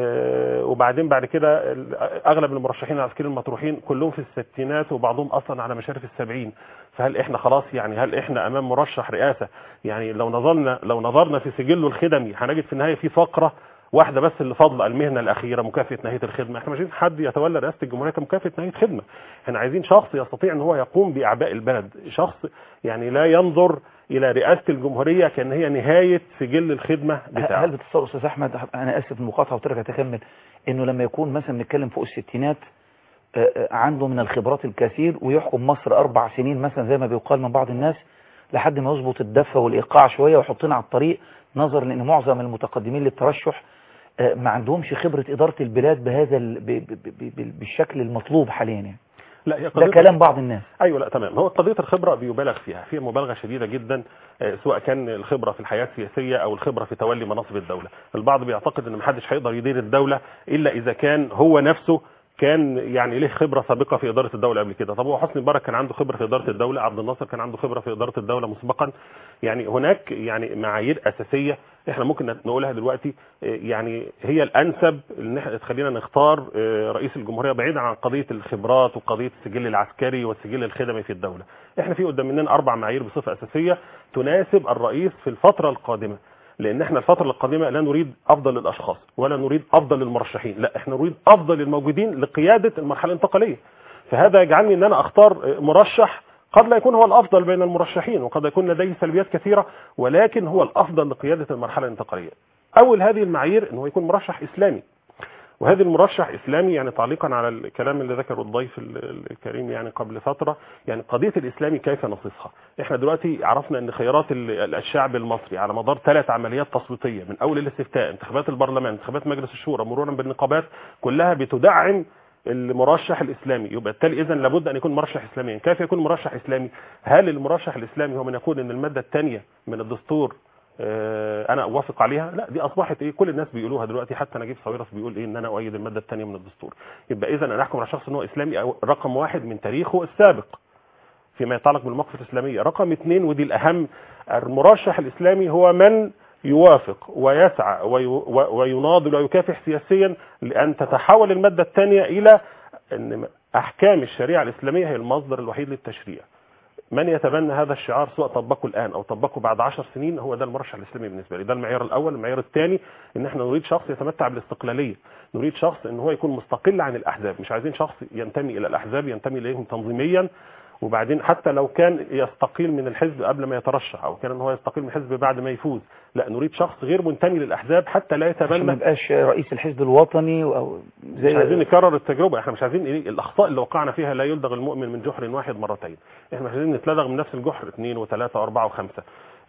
وبعدين بعد كده اغلب المرشحين العسكريين المطروحين كلهم في الستينات وبعضهم اصلا على مشارف السبعين فهل احنا خلاص يعني هل احنا امام مرشح رئاسه يعني لو نظرنا لو نظرنا في سجله الخدمي هنجد في النهايه في فقره واحده بس اللي فاضله المهنه الاخيره مكافاه نهايه الخدمه احنا مش عايزين حد يتولى رئاسه الجمهوريه كمكافاه نهايه خدمه احنا عايزين شخص يستطيع ان هو يقوم باعباء البلد شخص يعني لا ينظر الى رئاسه الجمهوريه كان هي نهايه سجل الخدمه بتاعه هل بتصور استاذ احمد انا اسف المقاطعه وترجع تكمل انه لما يكون مثلا بنتكلم فوق الستينات عنده من الخبرات الكثير ويحكم مصر اربع سنين مثلا زي ما بيقال من بعض الناس لحد ما يظبط الدفه والايقاع شويه ويحطنا على الطريق نظرا لان معظم المتقدمين للترشح ما عندهمش خبره اداره البلاد بهذا بالشكل المطلوب حاليا يعني لا هي ده كلام بعض الناس ايوه لا تمام هو قضيه الخبره بيبالغ فيها فيها مبالغه شديده جدا سواء كان الخبره في الحياه السياسيه او الخبره في تولي مناصب الدوله البعض بيعتقد ان محدش هيقدر يدير الدوله الا اذا كان هو نفسه كان يعني له خبره سابقه في اداره الدوله قبل كده طب هو حسني مبارك كان عنده خبره في اداره الدوله عبد الناصر كان عنده خبره في اداره الدوله مسبقا يعني هناك يعني معايير اساسيه احنا ممكن نقولها دلوقتي آه، يعني هي الانسب ان احنا تخلينا نختار آه، رئيس الجمهوريه بعيدا عن قضيه الخبرات وقضيه السجل العسكري والسجل الخدمي في الدوله احنا في قدام مننا اربع معايير بصفه اساسيه تناسب الرئيس في الفتره القادمه لان احنا الفتره القادمه لا نريد افضل الاشخاص ولا نريد افضل المرشحين لا احنا نريد افضل الموجودين لقياده المرحله الانتقاليه فهذا يجعلني ان انا اختار مرشح قد لا يكون هو الافضل بين المرشحين وقد يكون لديه سلبيات كثيره ولكن هو الافضل لقياده المرحله الانتقاليه اول هذه المعايير انه يكون مرشح اسلامي وهذا المرشح اسلامي يعني تعليقا على الكلام اللي ذكره الضيف ال- الكريم يعني قبل فتره يعني قضيه الاسلامي كيف نصفها احنا دلوقتي عرفنا ان خيارات ال- الشعب المصري على مدار ثلاث عمليات تصويتيه من اول الاستفتاء انتخابات البرلمان انتخابات مجلس الشورى مرورا بالنقابات كلها بتدعم المرشح الاسلامي يبقى بالتالي اذا لابد ان يكون مرشح اسلاميا كيف يكون مرشح اسلامي هل المرشح الاسلامي هو من يقول ان الماده الثانيه من الدستور آه، انا اوافق عليها لا دي اصبحت ايه كل الناس بيقولوها دلوقتي حتى نجيب صويرس بيقول ايه ان انا اؤيد الماده الثانيه من الدستور يبقى اذا انا احكم على شخص ان هو اسلامي أو رقم واحد من تاريخه السابق فيما يتعلق بالمواقف الاسلاميه رقم اثنين ودي الاهم المرشح الاسلامي هو من يوافق ويسعى وي- و- ويناضل ويكافح سياسيا لان تتحول الماده الثانيه الى ان احكام الشريعه الاسلاميه هي المصدر الوحيد للتشريع من يتبنى هذا الشعار سواء طبقه الان او طبقه بعد عشر سنين هو ده المرشح الاسلامي بالنسبه لي ده المعيار الاول المعيار الثاني ان احنا نريد شخص يتمتع بالاستقلاليه نريد شخص ان هو يكون مستقل عن الاحزاب مش عايزين شخص ينتمي الى الاحزاب ينتمي اليهم تنظيميا وبعدين حتى لو كان يستقيل من الحزب قبل ما يترشح او كان ان هو يستقيل من الحزب بعد ما يفوز لا نريد شخص غير منتمي للاحزاب حتى لا عشان ما يتبنى يبقاش رئيس الحزب الوطني او مش عايزين نكرر التجربه احنا مش عايزين إيه الاخطاء اللي وقعنا فيها لا يلدغ المؤمن من جحر واحد مرتين احنا مش عايزين نتلدغ من نفس الجحر اثنين وثلاثه واربعه وخمسه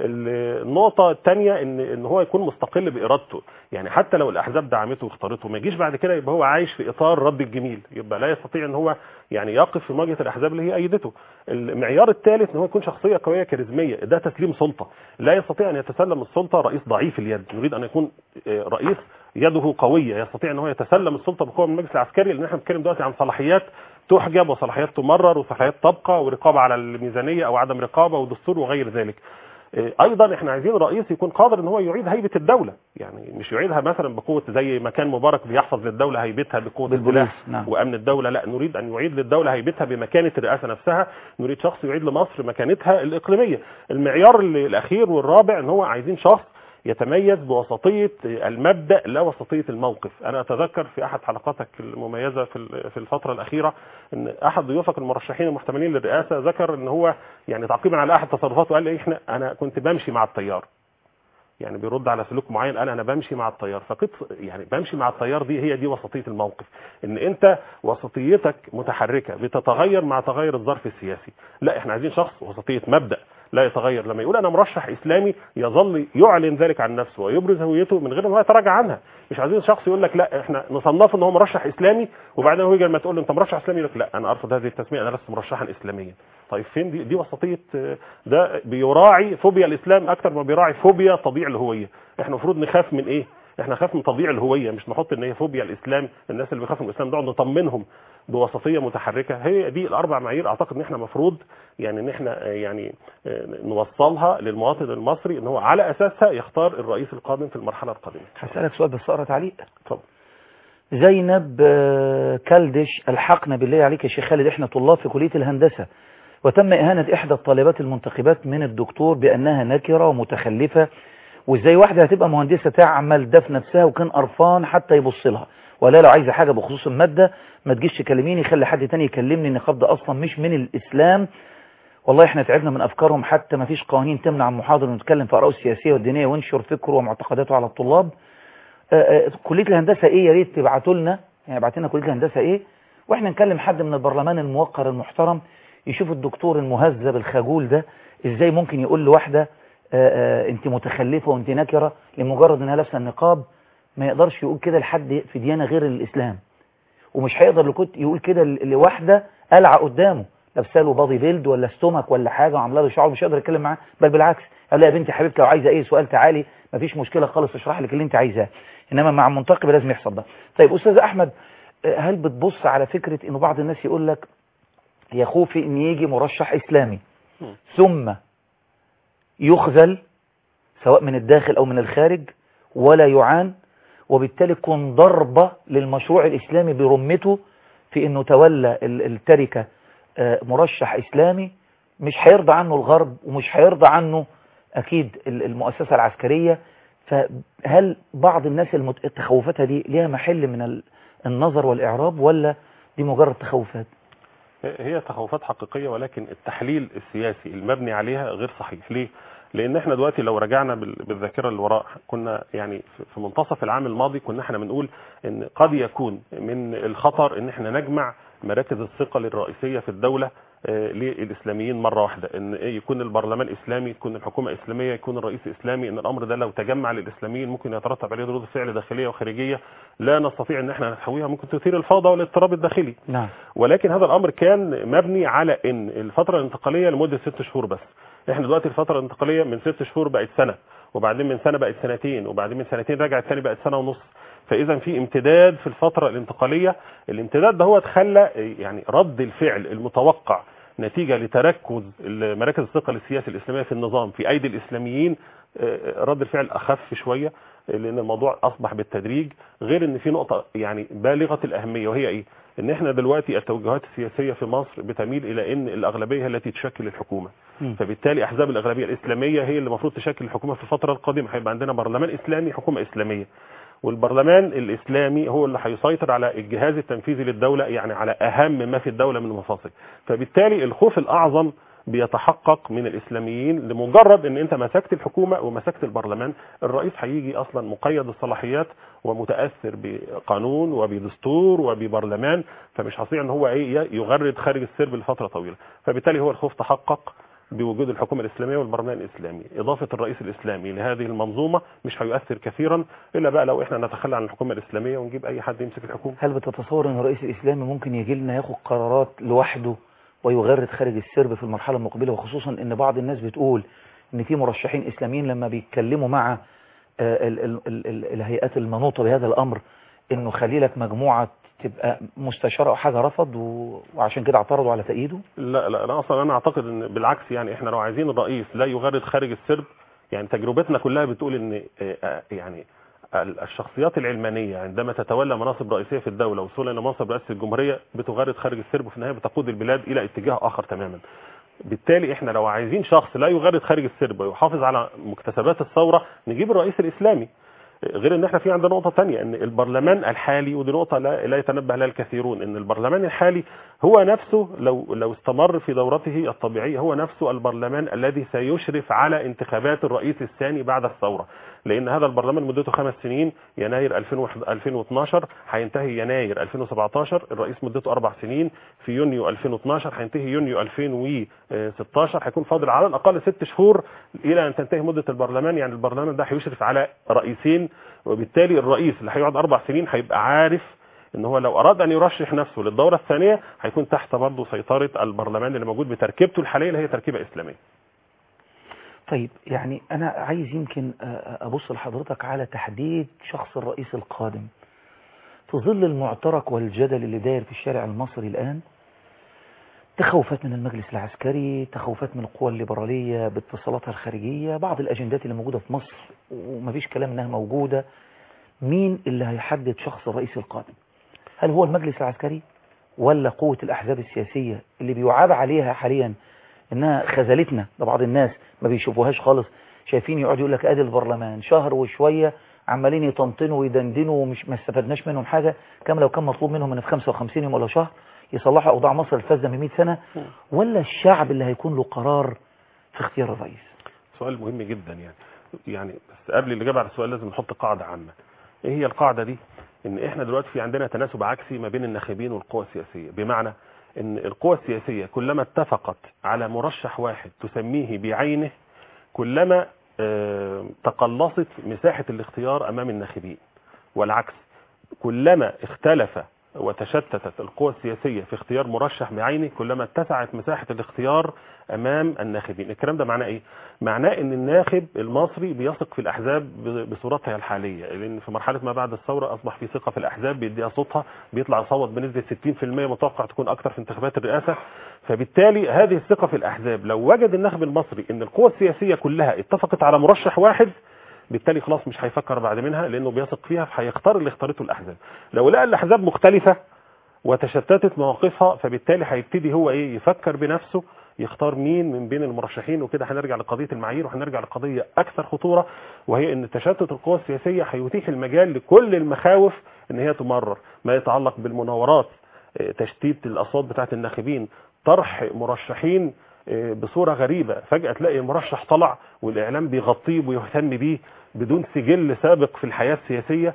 ال- النقطه الثانيه ان ان هو يكون مستقل بارادته يعني حتى لو الاحزاب دعمته واختارته ما يجيش بعد كده يبقى هو عايش في اطار رد الجميل يبقى لا يستطيع ان هو يعني يقف في مواجهه الاحزاب اللي هي ايدته المعيار الثالث ان هو يكون شخصيه قويه كاريزميه ده تسليم سلطه لا يستطيع ان يتسلم السلطه رئيس ضعيف اليد نريد ان يكون آه، رئيس يده قويه يستطيع ان هو يتسلم السلطه بقوه من المجلس العسكري لان احنا بنتكلم دلوقتي عن صلاحيات تحجب وصلاحيات تمرر وصلاحيات تبقى ورقابه على الميزانيه او عدم رقابه ودستور وغير ذلك آه، ايضا احنا عايزين رئيس يكون قادر ان هو يعيد هيبه الدوله يعني مش يعيدها مثلا بقوه زي ما كان مبارك بيحفظ للدوله هيبتها بقوه بالبوليس السلاح نعم وامن الدوله لا نريد ان يعيد للدوله هيبتها بمكانه الرئاسه نفسها نريد شخص يعيد لمصر مكانتها الاقليميه المعيار ال- الاخير والرابع ان هو عايزين شخص يتميز بوسطيه المبدا لا وسطيه الموقف انا اتذكر في احد حلقاتك المميزه في ال- في الفتره الاخيره ان احد ضيوفك المرشحين المحتملين للرئاسه ذكر ان هو يعني تعقيبا على احد تصرفاته قال لي احنا انا كنت بمشي مع التيار يعني بيرد على سلوك معين قال انا بمشي مع التيار فكنت يعني بمشي مع التيار دي هي دي وسطيه الموقف ان انت وسطيتك متحركه بتتغير مع تغير الظرف السياسي لا احنا عايزين شخص وسطيه مبدا لا يتغير لما يقول انا مرشح اسلامي يظل يعلن ذلك عن نفسه ويبرز هويته من غير ان هو يتراجع عنها مش عايزين شخص يقول لك لا احنا نصنفه ان هو مرشح اسلامي وبعدين هو يجي لما تقول له انت مرشح اسلامي يقول لك لا انا ارفض هذه التسميه انا لست مرشحا اسلاميا طيب فين دي دي وسطيه آه، ده بيراعي فوبيا الاسلام اكتر ما بيراعي فوبيا تضييع الهويه احنا المفروض نخاف من ايه احنا نخاف من تضييع الهويه مش نحط ان هي فوبيا الاسلام الناس اللي بيخافوا من الاسلام دول نطمنهم بوسطيه متحركه هي دي الاربع معايير اعتقد ان احنا مفروض يعني ان احنا آه، يعني آه، نوصلها للمواطن المصري ان هو على اساسها يختار الرئيس القادم في المرحله القادمه هسألك سؤال بس اقرا تعليق اتفضل زينب آه، كلدش الحقنا بالله عليك يا شيخ خالد احنا طلاب في كلية الهندسة وتم إهانة إحدى الطالبات المنتخبات من الدكتور بأنها نكرة ومتخلفة وإزاي واحدة هتبقى مهندسة تعمل ده في نفسها وكان قرفان حتى يبص لها ولا لو عايزة حاجة بخصوص المادة ما تجيش تكلميني خلي حد تاني يكلمني النقاب ده أصلا مش من الإسلام والله احنا تعبنا من أفكارهم حتى ما فيش قوانين تمنع محاضر نتكلم في آراءه السياسية والدينية وينشر فكره ومعتقداته على الطلاب آه، آه، كلية الهندسة ايه يا ريت تبعتوا لنا يعني ابعت لنا كلية الهندسة ايه واحنا نكلم حد من البرلمان الموقر المحترم يشوف الدكتور المهذب الخجول ده ازاي ممكن يقول لواحدة آه، آه، انت متخلفة وانت نكرة لمجرد انها لابسه النقاب ما يقدرش يقول كده لحد في ديانة غير الاسلام ومش هيقدر لكت يقول كده ل- لواحدة قلعة قدامه لابسه له بادي بيلد ولا ستومك ولا حاجة وعامله له شعر مش هيقدر يتكلم معاه بل بالعكس قال لها يا بنتي حبيبتي لو عايزه ايه سؤال تعالي مفيش مشكلة خالص اشرح لك اللي انت عايزاه انما مع منتقب لازم يحصل ده طيب استاذ احمد آه، هل بتبص على فكرة انه بعض الناس يقول لك يا خوفي ان يجي مرشح اسلامي ثم يخذل سواء من الداخل أو من الخارج ولا يعان وبالتالي تكون ضربة للمشروع الإسلامي برمته في أنه تولى ال- التركة آه، مرشح إسلامي مش هيرضى عنه الغرب ومش هيرضى عنه أكيد ال- المؤسسة العسكرية فهل بعض الناس المت- تخوفاتها دي ليها محل من ال- النظر والإعراب ولا دي مجرد تخوفات هي تخوفات حقيقية ولكن التحليل السياسي المبني عليها غير صحيح ليه؟ لان احنا دلوقتي لو رجعنا بال- بالذاكره اللي وراء كنا يعني في- في منتصف العام الماضي كنا احنا بنقول ان قد يكون من الخطر ان احنا نجمع مراكز الثقل الرئيسيه في الدوله آه، للاسلاميين مره واحده ان إيه يكون البرلمان اسلامي تكون الحكومه اسلاميه يكون الرئيس اسلامي ان الامر ده لو تجمع للاسلاميين ممكن يترتب عليه ردود فعل داخليه وخارجيه لا نستطيع ان احنا نحويها ممكن تثير الفوضى والاضطراب الداخلي نعم ولكن هذا الامر كان مبني على ان الفتره الانتقاليه لمده ست شهور بس احنا دلوقتي الفتره الانتقاليه من ست شهور بقت سنه وبعدين من سنه بقت سنتين وبعدين من سنتين رجعت تاني بقت سنه ونص فاذا في امتداد في الفتره الانتقاليه الامتداد ده هو خلى يعني رد الفعل المتوقع نتيجه لتركز مراكز الثقه السياسي الاسلاميه في النظام في ايدي الاسلاميين آه، رد الفعل اخف شويه لان الموضوع اصبح بالتدريج غير ان في نقطه يعني بالغه الاهميه وهي ايه ان احنا دلوقتي التوجهات السياسيه في مصر بتميل الى ان الاغلبيه هي التي تشكل الحكومه مم. فبالتالي احزاب الاغلبيه الاسلاميه هي اللي المفروض تشكل الحكومه في الفتره القادمه هيبقى عندنا برلمان اسلامي حكومه اسلاميه والبرلمان الاسلامي هو اللي هيسيطر على الجهاز التنفيذي للدوله يعني على اهم ما في الدوله من المفاصل فبالتالي الخوف الاعظم بيتحقق من الاسلاميين لمجرد ان انت مسكت الحكومه ومسكت البرلمان الرئيس هيجي اصلا مقيد الصلاحيات ومتاثر بقانون وبدستور وببرلمان فمش هيستطيع ان هو ايه يغرد خارج السرب لفتره طويله فبالتالي هو الخوف تحقق بوجود الحكومه الاسلاميه والبرلمان الاسلامي اضافه الرئيس الاسلامي لهذه المنظومه مش هيؤثر كثيرا الا بقى لو احنا نتخلى عن الحكومه الاسلاميه ونجيب اي حد يمسك الحكومه هل بتتصور ان الرئيس الاسلامي ممكن يجي لنا ياخد قرارات لوحده ويغرد خارج السرب في المرحله المقبله وخصوصا ان بعض الناس بتقول ان في مرشحين اسلاميين لما بيتكلموا مع آه، ال- ال- ال- ال- الهيئات المنوطه بهذا الامر انه خلي لك مجموعه تبقى مستشاره او حاجه رفض و- وعشان كده اعترضوا على تأييده لا لا انا اصلا انا اعتقد ان بالعكس يعني احنا لو عايزين الرئيس لا يغرد خارج السرب يعني تجربتنا كلها بتقول ان آه، آه، يعني ال- الشخصيات العلمانيه عندما تتولى مناصب رئيسيه في الدوله وصولا الى منصب رئاسه الجمهوريه بتغرد خارج السرب وفي النهايه بتقود البلاد الى اتجاه اخر تماما بالتالي احنا لو عايزين شخص لا يغرد خارج السرب ويحافظ على مكتسبات الثوره نجيب الرئيس الاسلامي غير ان احنا في عندنا نقطه تانية ان البرلمان الحالي ودي نقطه لا, لا يتنبه لها الكثيرون ان البرلمان الحالي هو نفسه لو لو استمر في دورته الطبيعيه هو نفسه البرلمان الذي سيشرف على انتخابات الرئيس الثاني بعد الثوره لان هذا البرلمان مدته خمس سنين يناير 2012 هينتهي يناير 2017 الرئيس مدته اربع سنين في يونيو 2012 هينتهي يونيو 2016 هيكون فاضل على الاقل ست شهور الى ان تنتهي مده البرلمان يعني البرلمان ده هيشرف على رئيسين وبالتالي الرئيس اللي هيقعد اربع سنين هيبقى عارف ان هو لو اراد ان يرشح نفسه للدوره الثانيه هيكون تحت برضه سيطره البرلمان اللي موجود بتركيبته الحاليه اللي هي تركيبه اسلاميه طيب يعني أنا عايز يمكن آه، أبص لحضرتك على تحديد شخص الرئيس القادم في ظل المعترك والجدل اللي داير في الشارع المصري الآن تخوفات من المجلس العسكري تخوفات من القوى الليبرالية باتصالاتها الخارجية بعض الأجندات اللي موجودة في مصر ومفيش كلام إنها موجودة مين اللي هيحدد شخص الرئيس القادم هل هو المجلس العسكري ولا قوة الأحزاب السياسية اللي بيعاب عليها حاليا انها خذلتنا ده بعض الناس ما بيشوفوهاش خالص شايفين يقعد يقول لك ادي البرلمان شهر وشويه عمالين يطنطنوا ويدندنوا ومش ما استفدناش منهم حاجه كما لو كان مطلوب منهم ان في 55 يوم ولا شهر يصلحوا اوضاع مصر الفاسده من 100 سنه ولا الشعب اللي هيكون له قرار في اختيار الرئيس سؤال مهم جدا يعني يعني بس قبل الاجابه على السؤال لازم نحط قاعده عامه ايه هي القاعده دي ان احنا دلوقتي في عندنا تناسب عكسي ما بين الناخبين والقوى السياسيه بمعنى ان القوى السياسيه كلما اتفقت على مرشح واحد تسميه بعينه كلما آه، تقلصت مساحه الاختيار امام الناخبين والعكس كلما اختلف وتشتتت القوى السياسية في اختيار مرشح بعينه كلما اتسعت مساحة الاختيار أمام الناخبين الكلام ده معناه إيه؟ معناه أن الناخب المصري بيثق في الأحزاب ب- بصورتها الحالية لأن في مرحلة ما بعد الثورة أصبح في ثقة في الأحزاب بيديها صوتها بيطلع يصوت بنسبة 60% متوقع تكون أكتر في انتخابات الرئاسة فبالتالي هذه الثقة في الأحزاب لو وجد الناخب المصري أن القوى السياسية كلها اتفقت على مرشح واحد بالتالي خلاص مش هيفكر بعد منها لانه بيثق فيها فهيختار اللي اختارته الاحزاب لو لقى الاحزاب مختلفه وتشتتت مواقفها فبالتالي هيبتدي هو ايه يفكر بنفسه يختار مين من بين المرشحين وكده هنرجع لقضيه المعايير وهنرجع لقضيه اكثر خطوره وهي ان تشتت القوى السياسيه هيتيح المجال لكل المخاوف ان هي تمرر ما يتعلق بالمناورات آه، تشتيت الاصوات بتاعه الناخبين طرح مرشحين آه، بصوره غريبه فجاه تلاقي مرشح طلع والاعلام بيغطيه ويهتم بيه بدون سجل سابق في الحياه السياسيه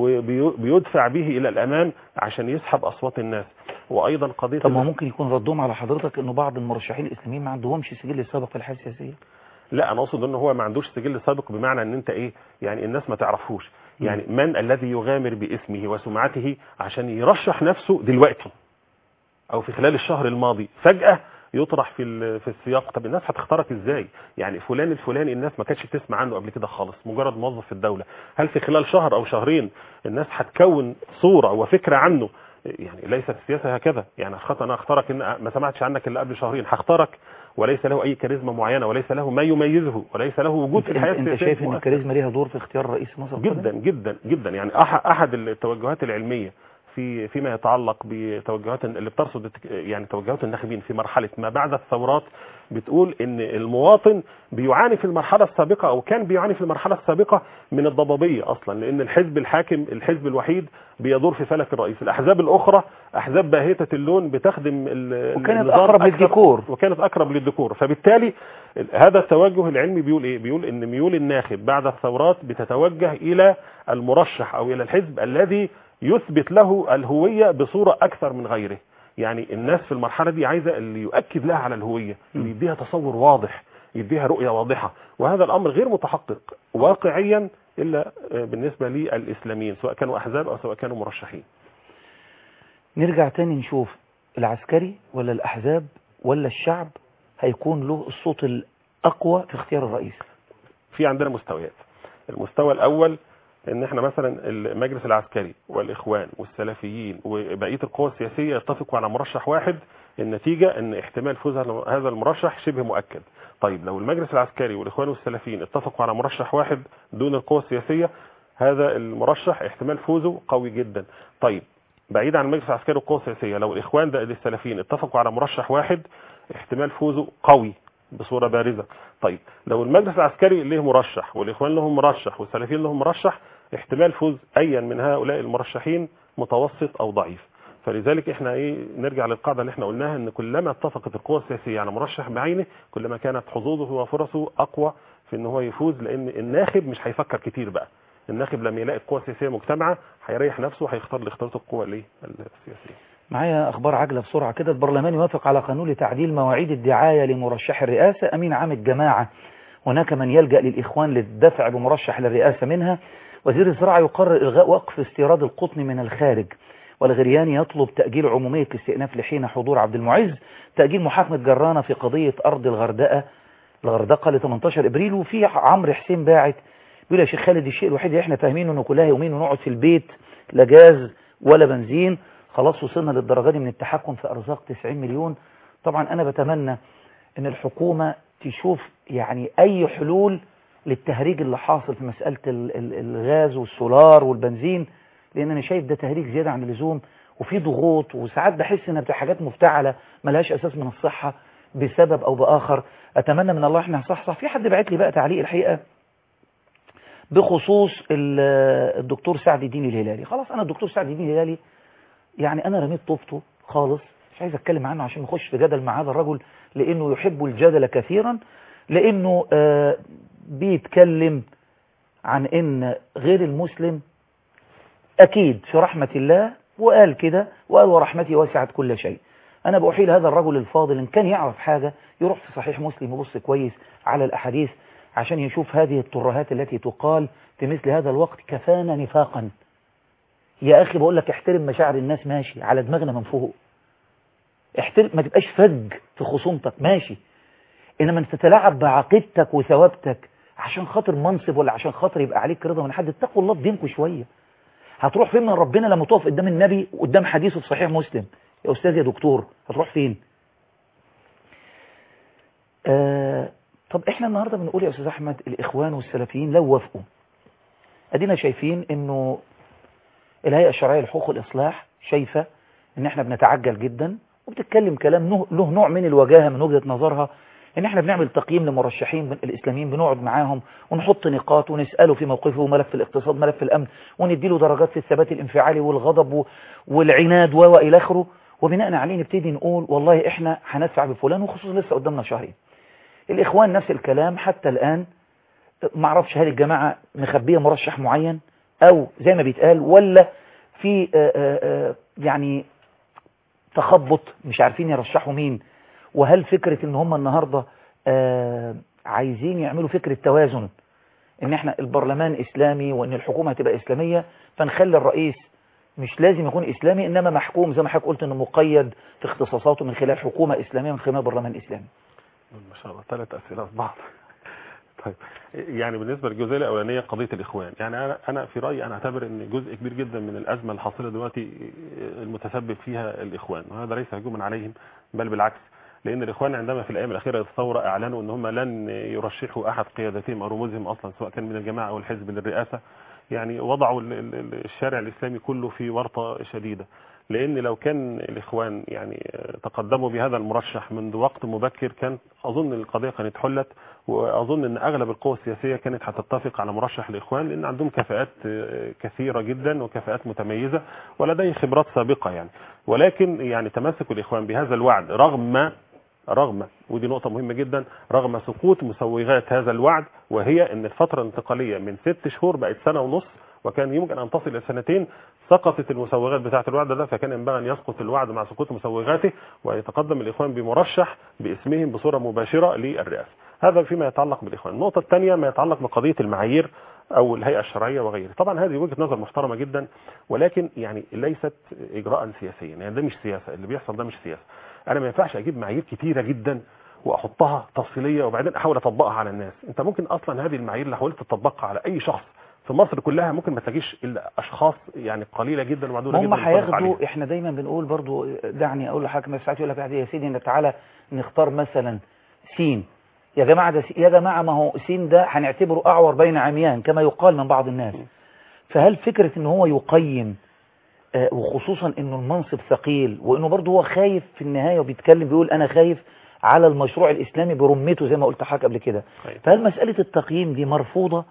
وبيدفع به الى الامام عشان يسحب اصوات الناس وايضا قضيه طب ما ال- ممكن يكون ردهم على حضرتك انه بعض المرشحين الاسلاميين ما عندهمش سجل سابق في الحياه السياسيه لا انا اقصد ان هو ما عندوش سجل سابق بمعنى ان انت ايه يعني الناس ما تعرفوش يعني من الذي يغامر باسمه وسمعته عشان يرشح نفسه دلوقتي او في خلال الشهر الماضي فجأة يطرح في ال- في السياق طب الناس هتختارك ازاي يعني فلان الفلاني الناس ما كانتش بتسمع عنه قبل كده خالص مجرد موظف في الدولة هل في خلال شهر او شهرين الناس هتكون صورة وفكرة عنه يعني ليست السياسة هكذا يعني خط انا اختارك ان ما سمعتش عنك الا قبل شهرين هختارك وليس له اي كاريزما معينة وليس له ما يميزه وليس له وجود في انت, الحياة انت السياسية شايف ان مؤثر. الكاريزما ليها دور في اختيار رئيس مصر جدا جدا جدا يعني أح- احد التوجهات العلميه في فيما يتعلق بتوجهات اللي بترصد التك- يعني توجهات الناخبين في مرحله ما بعد الثورات بتقول ان المواطن بيعاني في المرحله السابقه او كان بيعاني في المرحله السابقه من الضبابيه اصلا لان الحزب الحاكم الحزب الوحيد بيدور في فلك الرئيس الاحزاب الاخرى احزاب باهته اللون بتخدم ال- وكانت النظام أقرب أكثر- للديكور. وكانت اقرب للديكور فبالتالي هذا التوجه العلمي بيقول ايه بيقول ان ميول الناخب بعد الثورات بتتوجه الى المرشح او الى الحزب الذي يثبت له الهويه بصوره اكثر من غيره يعني الناس في المرحله دي عايزه اللي يؤكد لها على الهويه اللي يديها تصور واضح يديها رؤيه واضحه وهذا الامر غير متحقق واقعيا الا آه، بالنسبه للاسلاميين سواء كانوا احزاب او سواء كانوا مرشحين نرجع تاني نشوف العسكري ولا الأحزاب ولا الشعب هيكون له الصوت الأقوى في اختيار الرئيس في عندنا مستويات المستوى الاول ان احنا مثلا المجلس العسكري والاخوان والسلفيين وبقيه القوى السياسيه يتفقوا على مرشح واحد النتيجه ان احتمال فوز هذا- هذا المرشح شبه مؤكد طيب لو المجلس العسكري والاخوان والسلفيين اتفقوا على مرشح واحد دون القوى السياسيه هذا المرشح احتمال فوزه قوي جدا طيب بعيد عن المجلس العسكري والقوى السياسيه لو الاخوان ده السلفيين اتفقوا على مرشح واحد احتمال فوزه قوي بصوره بارزه طيب لو المجلس العسكري له مرشح والاخوان لهم مرشح والسلفيين لهم مرشح احتمال فوز ايا من هؤلاء المرشحين متوسط او ضعيف فلذلك احنا ايه نرجع للقاعده اللي احنا قلناها ان كلما اتفقت القوى السياسيه على مرشح بعينه كلما كانت حظوظه وفرصه اقوى في ان هو يفوز لان الناخب مش هيفكر كتير بقى الناخب لما يلاقي القوى السياسيه مجتمعه هيريح نفسه هيختار اللي اختارته القوى الايه السياسيه معايا أخبار عجلة بسرعة كده البرلمان يوافق على قانون لتعديل مواعيد الدعاية لمرشح الرئاسة أمين عام الجماعة هناك من يلجأ للإخوان للدفع بمرشح للرئاسة منها وزير الزراعة يقرر إلغاء وقف استيراد القطن من الخارج والغرياني يطلب تأجيل عمومية الاستئناف لحين حضور عبد المعز تأجيل محاكمة جرانة في قضية أرض الغردقة الغردقة ل 18 إبريل وفي عمرو حسين باعت بيقول يا شيخ خالد الشيء الوحيد اللي احنا فاهمينه انه كلها يومين ونقعد في البيت لا جاز ولا بنزين خلاص وصلنا للدرجة دي من التحكم في أرزاق 90 مليون طبعا أنا بتمنى أن الحكومة تشوف يعني أي حلول للتهريج اللي حاصل في مسألة ال- ال- الغاز والسولار والبنزين لأن أنا شايف ده تهريج زيادة عن اللزوم وفي ضغوط وساعات بحس إنها بتبقى حاجات مفتعلة ملهاش أساس من الصحة بسبب أو بآخر أتمنى من الله إحنا صح صح في حد بعت لي بقى تعليق الحقيقة بخصوص ال- الدكتور سعد الدين الهلالي خلاص أنا الدكتور سعد الدين الهلالي يعني انا رميت طوبته خالص مش عايز اتكلم عنه عشان نخش في جدل مع هذا الرجل لانه يحب الجدل كثيرا لانه آه بيتكلم عن ان غير المسلم اكيد في رحمة الله وقال كده وقال ورحمتي وسعت كل شيء انا بأحيل هذا الرجل الفاضل ان كان يعرف حاجة يروح في صحيح مسلم يبص كويس على الاحاديث عشان يشوف هذه الترهات التي تقال في مثل هذا الوقت كفانا نفاقا يا اخي بقول لك احترم مشاعر الناس ماشي على دماغنا من فوق احترم ما تبقاش فج في خصومتك ماشي انما انت تتلاعب بعقيدتك وثوابتك عشان خاطر منصب ولا عشان خاطر يبقى عليك رضا من حد اتقوا الله بدينكم شويه هتروح فين من ربنا لما تقف قدام النبي قدام حديثه في صحيح مسلم يا استاذ يا دكتور هتروح فين آه طب احنا النهارده بنقول يا استاذ احمد الاخوان والسلفيين لو وافقوا ادينا شايفين انه الهيئه الشرعيه لحقوق الاصلاح شايفه ان احنا بنتعجل جدا وبتتكلم كلام نه- له نوع من الوجاهه من وجهه نظرها ان احنا بنعمل تقييم لمرشحين من الاسلاميين بنقعد معاهم ونحط نقاط ونساله في موقفه ملف الاقتصاد ملف الامن ونديله درجات في الثبات الانفعالي والغضب و- والعناد و- والى اخره وبناء عليه نبتدي نقول والله احنا هندفع بفلان وخصوصا لسه قدامنا شهرين الاخوان نفس الكلام حتى الان معرفش هل الجماعه مخبيه مرشح معين او زي ما بيتقال ولا في آه، آه، آه، يعني تخبط مش عارفين يرشحوا مين وهل فكرة ان هم النهاردة آه، عايزين يعملوا فكرة توازن ان احنا البرلمان اسلامي وان الحكومة هتبقى اسلامية فنخلي الرئيس مش لازم يكون اسلامي انما محكوم زي ما حضرتك قلت انه مقيد في اختصاصاته من خلال حكومة اسلامية من خلال برلمان اسلامي ما شاء الله ثلاث اسئله في بعض طيب يعني بالنسبه للجزئيه الاولانيه قضيه الاخوان يعني انا انا في رايي انا اعتبر ان جزء كبير جدا من الازمه الحاصله دلوقتي المتسبب فيها الاخوان وهذا ليس هجوما عليهم بل بالعكس لان الاخوان عندما في الايام الاخيره للثوره اعلنوا ان هم لن يرشحوا احد قيادتهم او رموزهم اصلا سواء كان من الجماعه او الحزب للرئاسه يعني وضعوا ال- ال- الشارع الاسلامي كله في ورطه شديده لان لو كان الاخوان يعني تقدموا بهذا المرشح منذ وقت مبكر كان اظن القضيه كانت حلت واظن ان اغلب القوى السياسيه كانت هتتفق على مرشح الاخوان لان عندهم كفاءات كثيره جدا وكفاءات متميزه ولديه خبرات سابقه يعني ولكن يعني تمسك الاخوان بهذا الوعد رغم رغم ودي نقطة مهمة جدا رغم سقوط مسوغات هذا الوعد وهي ان الفترة الانتقالية من ست شهور بقت سنة ونص وكان يمكن ان تصل الى سنتين سقطت المسوغات بتاعة الوعد ده فكان ينبغي ان يسقط الوعد مع سقوط مسوغاته ويتقدم الاخوان بمرشح باسمهم بصورة مباشرة للرئاسة هذا فيما يتعلق بالاخوان النقطة الثانية ما يتعلق بقضية المعايير او الهيئة الشرعية وغيره طبعا هذه وجهة نظر محترمة جدا ولكن يعني ليست اجراء سياسيا يعني ده مش سياسة اللي بيحصل ده مش سياسة انا ما ينفعش اجيب معايير كتيرة جدا واحطها تفصيليه وبعدين احاول اطبقها على الناس انت ممكن اصلا هذه المعايير اللي حاولت تطبقها على اي شخص في مصر كلها ممكن ما تلاقيش الا اشخاص يعني قليله جدا ومعدوده ما جدا هم ينطبق عليها. هياخدوا احنا دايما بنقول برضو دعني اقول لحضرتك ما ساعات يقول لك يا سيدي إن تعالى نختار مثلا سين يا جماعه ده سين يا جماعه ما هو سين ده هنعتبره اعور بين عميان كما يقال من بعض الناس فهل فكره ان هو يقيم آه، وخصوصا انه المنصب ثقيل وانه برضه هو خايف في النهايه وبيتكلم بيقول انا خايف على المشروع الاسلامي برمته زي ما قلت لحضرتك قبل كده طيب. فهل مساله التقييم دي مرفوضه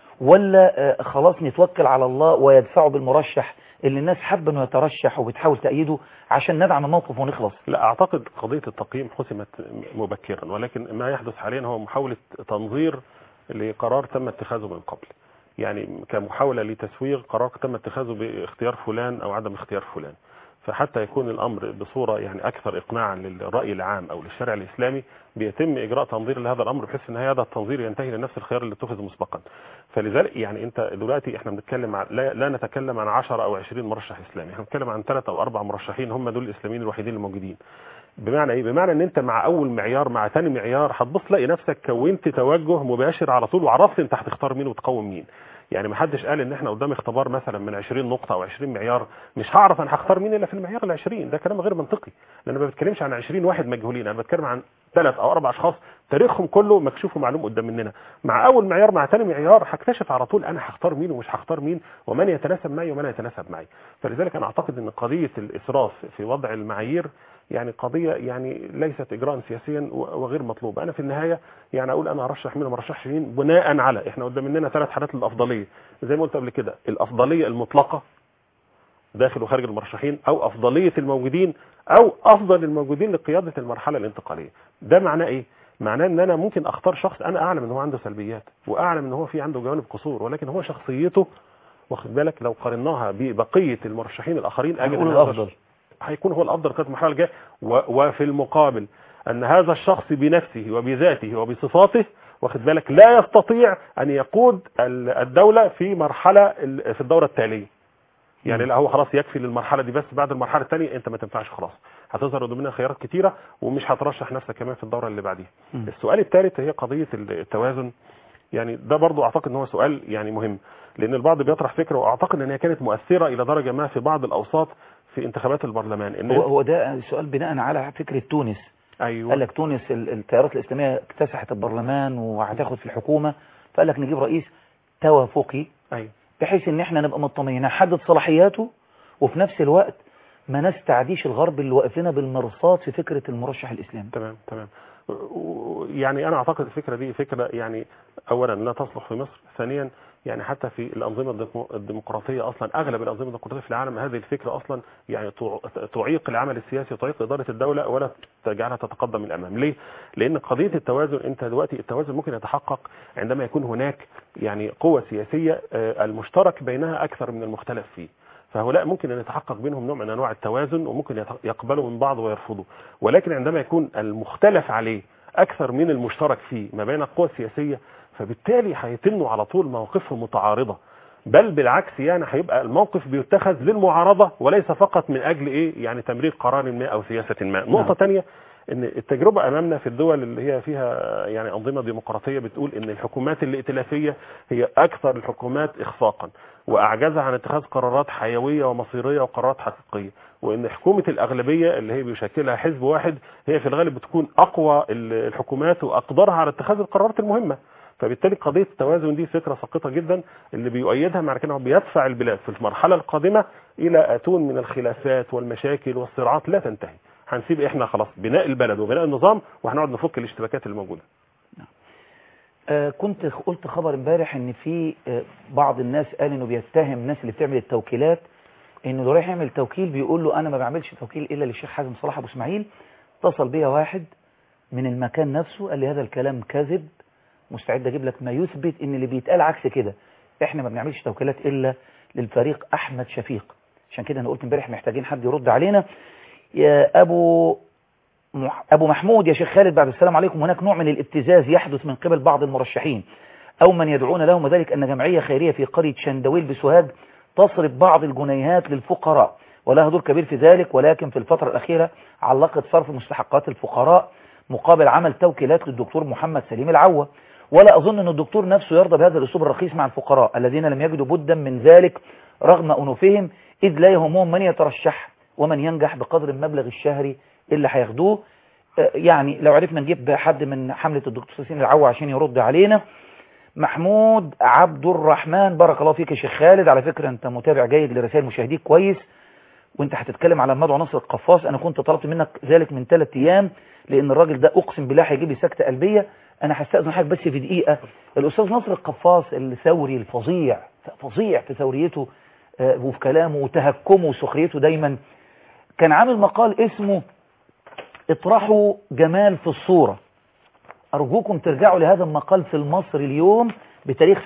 ولا آه، خلاص نتوكل على الله ويدفعوا بالمرشح اللي الناس حابه انه يترشح وبتحاول تأييده عشان ندعم الموقف ونخلص لا اعتقد قضيه التقييم حسمت مبكرا ولكن ما يحدث حاليا هو محاوله تنظير لقرار تم اتخاذه من قبل يعني كمحاوله لتسويغ قرار تم اتخاذه باختيار فلان او عدم اختيار فلان فحتى يكون الامر بصوره يعني اكثر اقناعا للراي العام او للشارع الاسلامي بيتم اجراء تنظير لهذا الامر بحيث ان هذا التنظير ينتهي لنفس الخيار اللي اتخذ مسبقا فلذلك يعني انت دلوقتي احنا بنتكلم عن لا, لا نتكلم عن 10 او 20 مرشح اسلامي احنا بنتكلم عن ثلاث او اربع مرشحين هم دول الاسلاميين الوحيدين الموجودين بمعنى ايه بمعنى ان انت مع اول معيار مع ثاني معيار هتبص تلاقي نفسك كونت توجه مباشر على طول وعرفت انت هتختار مين وتقوم مين يعني ما حدش قال ان احنا قدام اختبار مثلا من 20 نقطه او 20 معيار مش هعرف انا هختار مين الا في المعيار ال 20 ده كلام غير منطقي لان ما بتكلمش عن 20 واحد مجهولين انا بتكلم عن ثلاث او اربع اشخاص تاريخهم كله مكشوف ومعلوم قدام مننا مع اول معيار مع ثاني معيار هكتشف على طول انا هختار مين ومش هختار مين ومن يتناسب معي ومن يتناسب معي فلذلك انا اعتقد ان قضيه الاسراف في وضع المعايير يعني قضيه يعني ليست اجراء سياسيا وغير مطلوب انا في النهايه يعني اقول انا ارشح مين وما ارشحش مين بناء على احنا قدام مننا ثلاث حالات للافضليه زي ما قلت قبل كده الافضليه المطلقه داخل وخارج المرشحين او افضليه الموجودين او افضل الموجودين لقياده المرحله الانتقاليه ده معناه ايه معناه ان انا ممكن اختار شخص انا اعلم ان هو عنده سلبيات واعلم ان هو في عنده جوانب قصور ولكن هو شخصيته واخد بالك لو قارناها ببقيه المرشحين الاخرين اجد هنقول إن هذا الافضل هيكون هو الافضل في المرحله الجايه و- وفي المقابل ان هذا الشخص بنفسه وبذاته وبصفاته واخد بالك لا يستطيع ان يقود ال- الدوله في مرحله ال- في الدوره التاليه يعني لا هو خلاص يكفي للمرحله دي بس بعد المرحله الثانيه انت ما تنفعش خلاص هتظهر قدامنا خيارات كتيره ومش هترشح نفسك كمان في الدوره اللي بعديها مم. السؤال الثالث هي قضيه التوازن يعني ده برضو اعتقد ان هو سؤال يعني مهم لان البعض بيطرح فكره واعتقد ان هي كانت مؤثره الى درجه ما في بعض الاوساط في انتخابات البرلمان ان هو هو ده سؤال بناء على فكرة تونس ايوه قال لك تونس ال- التيارات الإسلامية اكتسحت البرلمان وهتاخد في الحكومة فقال لك نجيب رئيس توافقي ايوه بحيث ان احنا نبقى مطمئنين نحدد صلاحياته وفي نفس الوقت ما نستعديش الغرب اللي واقف لنا بالمرصاد في فكرة المرشح الإسلامي تمام تمام و- يعني انا اعتقد الفكره دي فكره يعني اولا لا تصلح في مصر ثانيا يعني حتى في الانظمه الديمو- الديمقراطيه اصلا اغلب الانظمه الديمقراطيه في العالم هذه الفكره اصلا يعني تع- تعيق العمل السياسي وتعيق اداره الدوله ولا تجعلها تتقدم الامام ليه لان قضيه التوازن انت دلوقتي التوازن ممكن يتحقق عندما يكون هناك يعني قوه سياسيه آه، المشترك بينها اكثر من المختلف فيه فهؤلاء ممكن ان يتحقق بينهم نوع من انواع التوازن وممكن يت- يقبلوا من بعض ويرفضوا ولكن عندما يكون المختلف عليه اكثر من المشترك فيه ما بين القوى السياسيه فبالتالي هيتموا على طول مواقفهم متعارضه بل بالعكس يعني هيبقى الموقف بيتخذ للمعارضه وليس فقط من اجل ايه يعني تمرير قرار ما او سياسه ما نقطه نعم. ثانيه ان التجربه امامنا في الدول اللي هي فيها يعني انظمه ديمقراطيه بتقول ان الحكومات الائتلافيه هي اكثر الحكومات اخفاقا واعجزها عن اتخاذ قرارات حيويه ومصيريه وقرارات حقيقيه وان حكومه الاغلبيه اللي هي بيشكلها حزب واحد هي في الغالب بتكون اقوى ال- الحكومات واقدرها على اتخاذ القرارات المهمه فبالتالي قضيه التوازن دي فكره ساقطه جدا اللي بيؤيدها مع كده هو بيدفع البلاد في المرحله القادمه الى اتون من الخلافات والمشاكل والصراعات لا تنتهي هنسيب احنا خلاص بناء البلد وبناء النظام وهنقعد نفك الاشتباكات اللي موجوده آه كنت قلت خبر امبارح ان في آه بعض الناس قال انه بيتهم الناس اللي بتعمل التوكيلات انه لو رايح يعمل توكيل بيقول له انا ما بعملش توكيل الا للشيخ حازم صلاح ابو اسماعيل اتصل بيا واحد من المكان نفسه قال لي هذا الكلام كذب مستعد اجيب لك ما يثبت ان اللي بيتقال عكس كده احنا ما بنعملش توكيلات الا للفريق احمد شفيق عشان كده انا قلت امبارح محتاجين حد يرد علينا يا ابو مح- أبو محمود يا شيخ خالد بعد السلام عليكم هناك نوع من الابتزاز يحدث من قبل بعض المرشحين أو من يدعون لهم وذلك أن جمعية خيرية في قرية شندويل بسوهاج تصرف بعض الجنيهات للفقراء ولها دور كبير في ذلك ولكن في الفترة الأخيرة علقت صرف مستحقات الفقراء مقابل عمل توكيلات للدكتور محمد سليم العوة ولا أظن أن الدكتور نفسه يرضى بهذا الأسلوب الرخيص مع الفقراء الذين لم يجدوا بدا من ذلك رغم أنوفهم إذ لا يهمهم من يترشح ومن ينجح بقدر المبلغ الشهري اللي هياخدوه آه، يعني لو عرفنا نجيب حد من حملة الدكتور سليم العوة عشان يرد علينا محمود عبد الرحمن بارك الله فيك يا شيخ خالد على فكرة انت متابع جيد لرسائل مشاهديك كويس وانت هتتكلم على المدعو نصر القفاص انا كنت طلبت منك ذلك من ثلاث ايام لان الراجل ده اقسم بالله هيجيب لي سكتة قلبية انا هستأذن حضرتك بس في دقيقة الاستاذ نصر القفاص الثوري الفظيع فظيع في ثوريته آه، وفي كلامه وتهكمه وسخريته دايما كان عامل مقال اسمه اطرحوا جمال في الصورة أرجوكم ترجعوا لهذا المقال في المصري اليوم بتاريخ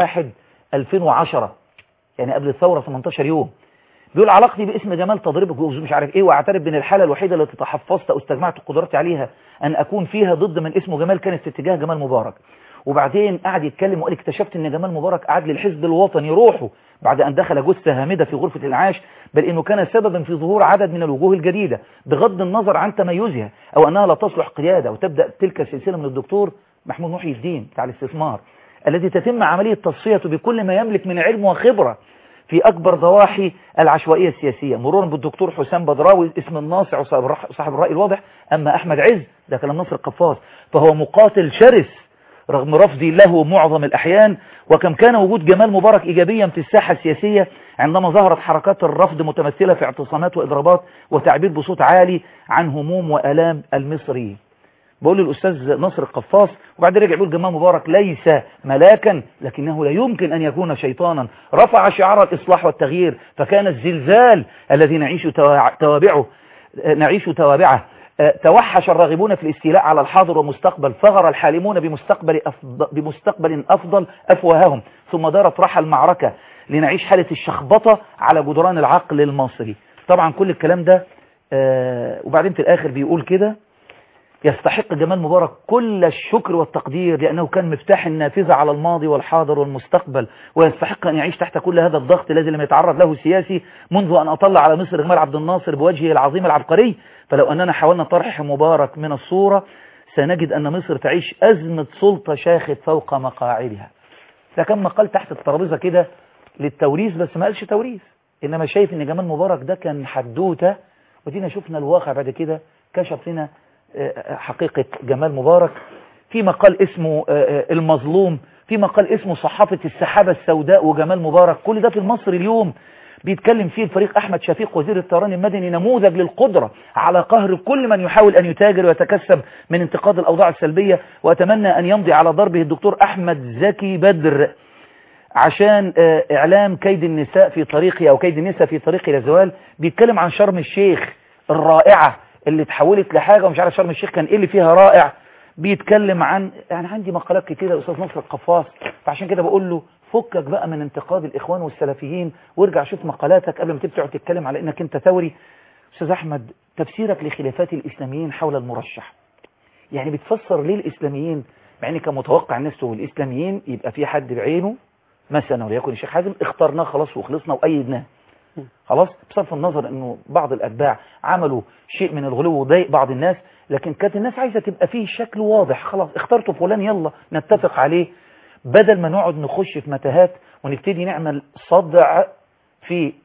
7/1/2010 يعني قبل الثورة 18 يوم بيقول علاقتي باسم جمال تضربك مش عارف ايه واعترف بان الحالة الوحيدة التي تحفظت او استجمعت قدرتي عليها ان اكون فيها ضد من اسمه جمال كانت في اتجاه جمال مبارك وبعدين قعد يتكلم وقال اكتشفت ان جمال مبارك قعد للحزب الوطني روحه بعد ان دخل جثة هامدة في غرفة الانعاش بل انه كان سببا في ظهور عدد من الوجوه الجديدة بغض النظر عن تميزها او انها لا تصلح قيادة وتبدأ تلك السلسلة من الدكتور محمود محي الدين بتاع الاستثمار الذي تتم عملية تصفيته بكل ما يملك من علم وخبرة في أكبر ضواحي العشوائية السياسية مرورا بالدكتور حسام بدراوي اسم الناصع وصاحب الرح- صاحب الرأي الواضح أما أحمد عز ده كلام نصر القفاص فهو مقاتل شرس رغم رفضي له معظم الأحيان وكم كان وجود جمال مبارك إيجابيا في الساحة السياسية عندما ظهرت حركات الرفض متمثلة في اعتصامات وإضرابات وتعبير بصوت عالي عن هموم وآلام المصريين بقول للأستاذ نصر القفاص وبعدين رجع يقول جمال مبارك ليس ملاكا لكنه لا يمكن أن يكون شيطانا رفع شعار الإصلاح والتغيير فكان الزلزال الذي نعيش توا- توابعه نعيش توابعه آه، توحش الراغبون في الاستيلاء على الحاضر ومستقبل ثغر الحالمون بمستقبل أفضل, بمستقبل أفضل أفواههم ثم دارت رحى المعركة لنعيش حالة الشخبطة على جدران العقل المصري طبعا كل الكلام ده آه، وبعدين في الآخر بيقول كده يستحق جمال مبارك كل الشكر والتقدير لأنه كان مفتاح النافذة على الماضي والحاضر والمستقبل ويستحق أن يعيش تحت كل هذا الضغط الذي لم يتعرض له سياسي منذ أن أطلع على مصر جمال عبد الناصر بوجهه العظيم العبقري فلو أننا حاولنا طرح مبارك من الصورة سنجد أن مصر تعيش أزمة سلطة شاخت فوق مقاعدها ده كان مقال تحت الترابيزة كده للتوريث بس ما قالش توريث إنما شايف إن جمال مبارك ده كان حدوتة ودينا شفنا الواقع بعد كده كشف لنا حقيقة جمال مبارك في مقال اسمه المظلوم في مقال اسمه صحافة السحابة السوداء وجمال مبارك كل ده في المصري اليوم بيتكلم فيه الفريق أحمد شفيق وزير الطيران المدني نموذج للقدرة على قهر كل من يحاول أن يتاجر ويتكسب من انتقاد الأوضاع السلبية وأتمنى أن يمضي على ضربه الدكتور أحمد زكي بدر عشان إعلام كيد النساء في طريقي أو كيد النساء في طريقي إلى الزوال بيتكلم عن شرم الشيخ الرائعة اللي اتحولت لحاجة ومش عارف شرم الشيخ كان ايه اللي فيها رائع بيتكلم عن يعني عندي مقالات كتيرة أستاذ نصر القفاص فعشان كده بقول له فكك بقى من انتقاد الإخوان والسلفيين وارجع شوف مقالاتك قبل ما تبتع تتكلم على انك انت ثوري أستاذ أحمد تفسيرك لخلافات الإسلاميين حول المرشح يعني بتفسر ليه الإسلاميين مع ان كان متوقع الناس تقول الإسلاميين يبقى في حد بعينه مثلا وليكن الشيخ حازم اخترناه خلاص وخلصنا وأيدناه خلاص بصرف النظر انه بعض الاتباع عملوا شيء من الغلو وضايق بعض الناس لكن كانت الناس عايزة تبقى فيه شكل واضح خلاص اخترتوا فلان يلا نتفق عليه بدل ما نقعد نخش في متاهات ونبتدي نعمل صدع في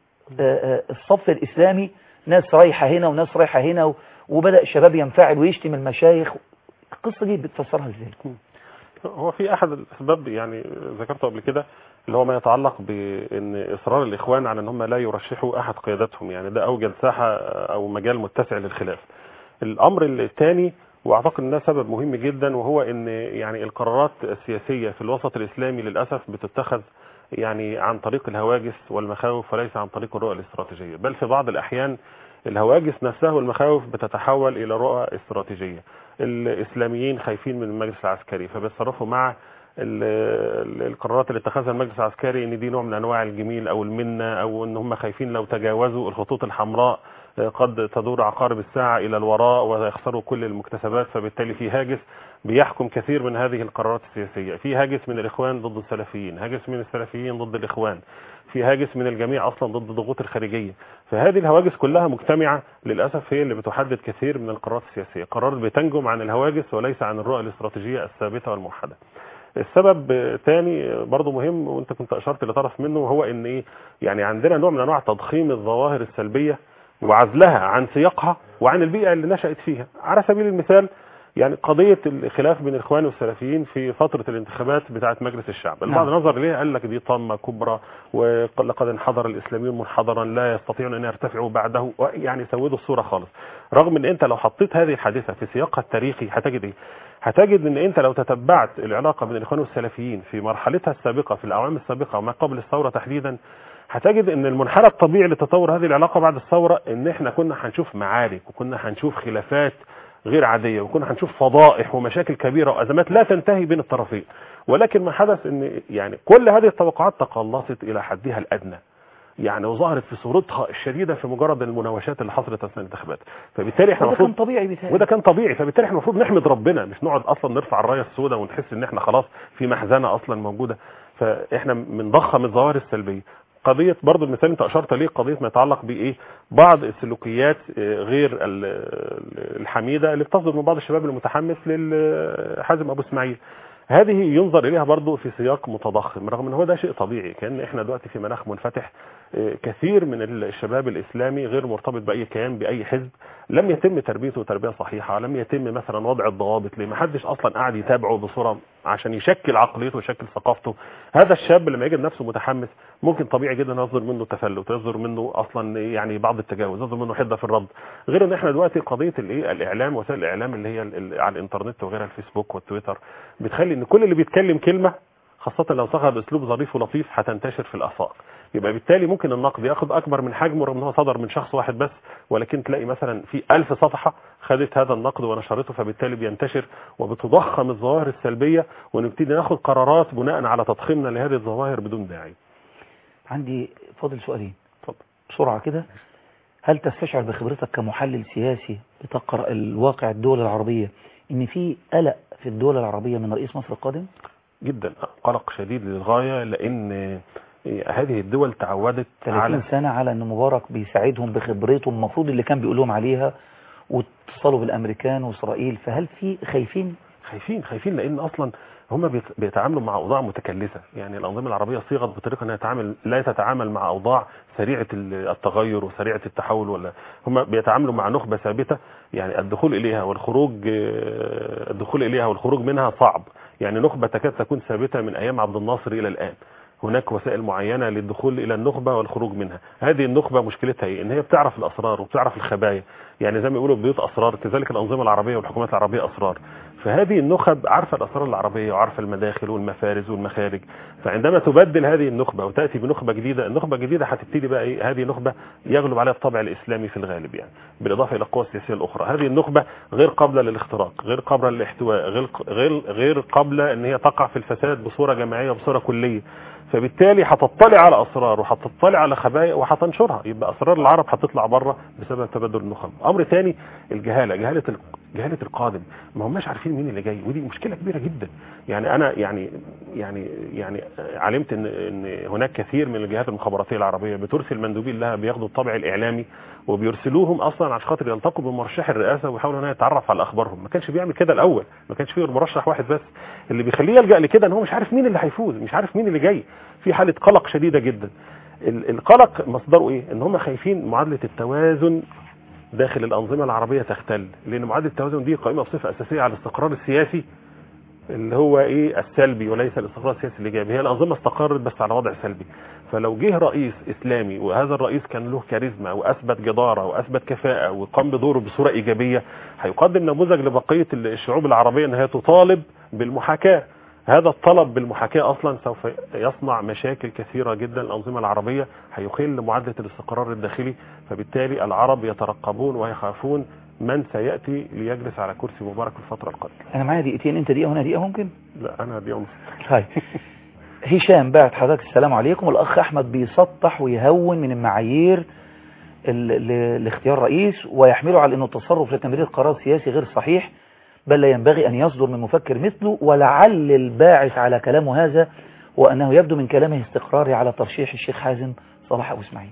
الصف الإسلامي ناس رايحة هنا وناس رايحة هنا وبدأ الشباب ينفعل ويشتم المشايخ القصة دي بتفسرها ازاي هو في احد الاسباب يعني ذكرته قبل كده اللي هو ما يتعلق بان اصرار الاخوان على ان هم لا يرشحوا احد قياداتهم يعني ده اوجد ساحه او مجال متسع للخلاف الامر الثاني واعتقد ان ده سبب مهم جدا وهو ان يعني القرارات السياسيه في الوسط الاسلامي للاسف بتتخذ يعني عن طريق الهواجس والمخاوف وليس عن طريق الرؤى الاستراتيجيه بل في بعض الاحيان الهواجس نفسها والمخاوف بتتحول الى رؤى استراتيجيه الاسلاميين خايفين من المجلس العسكري فبيتصرفوا مع القرارات اللي اتخذها المجلس العسكري ان دي نوع من انواع الجميل او المنه او ان هم خايفين لو تجاوزوا الخطوط الحمراء قد تدور عقارب الساعه الى الوراء ويخسروا كل المكتسبات فبالتالي في هاجس بيحكم كثير من هذه القرارات السياسيه في هاجس من الاخوان ضد السلفيين هاجس من السلفيين ضد الاخوان في هاجس من الجميع اصلا ضد الضغوط الخارجيه فهذه الهواجس كلها مجتمعه للاسف هي اللي بتحدد كثير من القرارات السياسيه قرارات بتنجم عن الهواجس وليس عن الرؤى الاستراتيجيه الثابته والموحده السبب تاني برضه مهم وانت كنت اشرت لطرف منه وهو ان ايه يعني عندنا نوع من انواع تضخيم الظواهر السلبيه وعزلها عن سياقها وعن البيئه اللي نشات فيها على سبيل المثال يعني قضية الخلاف بين الإخوان والسلفيين في فترة الانتخابات بتاعة مجلس الشعب البعض نعم. نظر إليها قال لك دي طامة كبرى ولقد انحدر الإسلاميون منحدرا لا يستطيعون أن يرتفعوا بعده يعني سودوا الصورة خالص رغم أن أنت لو حطيت هذه الحادثة في سياقها التاريخي هتجد إيه هتجد أن أنت لو تتبعت العلاقة بين الإخوان والسلفيين في مرحلتها السابقة في الأعوام السابقة وما قبل الثورة تحديدا هتجد ان المنحنى الطبيعي لتطور هذه العلاقه بعد الثوره ان احنا كنا هنشوف معارك وكنا هنشوف خلافات غير عاديه وكنا هنشوف فضائح ومشاكل كبيره وازمات لا تنتهي بين الطرفين ولكن ما حدث ان يعني كل هذه الطبقات تقلصت الى حدها الادنى يعني وظهرت في صورتها الشديده في مجرد المناوشات اللي حصلت اثناء الانتخابات فبالتالي احنا وده كان المفروض طبيعي بتاعي وده كان طبيعي فبالتالي احنا المفروض نحمد ربنا مش نقعد اصلا نرفع الرايه السوداء ونحس ان احنا خلاص في محزنه اصلا موجوده فاحنا بنضخم الظواهر السلبيه قضية برضو المثال انت اشرت ليه قضية ما يتعلق بايه بعض السلوكيات آه، غير ال- الحميدة اللي بتصدر من بعض الشباب المتحمس لحازم ابو اسماعيل هذه ينظر اليها برضو في سياق متضخم رغم ان هو ده شيء طبيعي كان احنا دلوقتي في مناخ منفتح آه، كثير من الشباب الاسلامي غير مرتبط باي كيان باي حزب لم يتم تربيته تربيه صحيحه لم يتم مثلا وضع الضوابط ليه ما حدش اصلا قاعد يتابعه بصوره عشان يشكل عقليته ويشكل ثقافته هذا الشاب لما يجد نفسه متحمس ممكن طبيعي جدا يصدر منه تفلت ويصدر منه اصلا يعني بعض التجاوز يصدر منه حده في الرد غير ان احنا دلوقتي قضيه الايه الاعلام وسائل الاعلام اللي هي ال- ال- على الانترنت وغيرها الفيسبوك والتويتر بتخلي ان كل اللي بيتكلم كلمه خاصة لو صاغها باسلوب ظريف ولطيف هتنتشر في الافاق يبقى بالتالي ممكن النقد ياخد اكبر من حجمه رغم ان هو صدر من شخص واحد بس ولكن تلاقي مثلا في ألف صفحة خدت هذا النقد ونشرته فبالتالي بينتشر وبتضخم الظواهر السلبية ونبتدي ناخد قرارات بناء على تضخيمنا لهذه الظواهر بدون داعي عندي فاضل سؤالين اتفضل بسرعة كده هل تستشعر بخبرتك كمحلل سياسي بتقرأ الواقع الدول العربية ان في قلق في الدول العربية من رئيس مصر القادم جدا قلق شديد للغايه لان هذه الدول تعودت 30 على سنة على ان مبارك بيساعدهم بخبرته المفروض اللي كان بيقول لهم عليها واتصلوا بالامريكان واسرائيل فهل في خايفين خايفين خايفين لان اصلا هم بيت- بيتعاملوا مع اوضاع متكلفه يعني الانظمه العربيه صيغت بطريقه انها تتعامل لا تتعامل مع اوضاع سريعه ال- التغير وسريعه التحول ولا هم بيتعاملوا مع نخبه ثابته يعني الدخول اليها والخروج آه، الدخول اليها والخروج منها صعب يعني نخبه تكاد تكون ثابته من ايام عبد الناصر الى الان هناك وسائل معينة للدخول إلى النخبة والخروج منها هذه النخبة مشكلتها إيه؟ إن هي بتعرف الأسرار وبتعرف الخبايا يعني زي ما يقولوا بيوت أسرار كذلك الأنظمة العربية والحكومات العربية أسرار فهذه النخب عارفة الأسرار العربية وعارفة المداخل والمفارز والمخارج فعندما تبدل هذه النخبة وتأتي بنخبة جديدة النخبة الجديدة هتبتدي بقى إيه؟ هذه نخبة يغلب عليها الطابع الإسلامي في الغالب يعني بالإضافة إلى القوى السياسية الأخرى هذه النخبة غير قابلة للاختراق غير قابلة للاحتواء غير غير غير قابلة إن هي تقع في الفساد بصورة جماعية وبصورة كلية فبالتالي هتطلع على اسرار وهتطلع على خبايا وهتنشرها يبقى اسرار العرب هتطلع بره بسبب تبادل النخب امر ثاني الجهاله جهاله ال- جهاله القادم ما هماش عارفين مين اللي جاي ودي مشكله كبيره جدا يعني انا يعني يعني يعني علمت ان ان هناك كثير من الجهات المخابراتيه العربيه بترسل مندوبين لها بياخدوا الطابع الاعلامي وبيرسلوهم اصلا عشان خاطر يلتقوا بمرشح الرئاسه ويحاولوا ان هو يتعرف على اخبارهم ما كانش بيعمل كده الاول ما كانش فيه غير مرشح واحد بس اللي بيخليه يلجا لكده ان هو مش عارف مين اللي هيفوز مش عارف مين اللي جاي في حاله قلق شديده جدا ال- القلق مصدره ايه ان هم خايفين معادله التوازن داخل الانظمه العربيه تختل لان معادله التوازن دي قائمه بصفه اساسيه على الاستقرار السياسي اللي هو ايه السلبي وليس الاستقرار السياسي الايجابي هي الانظمه استقرت بس على وضع سلبي فلو جه رئيس اسلامي وهذا الرئيس كان له كاريزما واثبت جداره واثبت كفاءه وقام بدوره بصوره ايجابيه هيقدم نموذج لبقيه الشعوب العربيه ان هي تطالب بالمحاكاه هذا الطلب بالمحاكاة أصلا سوف يصنع مشاكل كثيرة جدا الأنظمة العربية هيخل معادلة الاستقرار الداخلي فبالتالي العرب يترقبون ويخافون من سيأتي ليجلس على كرسي مبارك في الفترة القادمة انا معايا دقيقتين انت دقيقة هنا دقيقة ممكن لا أنا اليوم هاي هشام بعت حضرتك السلام عليكم الاخ احمد بيسطح ويهون من المعايير ال- ل- لاختيار رئيس ويحمله على انه التصرف لتمرير قرار سياسي غير صحيح بل لا ينبغي ان يصدر من مفكر مثله ولعل الباعث على كلامه هذا وانه يبدو من كلامه استقراري على ترشيح الشيخ حازم صلاح ابو اسماعيل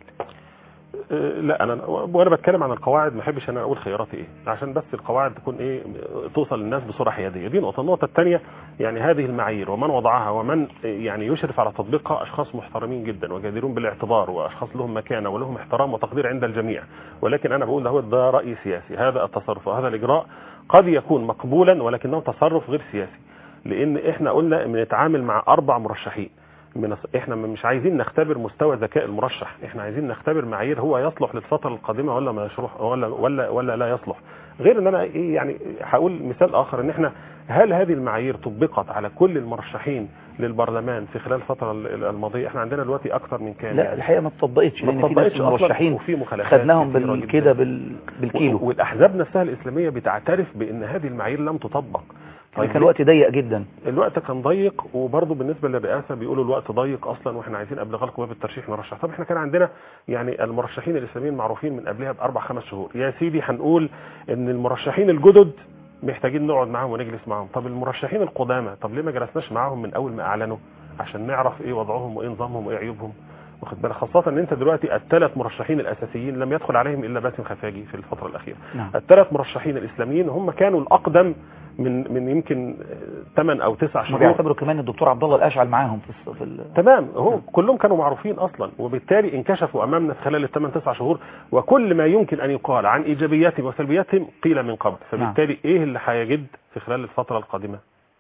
أه، لا انا وانا بتكلم عن القواعد ما احبش انا اقول خياراتي ايه عشان بس القواعد تكون ايه توصل للناس بصوره حياديه دي نقطه النقطه الثانيه يعني هذه المعايير ومن وضعها ومن يعني يشرف على تطبيقها اشخاص محترمين جدا وجديرون بالاعتبار واشخاص لهم مكانه ولهم احترام وتقدير عند الجميع ولكن انا بقول ده ده راي سياسي هذا التصرف وهذا الاجراء قد يكون مقبولا ولكنه تصرف غير سياسي لان احنا قلنا بنتعامل مع اربع مرشحين من احنا مش عايزين نختبر مستوى ذكاء المرشح احنا عايزين نختبر معايير هو يصلح للفتره القادمه ولا ما يشرح ولا ولا ولا لا يصلح غير ان انا ايه يعني هقول مثال اخر ان احنا هل هذه المعايير طبقت على كل المرشحين للبرلمان في خلال الفتره الماضيه احنا عندنا دلوقتي اكثر من كام لا الحقيقه ما اتطبقتش ما لان في ناس اتطبقتش أصلاً مرشحين وفي مخالفات خدناهم كثيرة بال- جداً. كده بال- بالكيلو والاحزاب نفسها الاسلاميه بتعترف بان هذه المعايير لم تطبق يعني كان الوقت ضيق جدا الوقت كان ضيق وبرضه بالنسبه للرئاسه بيقولوا الوقت ضيق اصلا واحنا عايزين قبل غلق باب الترشيح نرشح طب احنا كان عندنا يعني المرشحين الاسلاميين معروفين من قبلها باربع خمس شهور يا سيدي هنقول ان المرشحين الجدد محتاجين نقعد معاهم ونجلس معاهم طب المرشحين القدامى طب ليه ما جلسناش معاهم من اول ما اعلنوا عشان نعرف ايه وضعهم وايه نظامهم وايه عيوبهم واخد بالك خاصة ان انت دلوقتي الثلاث مرشحين الاساسيين لم يدخل عليهم الا باسم خفاجي في الفترة الاخيرة نعم الثلاث مرشحين الاسلاميين هم كانوا الاقدم من من يمكن 8 او 9 ما شهور بيعتبروا كمان الدكتور عبد الله الاشعل معاهم في الص- في ال- تمام هو كلهم كانوا معروفين اصلا وبالتالي انكشفوا امامنا في خلال الثمان تسع شهور وكل ما يمكن ان يقال عن ايجابياتهم وسلبياتهم قيل من قبل فبالتالي ايه اللي هيجد في خلال الفتره القادمه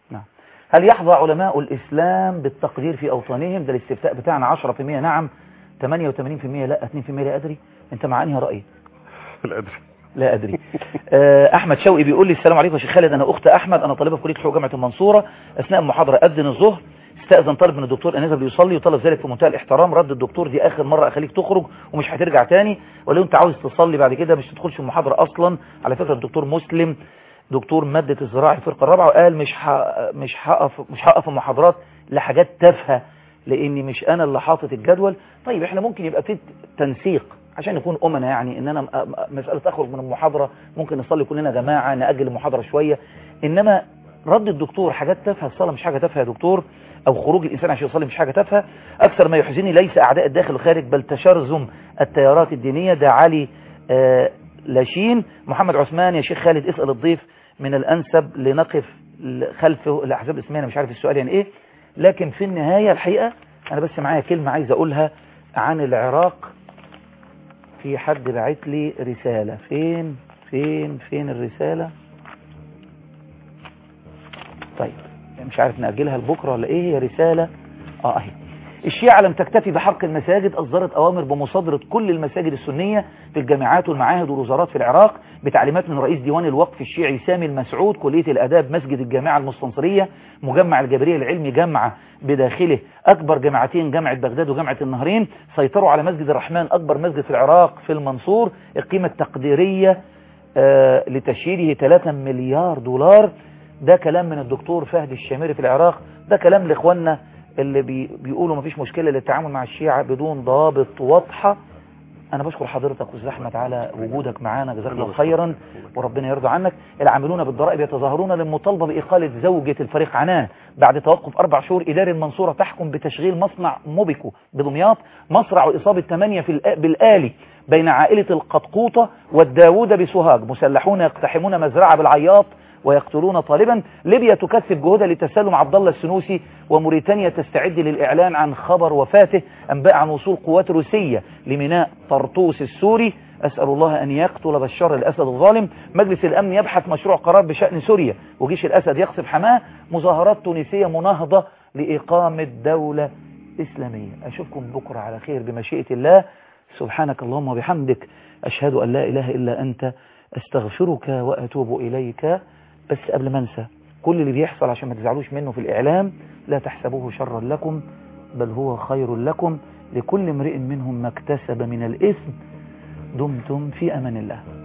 هل يحظى علماء الاسلام بالتقدير في اوطانهم ده الاستفتاء بتاعنا 10% نعم 88% لا 2% لا ادري انت مع انهي راي لا ادري لا ادري آه، احمد شوقي بيقول لي السلام عليكم يا شيخ خالد انا اخت احمد انا طالبه في كليه حقوق جامعه المنصوره اثناء المحاضره اذن الظهر استاذن طالب من الدكتور ان يذهب ليصلي وطلب ذلك في منتهى الاحترام رد الدكتور دي اخر مره اخليك تخرج ومش هترجع تاني ولو انت عاوز تصلي بعد كده مش تدخلش المحاضره اصلا على فكره الدكتور مسلم دكتور ماده الزراعه الفرقه الرابعه وقال مش ح... مش هقف مش هقف المحاضرات لحاجات تافهه لاني مش انا اللي حاطط الجدول طيب احنا ممكن يبقى في تنسيق عشان نكون أمنا يعني إن أنا م- م- مسألة أخرج من المحاضرة ممكن نصلي كلنا جماعة نأجل المحاضرة شوية إنما رد الدكتور حاجات تافهة الصلاة مش حاجة تافهة يا دكتور أو خروج الإنسان عشان يصلي مش حاجة تافهة أكثر ما يحزنني ليس أعداء الداخل والخارج بل تشرذم التيارات الدينية ده علي آه لاشين محمد عثمان يا شيخ خالد اسأل الضيف من الأنسب لنقف ل- خلفه الأحزاب الإسلامية أنا مش عارف السؤال يعني إيه لكن في النهاية الحقيقة أنا بس معايا كلمة عايز أقولها عن العراق في حد بعت لي رسالة فين فين فين الرسالة طيب مش عارف نأجلها لبكرة ولا ايه هي رسالة اه اهي الشيعة لم تكتفي بحرق المساجد أصدرت أوامر بمصادرة كل المساجد السنية في الجامعات والمعاهد والوزارات في العراق بتعليمات من رئيس ديوان الوقف الشيعي سامي المسعود كلية الأداب مسجد الجامعة المستنصرية مجمع الجبرية العلمي جامعة بداخله أكبر جامعتين جامعة بغداد وجامعة النهرين سيطروا على مسجد الرحمن أكبر مسجد في العراق في المنصور القيمة التقديرية آه لتشييده 3 مليار دولار ده كلام من الدكتور فهد الشامري في العراق ده كلام لإخواننا اللي بي بيقولوا مفيش مشكلة للتعامل مع الشيعة بدون ضوابط واضحة أنا بشكر حضرتك أستاذ أحمد على وجودك معانا جزاك الله خيرا وربنا يرضى عنك العاملون بالضرائب يتظاهرون للمطالبة بإقالة زوجة الفريق عنان بعد توقف أربع شهور إداري المنصورة تحكم بتشغيل مصنع موبيكو بدمياط مصرع وإصابة ثمانية في الآ- بالآلي بين عائلة القطقوطة والداوود بسوهاج مسلحون يقتحمون مزرعة بالعياط ويقتلون طالبا ليبيا تكثف جهودها لتسلم عبد الله السنوسي وموريتانيا تستعد للإعلان عن خبر وفاته أنباء عن وصول قوات روسية لميناء طرطوس السوري أسأل الله أن يقتل بشار الأسد الظالم مجلس الأمن يبحث مشروع قرار بشأن سوريا وجيش الأسد يقصف حماه مظاهرات تونسية مناهضة لإقامة دولة إسلامية أشوفكم بكرة على خير بمشيئة الله سبحانك اللهم وبحمدك أشهد أن لا إله إلا أنت أستغفرك وأتوب إليك بس قبل ما انسى كل اللي بيحصل عشان ما تزعلوش منه في الإعلام لا تحسبوه شرا لكم بل هو خير لكم لكل امرئ منهم ما اكتسب من الإثم دمتم في أمان الله